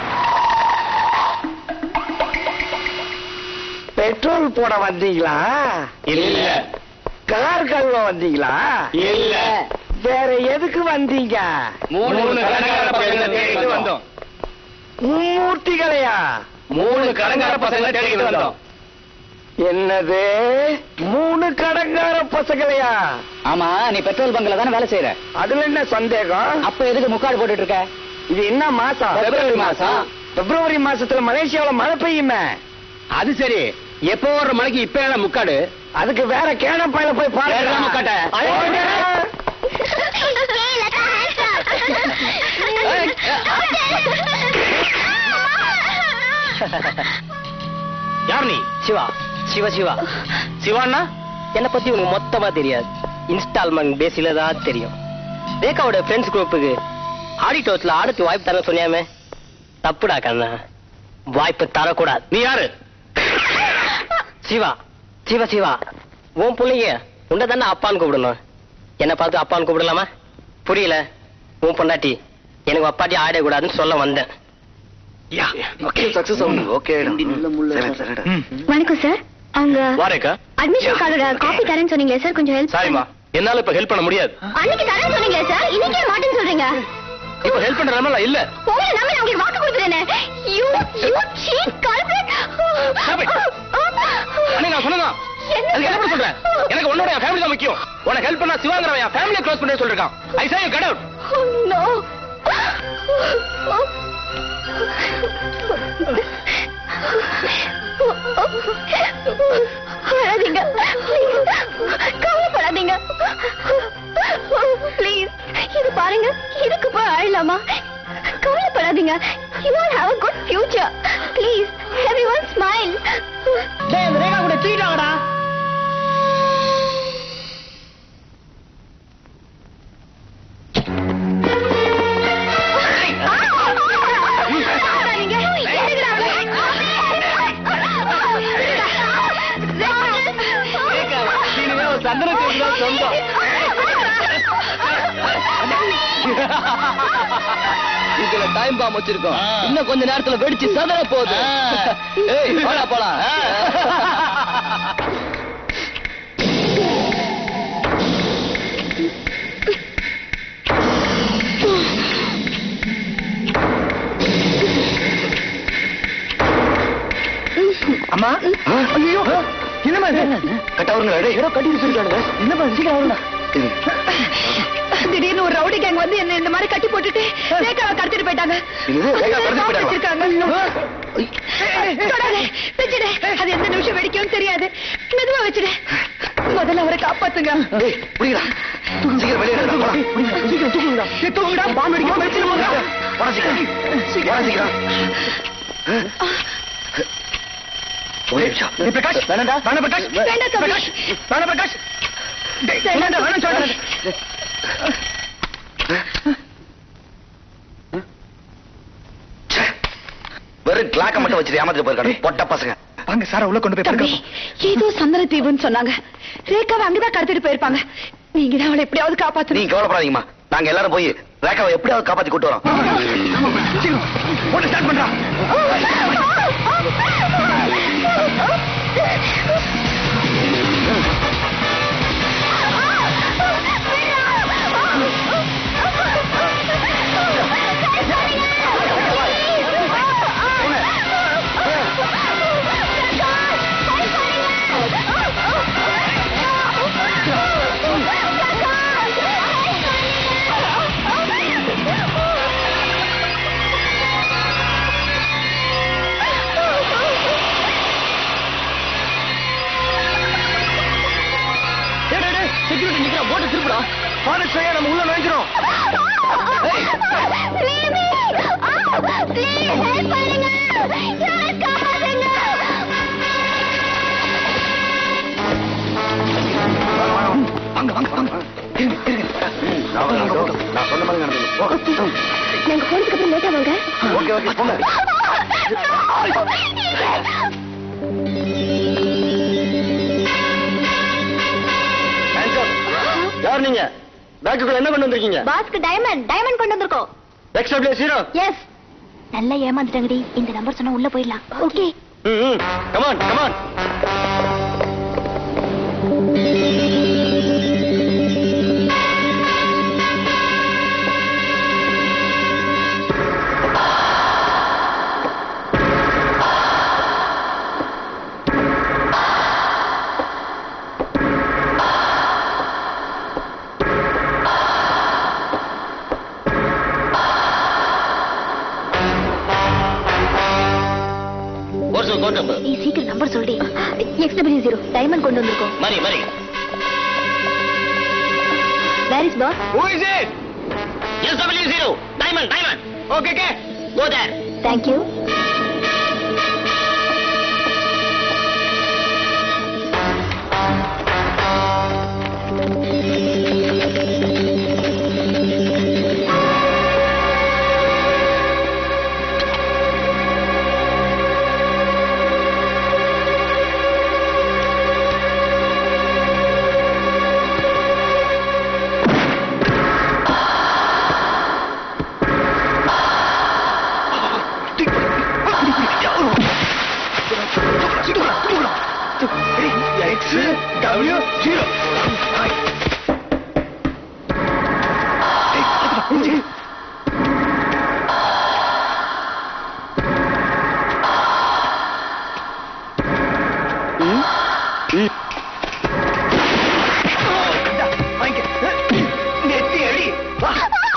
S7: பெட்ரோல் போட வந்தீங்களா
S14: இல்ல.
S7: கார் கழுவ வந்தீங்களா
S14: இல்ல.
S7: வேற எதுக்கு வந்தீங்க
S14: மூணு கடன்கார பசங்களை தேடிட்டு வந்தோம்.
S7: மூர்த்திகளையா
S14: மூணு கடன்கார பசங்களை தேடிட்டு வந்தோம்.
S7: என்னது மூணு கடங்கார பசங்களையா
S6: ஆமா நீ பெட்ரோல் பங்க்ல தானே வேலை செய்யற
S7: அதுல என்ன சந்தேகம்
S6: அப்ப எதுக்கு முக்காடு போட்டுட்டு இருக்க
S7: இது என்ன மாசம்
S6: பிப்ரவரி மாசம்.
S7: பிப்ரவரி மாசத்துல மலேசியாவுல மழை பெய்யுமே
S14: அது சரி எப்போ வர்ற மலைக்கு இப்ப என்ன முக்காடு
S7: அதுக்கு வேற கேன பையில போய் பாருங்க
S14: வேற முக்காட்ட.
S8: யார் நீ சிவா சிவா சிவா சிவான்னா என்னை பத்தி உனக்கு மொத்தமா தெரியாது இன்ஸ்டால்மெண்ட் பேசில தான் தெரியும் ரேகாவோட ஃப்ரெண்ட்ஸ் குரூப்புக்கு ஆடிட்டோஸ்ல ஆடத்து வாய்ப்பு தர சொன்னியாமே தப்புடா கண்ணா வாய்ப்பு தரக்கூடாது
S14: நீ யாரு
S8: சிவா சிவா சிவா உன் பிள்ளைங்க உன்னை தானே அப்பான்னு கூப்பிடணும் என்ன பார்த்து அப்பான்னு கூப்பிடலாமா புரியல உன் பொண்டாட்டி எனக்கு அப்பாட்டி ஆடக்கூடாதுன்னு சொல்ல வந்தேன்
S9: சக்சஸ் ஆகும் ஓகே
S2: வணக்கம் சார் அவங்க
S14: வாரேக்கா
S2: அட்மிஷன் கார்டோட காப்பி தரேன்னு சொன்னீங்களே சார் கொஞ்சம் ஹெல்ப்
S14: சாரிமா என்னால இப்ப ஹெல்ப் பண்ண முடியாது
S2: அன்னைக்கு தரேன்னு சொன்னீங்களே சார் இன்னைக்கே மாட்டேன்னு சொல்றீங்க
S14: இப்ப ஹெல்ப் பண்ற நிலைமையில இல்ல
S2: உங்களை நம்பி நான் உங்களுக்கு வாக்கு கொடுத்துட்டேனே you you cheat culprit
S14: Stop it. அண்ணே நான் சொன்னதா அதுக்கு என்ன பண்ண சொல்றேன் எனக்கு உன்னோட என் ஃபேமிலி தான் முக்கியம் உனக்கு ஹெல்ப் பண்ணா சிவாங்கிறவன் என் ஃபேமிலியை க்ளோஸ் பண்ணி சொல்லிருக்கான் I say you cut out
S2: no அழாதீங்க கவலைப்படாதீங்க ப்ளீஸ் இது பாருங்க இதுக்கு போய் அழலாமா கவலைப்படாதீங்க you will have a good future please everyone smile
S7: டேய் அந்த ரேகா கூட தூக்கிட்டாங்கடா
S6: இதுல டைம் பாம் வச்சிருக்கோம் இன்னும் கொஞ்ச நேரத்துல வெடிச்சு சதற போகுது ஏய் போடா போலாம்
S7: அம்மா ஐயோ என்னமா இது
S9: கட்டவருங்க டேய்
S7: ஏதோ கட்டி வச்சிருக்கானுங்க என்னமா சீக்கிரம் வருங்க
S11: திடீர்னு ஒரு ரவுடி கேங் வந்து என்ன இந்த மாதிரி கட்டி போட்டுட்டு ரேகாவை கடத்திட்டு போயிட்டாங்க
S9: என்னது? ரேகாவை கடத்திட்டு
S11: சாப்பிட்டு
S9: போயிட்டாங்களா?
S11: வச்சிருக்காங்க தொடாதே, வச்சிடு அது எந்த நிமிஷம் வெடிக்கும்னு தெரியாது மெதுவா வச்சிடு முதல்ல அவரை காப்பாத்துங்க
S9: டேய் புடிங்கடா சீக்கிரம் வெளியே எடுடா போடா
S7: சீக்கிரம் தூக்குங்கடா ஏய், தூக்குங்கடா பாம்பு அடிக்க வச்சிட்டு போங்க
S9: போடா சீக்கிரம் போடா சீக்கிரம் ஒரு நிமிஷம்
S7: ஏய், பிரகாஷ் வேணாம்டா வேணாம் பிரகாஷ்
S11: வேண்டாம் தம்பி.
S7: பிரகாஷ் வேணாம் பிரகாஷ் டேய், வேணாம்டா வேணாம் சொல்றேன்
S9: வெறும் கிளாக்க மட்டும் வச்சுட்டு ஏமாத்திட்டு போயிருக்காங்க பொட்ட பசங்க
S7: வாங்க சார உள்ள கொண்டு போய்
S11: தம்பி
S7: படுக்க
S11: ஏதோ சந்தன தீவுன்னு சொன்னாங்க ரேகாவை அங்கதான் கடத்திட்டு போயிருப்பாங்க நீங்க தான் அவளை எப்படியாவது காப்பாத்தணும்
S9: நீங்க கவலைப்படாதீங்கம்மா நாங்க எல்லாரும் போய் ரேகாவை எப்படியாவது காப்பாத்தி கூட்டு வரோம் போட்டு ஸ்டார்ட் பண்றா
S7: செக்யூரிட்டி நிக்கிற போட்டு திருப்புடா பாரு செய்ய நம்ம உள்ள நுழைஞ்சிரும்
S9: வாங்க வாங்க வாங்க இருங்க, இருங்க. நான் சொன்ன மாதிரி நடந்து
S2: நாங்க போனதுக்கு அப்புறம் லேட்டா வாங்க
S9: ஓகே ஓகே போங்க
S7: யார் நீங்க பேக்குக்குள்ள என்ன கொண்டு வந்திருக்கீங்க
S2: பாஸ்க்கு டைமண்ட் டைமண்ட் கொண்டு வந்திருக்கோம்
S7: எக்ஸ்ட்ரா பிளேஸ் ஹீரோ
S2: எஸ் நல்லா ஏமாந்துட்டாங்கடி இந்த நம்பர் சொன்னா உள்ள போயிடலாம் ஓகே
S7: ம் கமான் கமான்
S1: ஒரு கோட் நம்பர்
S2: நீ சீக்கிரம் நம்பர் சொல்டி எக்ஸ் டபிள்யூ ஜீரோ டைமண்ட் கொண்டு வந்திருக்கோம்
S1: மணி மணி
S2: where is boss
S7: Who is it?
S1: S W zero diamond diamond
S7: Okay, okay.
S1: Go there
S2: thank you
S7: X W zero. நெத்தி அடி வா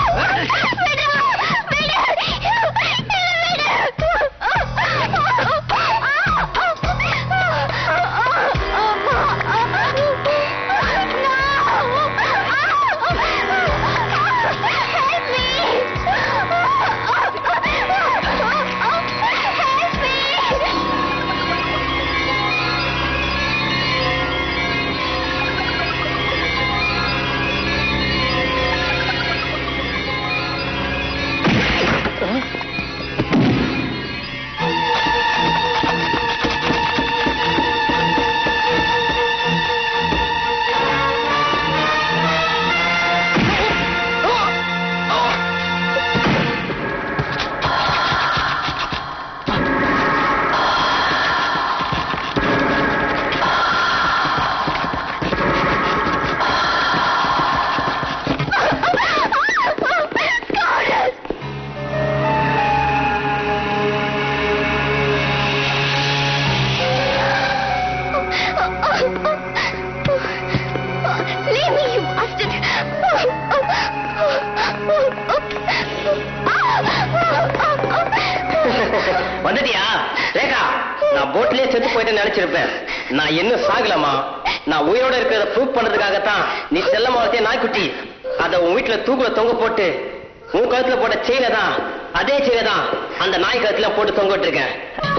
S2: Leave me, you bastard!
S8: வந்துட்டியா ரேகா நான் போட்லயே செத்து போயிட்டேன்னு நினைச்சிருப்பேன் நான் இன்னும் சாகலமா நான் உயிரோட இருக்கிறத ப்ரூவ் பண்றதுக்காகத்தான் நீ செல்லமா வளர்த்திய நாய்க்குட்டி அத உன் வீட்டுல தூக்குல தொங்க போட்டு உன் கழுத்துல போட்ட செயினை தான் அதே செயினை தான் அந்த நாய் கழுத்துல போட்டு தொங்க விட்டுருக்கேன்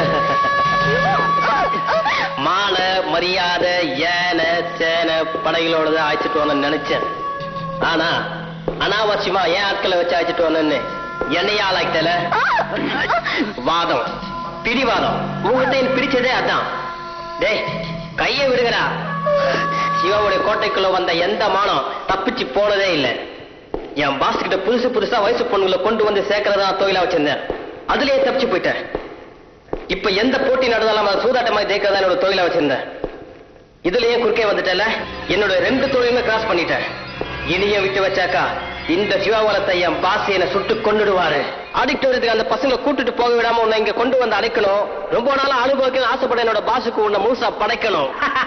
S8: மாலை மரியாதை ஏனை சேனை படைகளோட அழைச்சிட்டு வரணும்னு நினைச்சேன் ஆனா அனாவசியமா ஏன் ஆட்களை வச்சு அழைச்சிட்டு வரணும்னு என்னையா ஆளாக்கிட்டல வாதம் பிடிவாதம் உங்ககிட்ட எனக்கு பிடிச்சதே அதான் டேய் கையை விடுங்கடா சிவாவுடைய கோட்டைக்குள்ள வந்த எந்த மானம் தப்பிச்சு போனதே இல்ல என் பாஸ் கிட்ட புதுசு புதுசா வயசு பொண்ணுங்களை கொண்டு வந்து சேர்க்கறதா தொழிலா வச்சிருந்தேன் அதுலயே தப்பிச்சு போயிட்டேன் இப்ப எந்த போட்டி நடந்தாலும் அதை சூதாட்டமா ஜெயிக்கிறதா என்னோட தொழிலா வச்சிருந்தேன் இதுலயும் குறுக்கே வந்துட்டல என்னோட ரெண்டு தொழிலுமே கிராஸ் பண்ணிட்டேன் இனியும் விட்டு வச்சாக்கா இந்த சிவாவலத்தை என் பாஸ் என்னை சுட்டு கொண்டுடுவாரு ஆடிட்டோரியத்துக்கு அந்த பசங்களை கூட்டிட்டு போக விடாம உன்னை இங்க கொண்டு வந்து அடைக்கணும் ரொம்ப நாளா அனுபவிக்கணும் ஆசைப்பட என்னோட பாஸுக்கு உன்னை முழுசா படைக்கணும்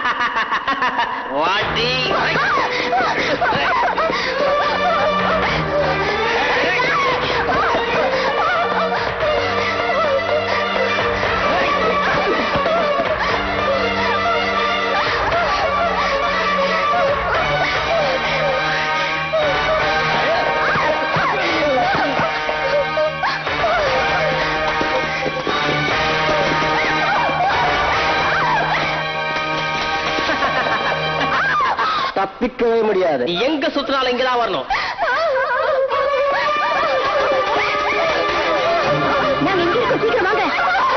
S8: வாட்டி தப்பிக்கவே முடியாது எங்க சுத்தினாலும் இங்கதான் வரணும்
S2: நாங்க எங்க இருக்கோம் சீக்கிரம் வாங்க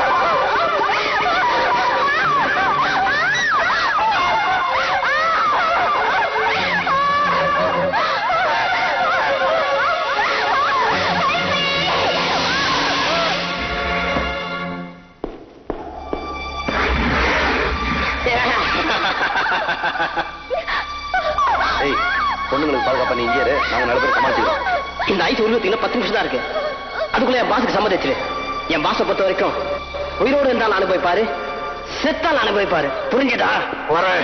S9: ஏய் பொண்ணுங்களுக்கு பாதுகாப்பா நீ இங்கே இரு நாங்க நல்ல பேர் சமாளிச்சுக்கிறோம்
S8: இந்த ஐஸ் உருவத்துக்கு பத்து நிமிஷம் தான் இருக்கு அதுக்குள்ள என் பாஸுக்கு சம்மதிச்சிரு என் பாஸை பொறுத்த வரைக்கும் உயிரோடு இருந்தாலும் அனுபவிப்பாரு செத்தால் அனுபவிப்பாரு புரிஞ்சதா
S9: வரேன்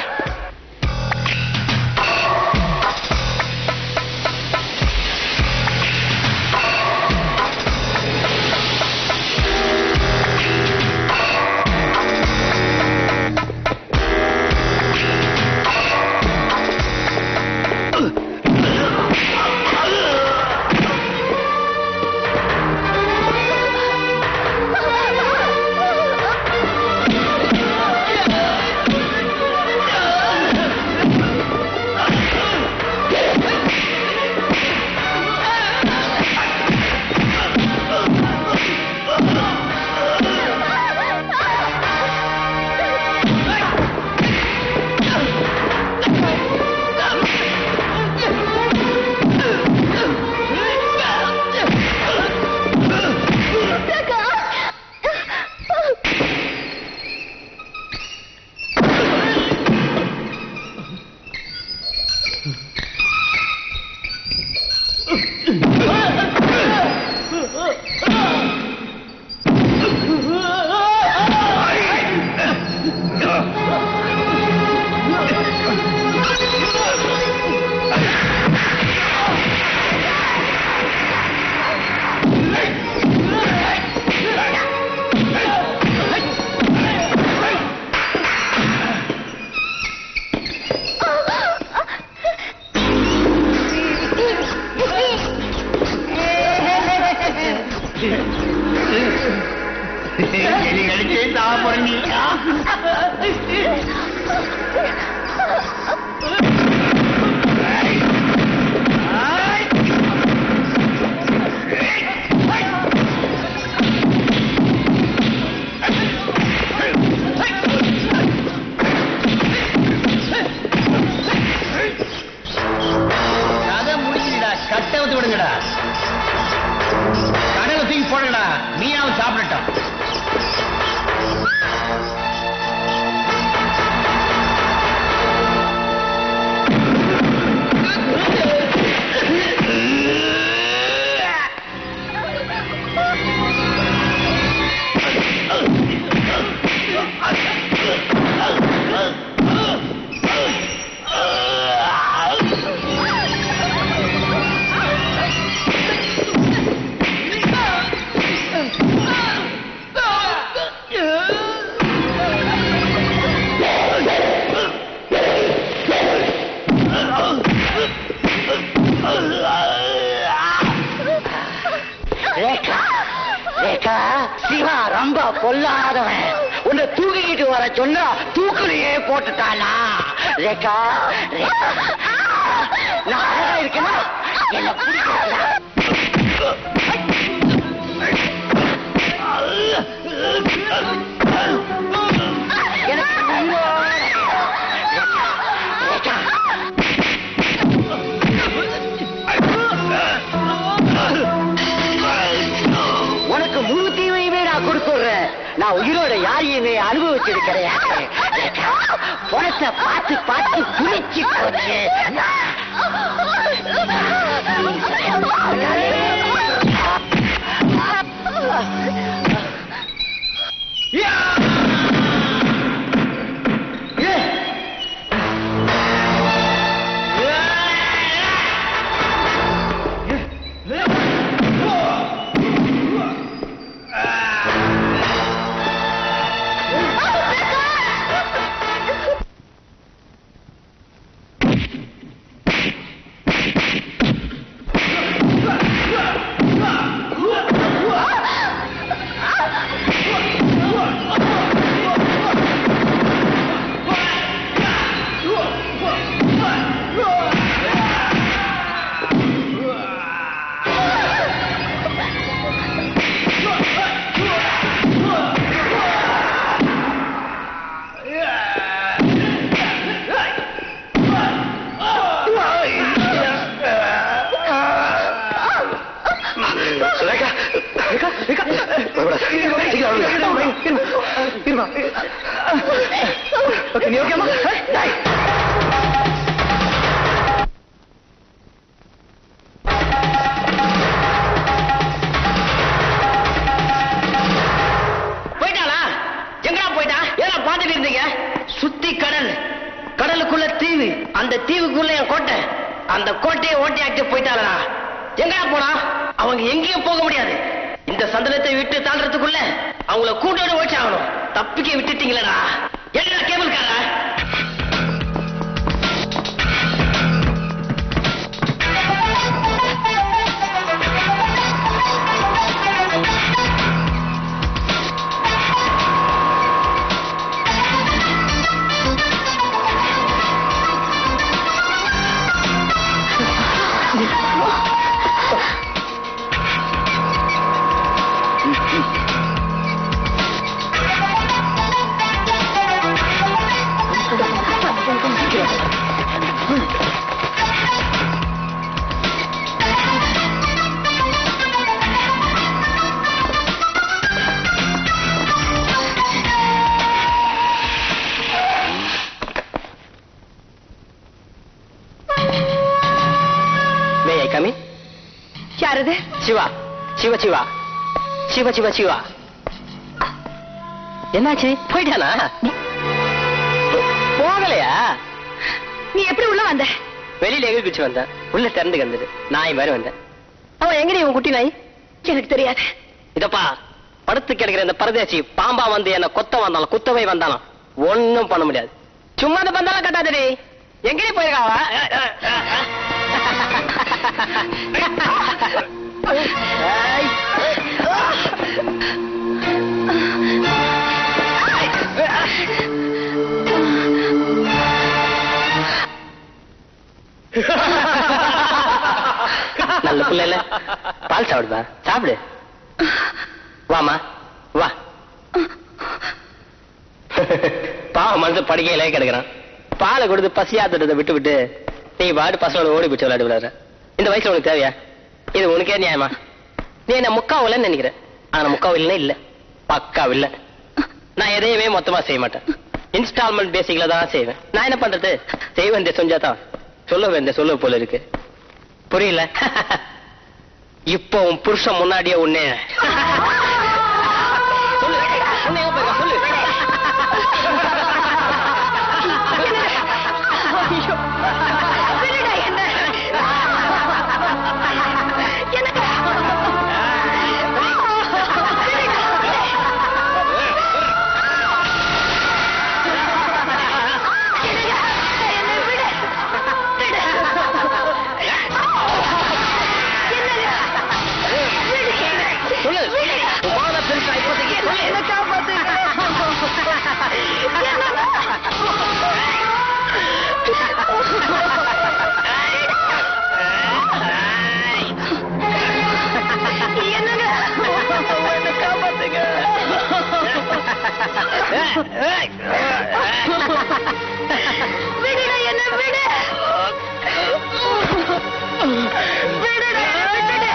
S16: கதை முடிஞ்சுடா கட்டை வந்து விடுங்கடா கடலை தூக்கி போடுங்கடா மீனாவும் சாப்பிடட்டும்
S7: ரேகா ரேகா சிவா ரொம்ப பொல்லாதவன் உன்னை தூக்கிக்கிட்டு வர சொன்னா தூக்குலையே போட்டுட்டானா ரேகா ரேகா நான் அழகா இருக்கேனா என்ன பிடிக்காதா எனக்கு உயிரோட வேணும். ரேகா, ரேகா
S5: இதை அனுபவிச்சது கிடையாது பணத்தை பார்த்து பார்த்து குளிச்சு போச்சு
S9: ரேகா ரேகா ரேகா பயப்படாத. சீக்கிரம் வாங்க. இருமா, இருமா. ஓகே நீ ஓகேமா
S5: போயிட்டாளா எங்கடா போயிட்டா ஏன்னா பாத்துட்டு இருந்தீங்க சுத்தி கடல் கடலுக்குள்ள தீவு அந்த தீவுக்குள்ள என் கோட்டை அந்த கோட்டையை ஓட்டியாக்கி போயிட்டாளா எங்கடா போனா அவங்க எங்கேயும் போக முடியாது இந்த சந்தனத்தை விட்டு தாண்டறதுக்குள்ள அவங்கள கூட்டோட ஓட்டி ஆகணும் தப்பிக்க விட்டுட்டீங்களடா என்ன கேபிள் காரா மே ஐ கமின்
S11: யாரது
S5: சிவா சிவ சிவா சிவ சிவ சிவா என்னாச்சு போயிட்டானா போகலையா
S11: நீ எப்படி உள்ள வந்த
S5: வெளியில எங்க குச்சி வந்தேன் உள்ள திறந்து கிடந்தது நாய் மாதிரி வந்தேன் அவன் எங்கடி உன் குட்டி நாய்
S11: எனக்கு தெரியாது
S5: இதப்பா படுத்து கிடக்கிற இந்த பரதேசி பாம்பா வந்து என்ன கொத்த வந்தாலும் குத்தவை வந்தாலும் ஒண்ணும் பண்ண முடியாது சும்மா அந்த பந்தாலும் கட்டாதடி எங்கடி போயிருக்காவா நல்ல புள்ள இல்ல பால் சாப்பிடுப்பா சாப்பிடு வாமா வா பாவம் மனசு படுக்கையிலே கிடக்குறான் பாலை கொடுத்து பசியாத்துறதை விட்டு விட்டு நீ பாட்டு பசங்களோட ஓடி போச்சு விளையாடு விளையாடுற இந்த வயசுல உனக்கு தேவையா இது உனக்கே நியாயமா நீ என்ன முக்காவில்லன்னு நினைக்கிற ஆனா முக்காவில்னா இல்ல பக்காவில்ல நான் எதையுமே மொத்தமா செய்ய மாட்டேன் இன்ஸ்டால்மெண்ட் பேசிக்ல தான் செய்வேன் நான் என்ன பண்றது செய்ய வேண்டிய செஞ்சாதான் சொல்ல வேண்டிய சொல்ல போல இருக்கு புரியல இப்போ உன் புருஷன் முன்னாடியே உன்னே சொல்லு உன்னை எங்க போயிருக்கா? சொல்லு சொல்லு உன் மாமனார் பெருசா இப்போதைக்கு சொல்லு.
S2: விடுடா என்ன விடு விடுடா விடுடா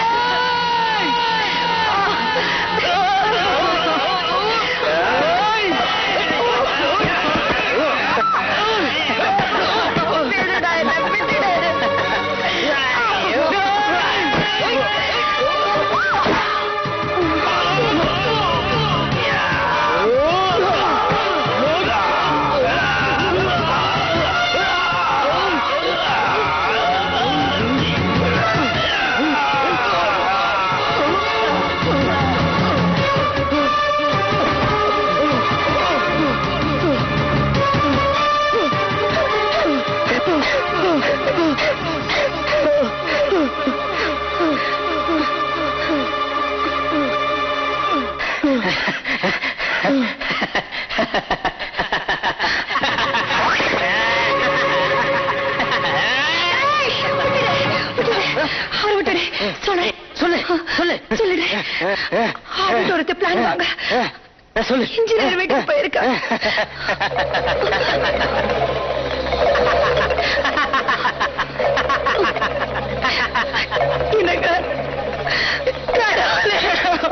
S11: சொல்லு
S8: சொல்லு சொல்லு
S11: சொல்லுடு அவன் ஒருத்த பிளான் வாங்க
S8: சொல்லு
S11: இன்ஜினியர் வீட்டுக்கு போயிருக்கா என்னங்க கடவுளே.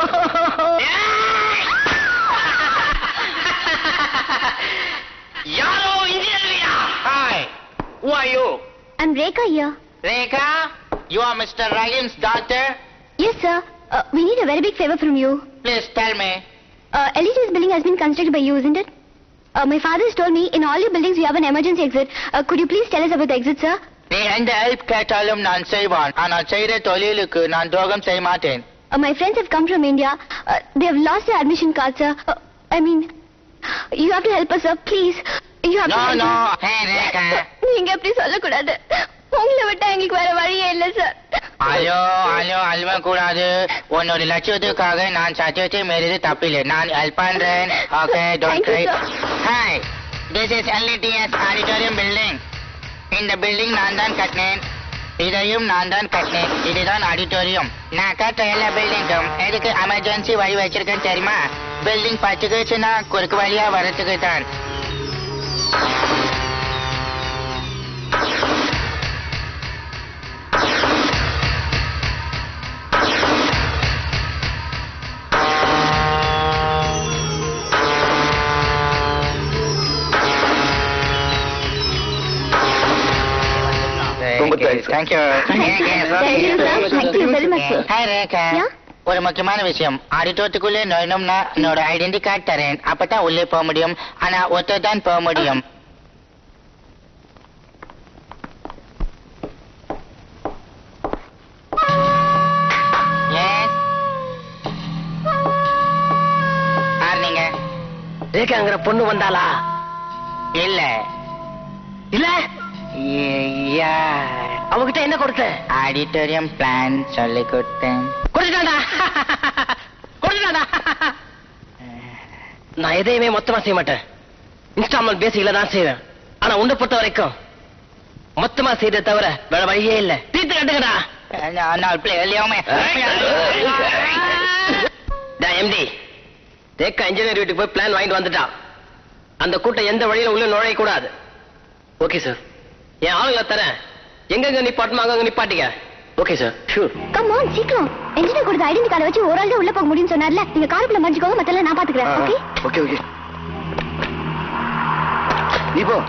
S10: யாரோ இன்ஜினியரியா hi who are you
S2: I'm Rekha here.
S10: Rekha you are Mr. Rahim's daughter
S2: Yes, sir. Uh, we need a very big favor from you.
S10: please tell me
S2: Uh, LET's building has been constructed by you, isn't it? Uh, my father has told me in all your buildings you have an emergency exit. Uh, could you please tell us about the exit, sir?
S10: நீ எந்த ஹெல்ப் கேட்டாலும் நான் செய்வான் ஆனால் செய்கிற தொழிலுக்கு நான் துரோகம் செய்ய மாட்டேன்
S2: Uh, my friends have come from India. Uh, they have lost their admission card, sir. Uh, I mean, you have to help us, sir. Please. You have
S10: No,
S2: to help
S10: no.
S2: us.
S10: Hey, Rekha.
S2: நீங்க அப்படி சொல்லக்கூடாது உங்களை விட்டா எங்களுக்கு வேற வழியே இல்ல சார்
S10: அலோ அலோ அல்வா கூடாது உன்னோட லட்சியத்துக்காக நான் சத்தியத்தை மீறது தப்பில்லை நான் ஹெல்ப் பண்றேன் okay don't
S2: Thank you,
S10: try
S2: sir.
S10: Hi this is LEDS auditorium building இந்த பில்டிங் நான் தான் கட்டினேன் இதையும் நான் தான் கட்டினேன் இதுதான் ஆடிட்டோரியம் நான் கட்ட எல்லா பில்டிங்கும் எதுக்கு எமர்ஜென்சி வழி வச்சிருக்கேன் தெரியுமா பில்டிங் பச்சுக்குச்சுன்னா குறுக்கு வழியா வரத்துக்கு தான்
S9: ரொம்ப thanks, sir.
S10: Thank you
S2: Thank you, sir. Thank you very much, sir.
S10: Hi Rekha
S2: Yeah?
S10: ஒரு முக்கியமான விஷயம் ஆடிட்டோத்துக்குள்ளே நுழையணும்னா என்னோட ஐடென்டி கார்டு தரேன் அப்பதான் உள்ளே போக முடியும் ஆனா ஒருத்தர் தான் போக முடியும் Yes. யார் நீங்க
S8: ரேகாங்கிற பொண்ணு வந்தாளா
S10: இல்ல
S8: இல்ல
S10: யா
S8: அவகிட்ட என்ன கொடுத்த
S10: ஆடிட்டோரியம் பிளான் சொல்லி கொடுத்தேன்
S8: கொடுத்துட்டாடா கொடுத்துட்டாடா நான் எதையுமே மொத்தமா செய்ய மாட்டேன் இன்ஸ்டால்மெண்ட் பேசிக்கல தான் செய்வேன் ஆனா உன்னை பொறுத்த வரைக்கும் மொத்தமா செய்ததை தவிர வேற வழியே இல்ல தீர்த்து கட்டுங்கடா
S10: நான் பிள்ளைகளையுமே
S8: எம்டி தேக்கா இன்ஜினியர் வீட்டுக்கு போய் பிளான் வாங்கிட்டு வந்துட்டான் அந்த கூட்டம் எந்த வழியில உள்ள நுழைய கூடாது ஓகே சார் என் ஆளுங்களை தரேன் எங்கெங்க நிப்பாட்டுமா அங்கங்க நிப்பாட்டிக்க okay sir sure
S2: come on சீக்கிரம் என்ஜினியர் கொடுத்த ஐடென்டி கார்டை வச்சு ஒரு ஆள் தான் உள்ள போக முடியும்னு சொன்னார்ல நீங்க காருக்குள்ள மறைஞ்சுக்கோங்க மத்தெல்லாம் நான் பாத்துக்கிறேன் ஓகே
S9: ஓகே ஓகே நீ போ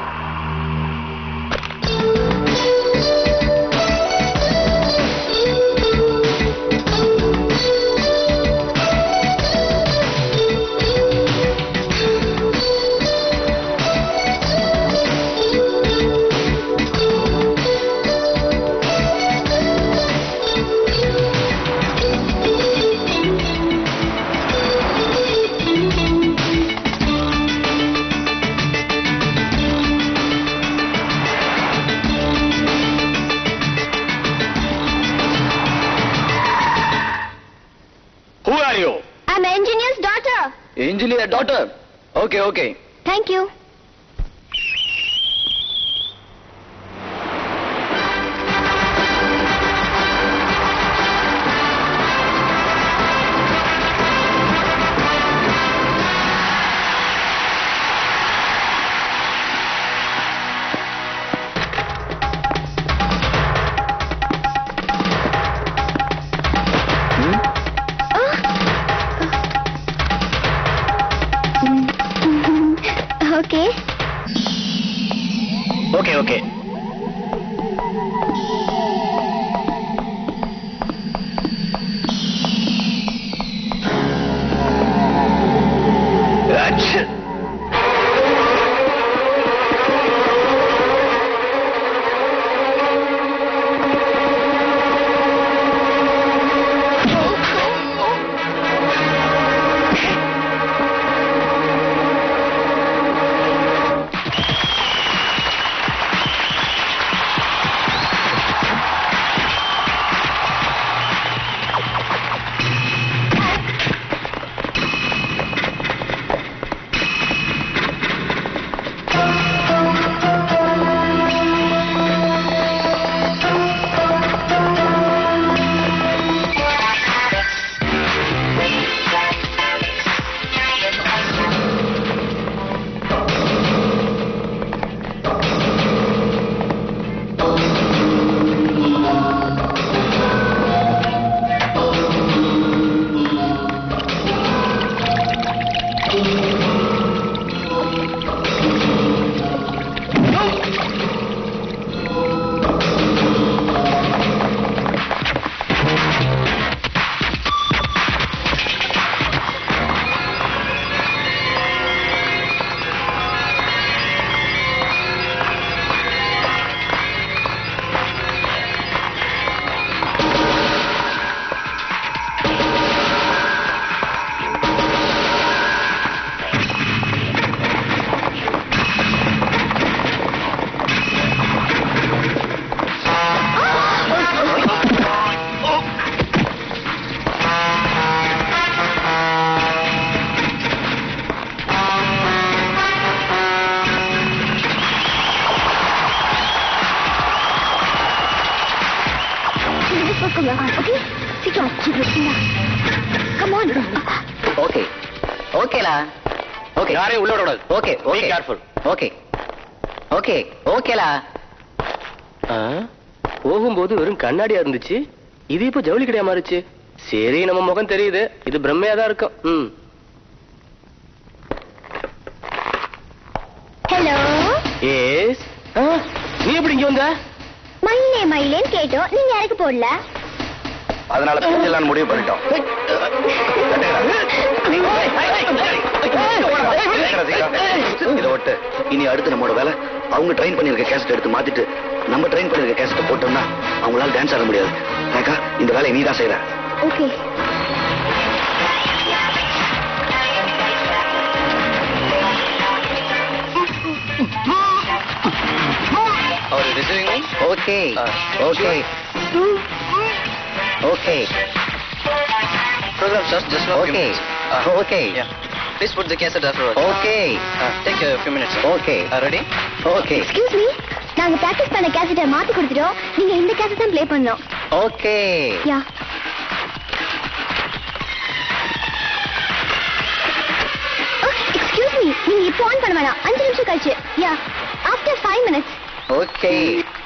S4: Who are you?
S2: I'm an engineer's daughter.
S9: Engineer doctor okay okay
S2: Thank you. Okay போக்குங்க ஓகே சீக்கிரம் சீக்கிரம் கம் ஆன்
S6: ஓகே ஓகேலா ஓகே
S14: யாரையும் உள்ள விடக்கூடாது
S6: okay okay
S14: careful
S6: okay okay ஓகேலா
S8: போகும்போது வெறும் கண்ணாடியா இருந்துச்சு இது இப்ப ஜவுளி கடையா மாறுச்சு சரி நம்ம முகம் தெரியுது இது பிரம்மையா தான் இருக்கும் ம்
S2: ஹலோ
S8: எஸ் நீ எப்படி இங்க வந்த
S2: மயிலே மயிலேன்னு கேட்டோம் நீங்க யாருக்கு போடல
S9: அதனால பிரிஞ்சலான்னு முடிவு பண்ணிட்டோம் இதை ஒட்டு இனி அடுத்து நம்மளோட வேலை அவங்க ட்ரெயின் பண்ணிருக்க கேசட் எடுத்து மாத்திட்டு நம்ம ட்ரெயின் பண்ணிருக்க கேசட் போட்டோம்னா அவங்களால டான்ஸ் ஆட முடியாது ரேகா இந்த வேலையை நீ தான் செய்யற
S2: okay
S6: Are you receiving me? Okay. okay. Okay.
S17: Program starts just now.
S6: Okay. okay.
S17: Yeah. Please put the cassette afterwards.
S6: Okay.
S17: Uh, take a few minutes.
S6: Okay.
S17: Uh, ready?
S6: Okay.
S2: Excuse me நாங்க பிராக்டிஸ் பண்ண கேசட்டை மாத்தி கொடுத்துட்டோம் நீங்க இந்த கேசட் தான் ப்ளே பண்ணோம்
S6: Okay.
S2: யா எக்ஸ்கியூஸ் மீ நீங்க இப்போ ஆன் பண்ண வேணாம் அஞ்சு நிமிஷம் கழிச்சு yeah after five minutes
S6: Okay.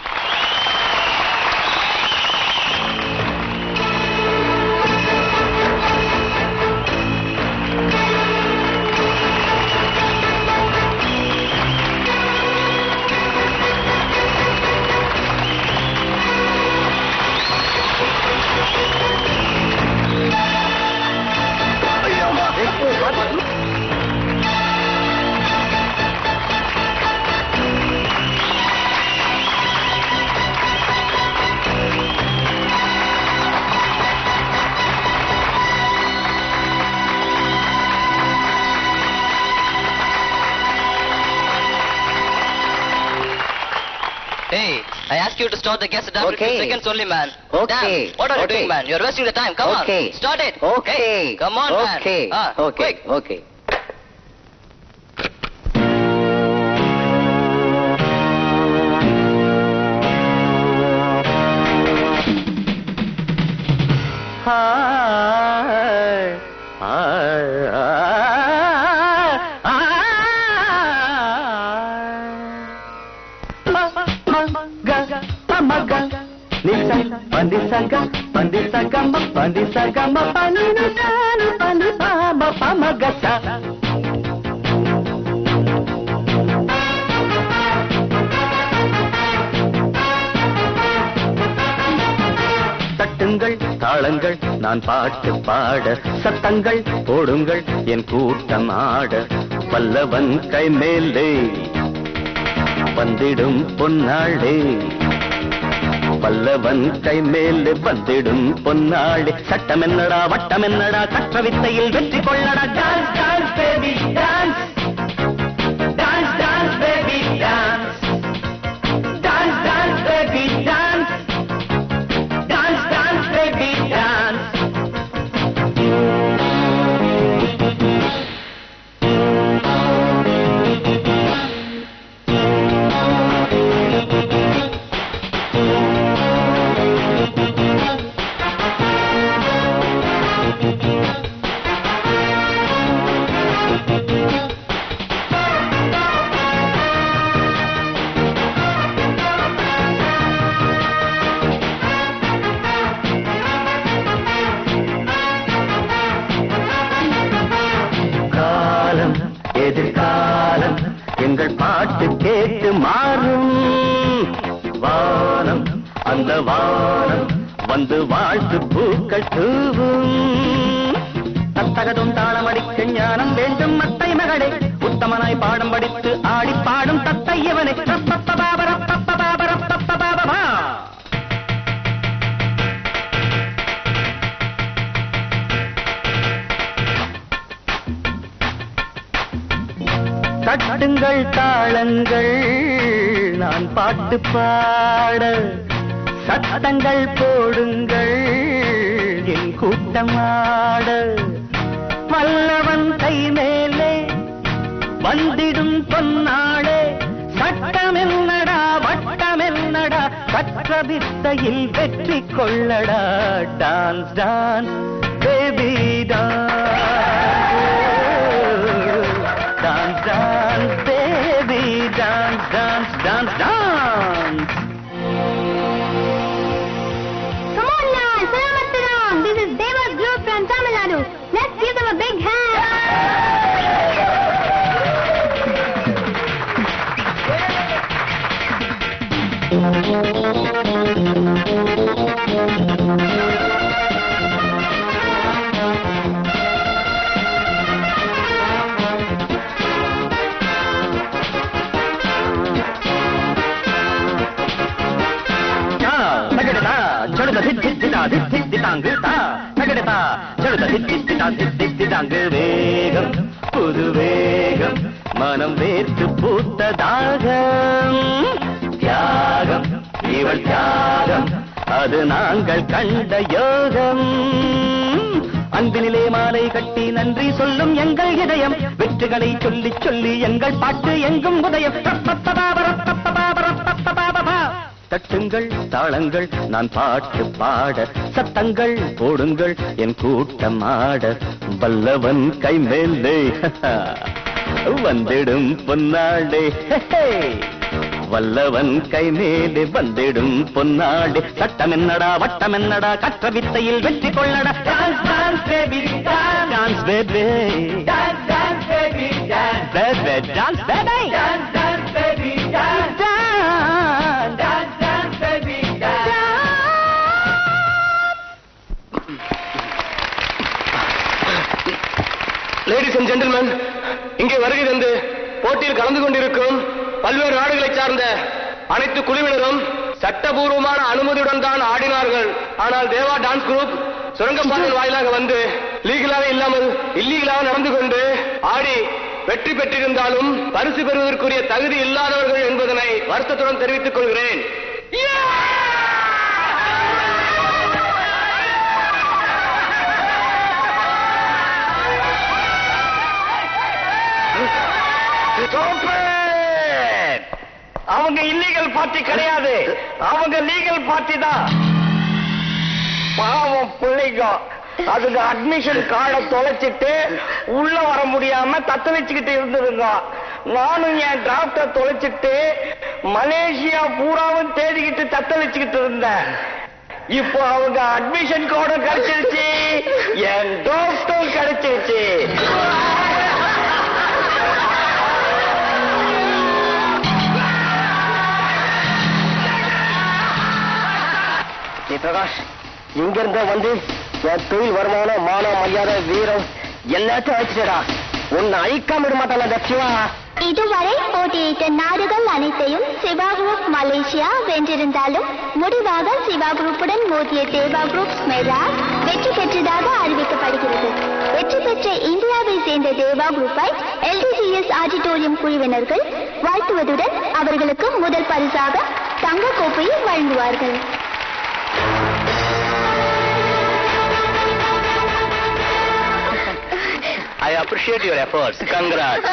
S17: Hey, I asked you to start the cassette after
S6: Okay.
S17: few seconds only, man.
S6: Okay.
S17: Damn, what are you
S6: Okay.
S17: doing, man? You're wasting the time. Come
S6: Okay.
S17: on. Start it.
S6: Okay.
S17: Hey, come on, man.
S6: Okay.
S17: Ah,
S6: Okay.
S17: quick.
S6: Okay.
S3: పంది సగ పంది సగమ పంది సగమ పంది నసాను పంది పామ పమ గస தட்டுங்கள் தாளங்கள் நான் பாட்டு பாட சத்தங்கள் போடுங்கள் என் கூட்டம் ஆட வல்லவன் கை மேலே வந்திடும் பொன்னாளே வல்லவன் கை மேலே வந்திடும் பொன்னாளே சட்டம் என்னடா வட்டம் என்னடா கற்ற வித்தையில் வெற்றி கொள்ளடா dance dance baby dance dance dance baby dance dance dance baby dance dance dance baby dance காலம் எதிர்காலம் எங்கள் பாட்டு கேட்டு மாறும் வானம் அந்த வானம் வந்து வாழ்த்து பூக்கள் தூவும் தத்தகதும் தாளமடிக்க ஞானம் வேண்டும் மத்தை மகளே உத்தமனாய் பாடம் படித்து ஆடி பாடும் தத்தை இவனே ரப்பப்பபாப ரப்பப்பபாப ரப்பப்பபாபபா. தட்டுங்கள் தாளங்கள் நான் பாட்டு பாட சத்தங்கள் போடுங்கள் என் கூட்டமாட வல்லவன் கை மேலே வந்திடும் பொன்னாடே சட்டம் என்னடா வட்டம் என்னடா கற்ற வித்தையில் வெற்றி கொள்ளடா dance dance baby dance dance dance baby dance dance dance dance
S2: Come on now, Salamatharam. This is Deva's group from Tamil Nadu. Let's give them a big hand.
S3: தகடதா சடுத தித்தித்திதா தித்தித்திதாங்கு தா தகடதா சடுத தித்தித்திதா தித்தித்திதாங்கு வேகம் புது வேகம் மனம் வேர்த்து பூத்த தாகம் தியாகம் இவள் தியாகம் அது நாங்கள் கண்ட யோகம் அன்பினிலே மாலை கட்டி நன்றி சொல்லும் எங்கள் இதயம் வெற்றிகளை சொல்லி சொல்லி எங்கள் பாட்டு எங்கும் உதயம் ரப்பப்பபாபரப்பப்பபாபரப்பப்பபாபபா. தட்டுங்கள் தாளங்கள் நான் பாட்டு பாட சத்தங்கள் போடுங்கள் என் கூட்டம் ஆட வல்லவன் கை மேலே வந்திடும் பொன்னாடே வல்லவன் கை மேலே வந்திடும் பொன்னாடே சட்டம் என்னடா வட்டம் என்னடா கற்ற வித்தையில் வெற்றி கொள்ளடா dance dance baby dance baby dance dance baby dance baby dance baby dance dance baby dance dance dance baby
S4: ladies and gentleman இங்கே வருகை தந்து போட்டியில் கலந்து கொண்டிருக்கும் பல்வேறு நாடுகளைச் சார்ந்த அனைத்து குழுவினரும் சட்டபூர்வமான அனுமதியுடன் தான் ஆடினார்கள் ஆனால் தேவா டான்ஸ் குரூப் சுரங்கப்பாதையின் வாயிலாக வந்து லீகலாக இல்லாமல் இல்லீகலாக நடந்து கொண்டு ஆடி வெற்றி பெற்றிருந்தாலும் பரிசு பெறுவதற்குரிய தகுதி இல்லாதவர்கள் என்பதனை வருத்தத்துடன் தெரிவித்துக் கொள்கிறேன்
S7: அவங்க இல்லீகல் பார்ட்டி கிடையாது அவங்க லீகல் பார்ட்டி தான் பாவம் பிள்ளைங்க அதுக்கு அட்மிஷன் கார்டை தொலைச்சிட்டு உள்ள வர முடியாம தத்த வச்சுக்கிட்டு இருந்ததுங்க நானும் என் டிராப்டை தொலைச்சிட்டு மலேசியா பூராவும் தேடிக்கிட்டு தத்த வச்சுக்கிட்டு இருந்தேன் இப்போ அவங்க அட்மிஷன் கார்டும் கிடைச்சிருச்சு என் டிராப்டும் கிடைச்சிருச்சு
S5: நீ பிரகாஷ் இங்க இருந்த வந்து என் தொழில் வருமானம் மானம் மரியாதை வீரம் எல்லாத்தையும் அழிச்சிட்டா உன்னை அழிக்காம விட மாட்டான தட்சிவா
S2: இதுவரை போட்டியிட்ட நாடுகள் அனைத்தையும் சிவா குரூப் மலேசியா வென்றிருந்தாலும் முடிவாக சிவா குரூப்புடன் மோதிய தேவா குரூப் ஸ்மெரா வெற்றி பெற்றதாக அறிவிக்கப்படுகிறது வெற்றி பெற்ற இந்தியாவை சேர்ந்த தேவா குரூப்பை எல்டிசிஎஸ் ஆடிட்டோரியம் குழுவினர்கள் வாழ்த்துவதுடன் அவர்களுக்கு முதல் பரிசாக தங்க கோப்பையை வழங்குவார்கள்
S10: I appreciate your efforts. Congrats.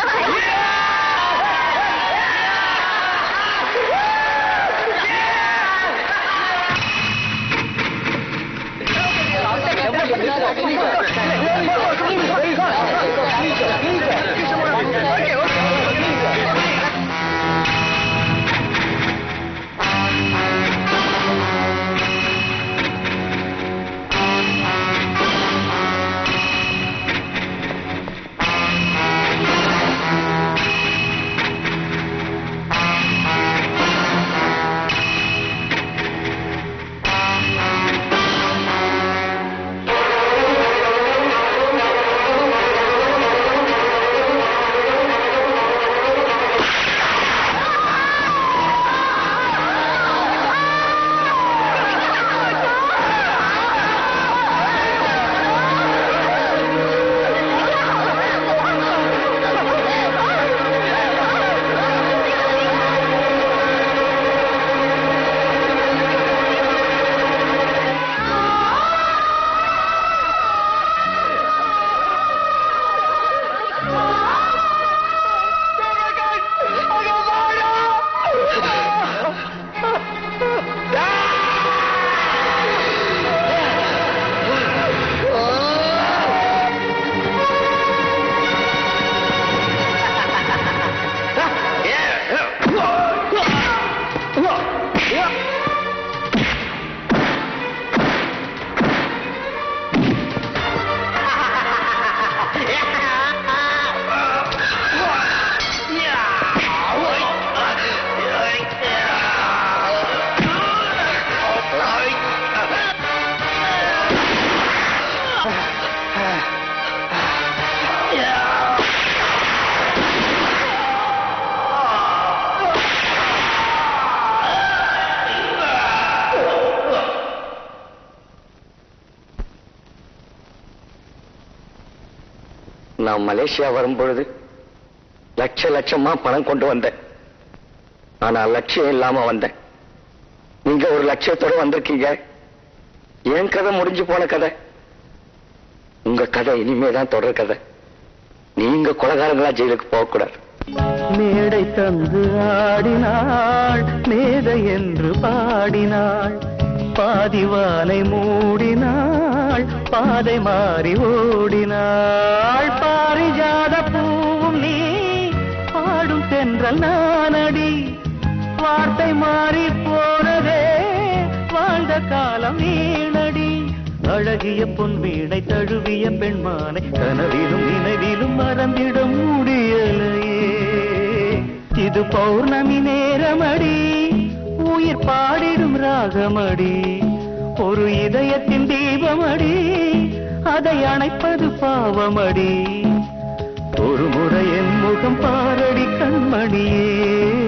S1: நான் மலேசியா வரும்பொழுது லட்ச லட்சமா பணம் கொண்டு வந்தேன் ஆனா லட்சியம் இல்லாம வந்தேன் நீங்க ஒரு லட்சியத்தோட வந்திருக்கீங்க என் கதை முடிஞ்சு போன கதை உங்க கதை இனிமேதான் தொடர் கதை நீங்க கொலகாரங்களா ஜெயிலுக்கு போகக்கூடாது
S3: மேடை தந்து ஆடினாள் மேதை என்று பாடினாள் பாதிவானை மூடினாள் பாதை மாறி ஓடினாள் பாரிஜாத பூவும் நீ பாடும் தென்றல் நானடி வார்த்தை மாறி போனதே வாழ்ந்த காலம் வீணடி அழகிய பொன் வீணை தழுவிய பெண்மானை கனவிலும் நினைவிலும் மறந்திட முடியலையே இது பௌர்ணமி நேரமடி உயிர் பாடிடும் ராகமடி ஒரு இதயத்தின் தீபமடி அதை அணைப்பது பாவமடி ஒரு முறை என் முகம் பாரடி கண்மணியே